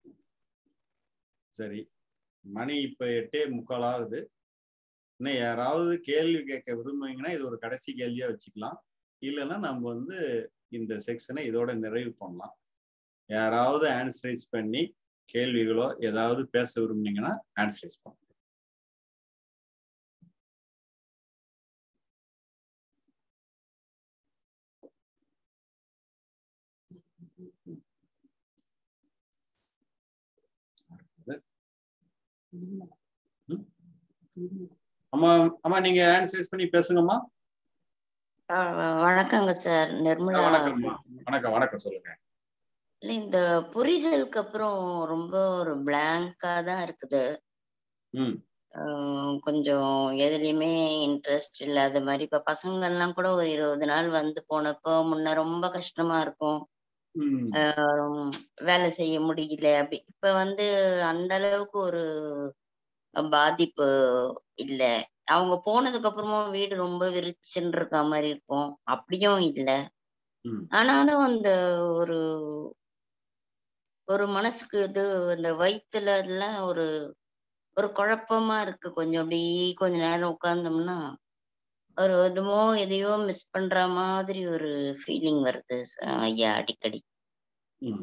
சரி மணி இப்ப எட்டே முக்கால் ஆகுது இன்னும் யாராவது கேள்வி கேட்க விரும்புனீங்கன்னா இது ஒரு கடைசி கேள்வியா வச்சுக்கலாம் இல்லைன்னா நம்ம வந்து இந்த செக்ஷனை இதோட நிறைவு பண்ணலாம் யாராவது ஆன்சரைஸ் பண்ணி கேள்விகளோ ஏதாவது பேச விரும்புனீங்கன்னா ஆன்சரைஸ் பண்ணுங்க அம்மா அம்மா நீங்க ஆன்சரைஸ் பண்ணி பேசுங்கம்மா ஆ, வணக்கங்க சார் நிர்மலா வணக்கம்மா வணக்கம் வணக்கம் சொல்லுங்க இல்ல இந்த புரிதலுக்கு அப்புறம் ரொம்ப ஒரு பிளாங்கா தான் இருக்குது ம் ஆஹ் கொஞ்சம் எதுலயுமே இன்ட்ரெஸ்ட் இல்லாத மாதிரி இப்ப பசங்க எல்லாம் கூட ஒரு இருபது நாள் வந்து போனப்போ முன்ன ரொம்ப கஷ்டமா இருக்கும் ம் ஆஹ் வேலை செய்ய முடியல அப்படி இப்ப வந்து அந்த அளவுக்கு ஒரு பாதிப்பு இல்ல அவங்க போனதுக்கு அப்புறமும் வீடு ரொம்ப விரிச்சுன்னு இருக்க மாதிரி இருக்கும் அப்படியும் இல்ல ம் ஆனாலும் அந்த ஒரு ஒரு மனசுக்கு இது இந்த வயித்துல எல்லாம் ஒரு ஒரு குழப்பமா இருக்கு கொஞ்சம் அப்படி கொஞ்ச நேரம் உட்கார்ந்தோம்னா ஒரு எதுமோ எதையோ மிஸ் பண்ற மாதிரி ஒரு ஃபீலிங் வருது ச- ஐயா அடிக்கடி ம்.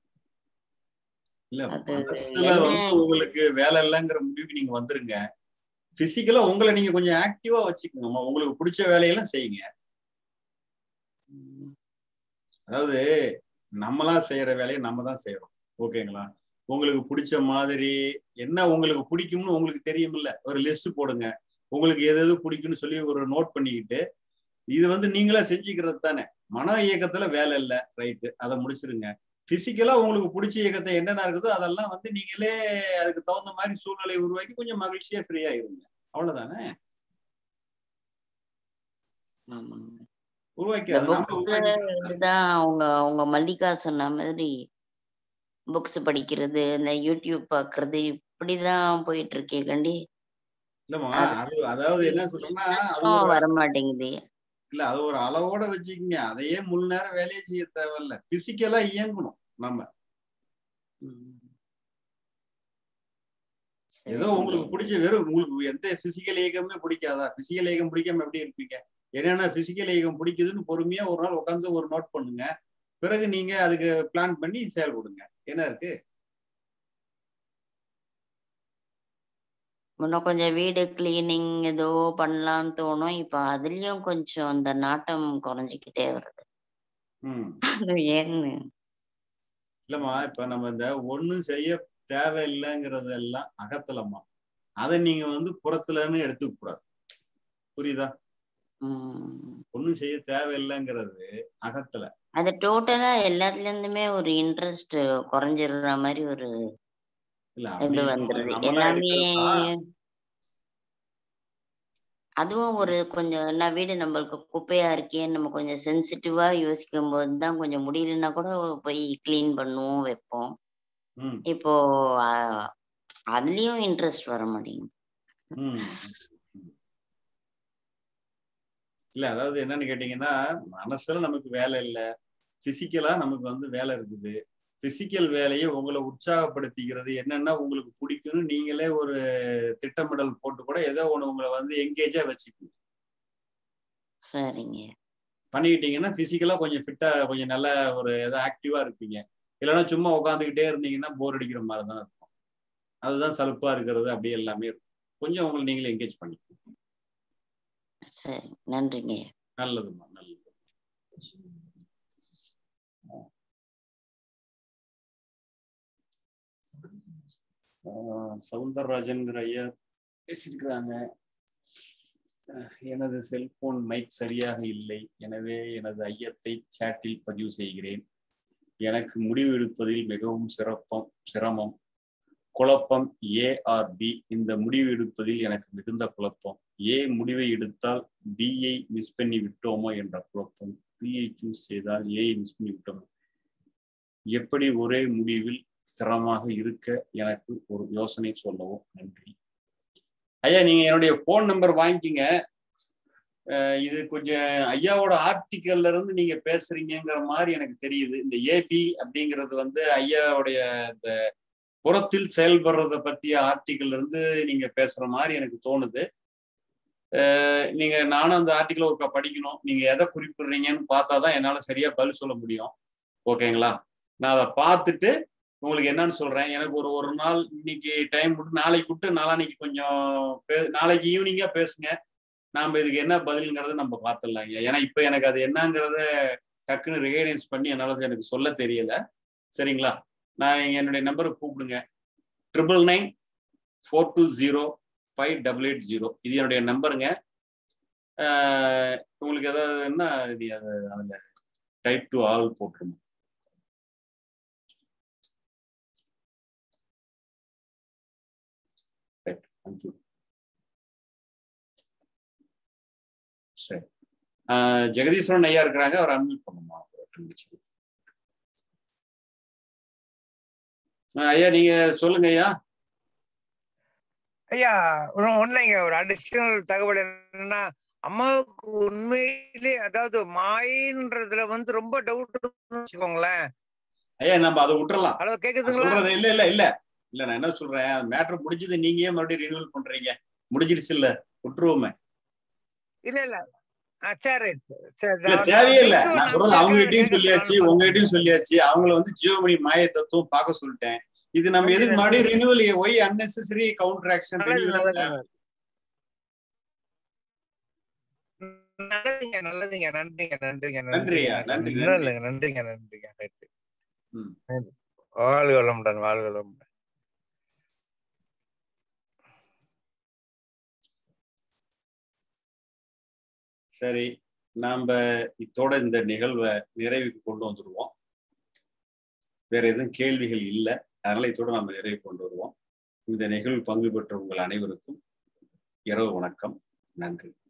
இல்ல அது மனசுல என்ன வந்து உங்களுக்கு வேலை இல்லைங்கிற முடிவுக்கு நீங்க வந்துருங்க பிசிக்கலா உங்களை நீங்க கொஞ்சம் ஆக்டிவா வச்சுக்கோங்கம்மா உங்களுக்கு பிடிச்ச வேலையெல்லாம் செய்யுங்க ம், அதாவது நம்மளா செய்யற வேலையை நம்ம தான் செய்யறோம் ஓகேங்களா உங்களுக்கு பிடிச்ச மாதிரி என்ன உங்களுக்கு பிடிக்கும்னு உங்களுக்கு தெரியுமில்ல ஒரு லிஸ்ட் போடுங்க உங்களுக்கு எது எது பிடிக்கும்னு சொல்லி ஒரு நோட் பண்ணிக்கிட்டு இது வந்து நீங்களா செஞ்சுக்கிறது தானே மன இயக்கத்துல வேலை இல்லை ரைட்டு அதை முடிச்சிருங்க பிசிக்கலா உங்களுக்கு பிடிச்ச இயக்கத்தை என்னென்ன இருக்குதோ அதெல்லாம் வந்து நீங்களே அதுக்கு தகுந்த மாதிரி சூழ்நிலை உருவாக்கி கொஞ்சம் மகிழ்ச்சியா ஃப்ரீயா இருங்க அவ்வளவுதானே ஆமாங்க உருவாக்கி இந்த அதை நம்ம புக்ஸ் உருவாக்கி இதுதான் அவங்க அவங்க மல்லிகா சொன்ன மாதிரி புக்ஸ் படிக்கிறது இந்த யூடியூப் பாக்குறது இப்படிதான் போயிட்டு இருக்கே கண்டி இல்லம்மா அது அது அதாவது என்ன சொல்றேன்னா அது இன்ட்ரெஸ்டும் ஒரு வர மாட்டேங்குது இல்ல அது ஒரு அளவோட வச்சுக்கோங்க அதையே முழு நேரம் வேலையை செய்ய தேவையில்ல பிசிக்கலா இயங்கணும் நம்ம ம். ஏதோ சரிங்க உங்களுக்கு பிடிச்ச வெறும் உங்களுக்கு எந்த பிசிக்கல் இயக்கமே பிடிக்காதா பிசிக்கல் இயக்கம் பிடிக்காம எப்படி இருப்பீங்க என்னென்ன பிசிக்கல் இயக்கம் பிடிக்குதுன்னு பொறுமையா ஒரு நாள் உட்காந்து ஒரு நோட் பண்ணுங்க பிறகு நீங்க அதுக்கு பிளான் பண்ணி செயல்படுங்க என்ன இருக்கு முன்ன கொஞ்சம் வீடு கிளீனிங் ஏதோ பண்ணலாம்னு தோணும் இப்ப அதுலயும் கொஞ்சம் அந்த நாட்டம் குறைஞ்சிக்கிட்டே வருது ம் அது ஏன்னு இல்லம்மா இப்ப நம்ம இந்த ஒண்ணும் செய்ய தேவையில்லைங்கிறதெல்லாம் அகத்தலம்மா அதை நீங்க வந்து புறத்துலன்னு எடுத்துக்க கூடாது புரியுதா உம் ஒண்ணும் செய்ய தேவையில்லைங்கிறது அகத்துல அது டோட்டலா எல்லாத்துல இருந்துமே ஒரு இன்ட்ரெஸ்ட் குறைஞ்சிடுற மாதிரி ஒரு இல்ல இது அப்படி வந்துருது நம்மளா எல்லாமே எடுக்கிறதா அதுவும் ஒரு கொஞ்சம் நான் வீடு நம்மளுக்கு குப்பையா இருக்கே நம்ம கொஞ்சம் சென்சிட்டிவா யோசிக்கும் போது தான் கொஞ்சம் முடியலன்னா கூட போய் க்ளீன் பண்ணுவோம் வைப்போம் ம் இப்போ அஹ், அதுலயும் இன்ட்ரெஸ்ட் வர மாட்டேங்குது ம் இல்ல அதாவது என்னன்னு கேட்டீங்கன்னா மனசுல நமக்கு வேலை இல்லை பிசிக்கலா நமக்கு வந்து வேலை இருக்குது பிசிக்கல் வேலையை உங்களை உற்சாகப்படுத்திக்கிறது என்னன்னா உங்களுக்கு பிடிக்கும்னு நீங்களே ஒரு திட்டமிடல் போட்டு கூட ஏதோ ஒண்ணு உங்களை வந்து எங்கேஜா வச்சுக்கணும் சரிங்க பண்ணிக்கிட்டீங்கன்னா பிசிக்கலா கொஞ்சம் ஃபிட்டா கொஞ்சம் நல்ல ஒரு ஏதோ ஆக்டிவா இருப்பீங்க இல்லைன்னா சும்மா உட்காந்துக்கிட்டே இருந்தீங்கன்னா போர் அடிக்கிற மாதிரி தான் இருக்கும் அதுதான் சலுப்பா இருக்கிறது அப்படியே எல்லாமே இருக்கும் கொஞ்சம் உங்களை நீங்களே என்கேஜ் பண்ணிக்கணும் சரி நன்றிங்க நல்லதும்மா நல்லது ஆஹ் சவுந்தரராஜன்கிற ஐயா பேசியிருக்கிறாங்க அஹ் எனது செல்போன் மைக் சரியாக இல்லை எனவே எனது ஐயத்தை சேட்டில் பதிவு செய்கிறேன் எனக்கு முடிவு எடுப்பதில் மிகவும் சிறப்பம் சிரமம் குழப்பம் ஏ ஆர் பி இந்த முடிவு எடுப்பதில் எனக்கு மிகுந்த குழப்பம் ஏ முடிவை எடுத்தால் பியை மிஸ் பண்ணி விட்டோமோ என்ற குழப்பம் பியை சூஸ் செய்தால் ஏயை மிஸ் பண்ணி விட்டோமோ எப்படி ஒரே முடிவில் ஸ்திரமாக இருக்க எனக்கு ஒரு யோசனை சொல்லவும் நன்றி ஐயா நீங்க என்னுடைய போன் நம்பர் வாங்கிக்கிங்க அஹ் இது கொஞ்சம் ஐயாவோட ஆர்டிக்கல்ல இருந்து நீங்க பேசுறீங்கங்கிற மாதிரி எனக்கு தெரியுது இந்த ஏபி அப்படிங்கிறது வந்து ஐயாவுடைய இந்த புறத்தில் செயல்படுறத பத்திய ஆர்டிக்கல்ல இருந்து நீங்க பேசுற மாதிரி எனக்கு தோணுது அஹ் நீங்க நானும் அந்த ஆர்டிக்கல் ஒருக்கா படிக்கணும் நீங்க எதை குறிப்பிடுறீங்கன்னு பார்த்தா தான் என்னால சரியா பதில் சொல்ல முடியும் ஓகேங்களா நான் அதை பார்த்துட்டு உங்களுக்கு என்னன்னு சொல்றேன் எனக்கு ஒரு ஒரு நாள் இன்னைக்கு டைம் விட்டு நாளைக்கு விட்டு நாளான்னைக்கு கொஞ்சம் பே- நாளைக்கு ஈவினிங்கா பேசுங்க நாம இதுக்கு என்ன பதில்ங்கிறத நம்ம பார்த்துடலாங்க ஏன்னா இப்ப எனக்கு அது என்னங்கிறத டக்குன்னு ரிகைனைஸ் பண்ணி என்னால எனக்கு சொல்ல தெரியல சரிங்களா நான் என்னுடைய நம்பருக்கு கூப்பிடுங்க triple nine four two zero five double eight zero இது என்னுடைய நம்பருங்க ஆஹ் உங்களுக்கு ஏதாவது என்ன இது அது அதில் டைப் டு ஆல் போட்டுருங்க ரைட் தேங்க்யூ சரி ஆஹ் ஜெகதீஸ்வரன் ஐயா இருக்கிறாங்க அவர் அன்மியூட் பண்ணுமா ஒரு ரெண்டு நிமிஷம். ஆஹ் ஐயா நீங்க சொல்லுங்க ஐயா ஐயா ஒன்றுங்க ஒரு அடிஷனல் தகவல் என்னன்னா அம்மாவுக்கு உண்மையிலே அதாவது மாயின்றதுல வந்து ரொம்ப டவுட் வச்சுக்கோங்களேன் ஐயா நம்ம அதை விட்டுறலாம் ஹலோ நான் கேக்குதுங்களா சொல்றது இல்ல இல்ல இல்ல இல்ல நான் என்ன சொல்றேன் மேட்ரு முடிஞ்சது நீங்க ஏன் மறுபடியும் ரினியூவல் பண்றீங்க முடிஞ்சிருச்சு இல்ல விட்டுருவோமே இல்ல இல்ல ஆ, சரி சரி இல்ல நான் தேவையே இல்ல link நான் நான் சொல்றது அவங்க கேட்க- கிட்டயும் கேட்க சொல்லியாச்சு plan உங்ககிட்டயும் சொல்லியாச்சு அவங்கள வந்து ஜியோமணி மாய தத்துவம் பார்க்க சொல்லிட்டேன் இது நம்ம நன்றி, எதுக்கு நன்றி. மறுபடியும் renewal why unnecessary counter action நல்லது ரினியூவல் நல்லது நல்லதுங்க நல்லதுங்க நன்றிங்க நன்றிங்க நன்றியா, நன்றி, ஒண்ணும் நன்றி. இல்லைங்க நன்றிங்க நன்றிங்க ரைட்டு ம். வாழ்க வளமுடன் வாழ்க வளமுடன் சரி நாம இத்தோட இந்த நிகழ்வை நிறைவுக்கு கொண்டு வந்துருவோம் வேற எதுவும் கேள்விகள் இல்லை அதனால இத்தோட நம்ம நிறைவு கொண்டு வருவோம் இந்த நிகழ்வு பங்கு பெற்ற உங்கள் அனைவருக்கும் இரவு வணக்கம் நன்றி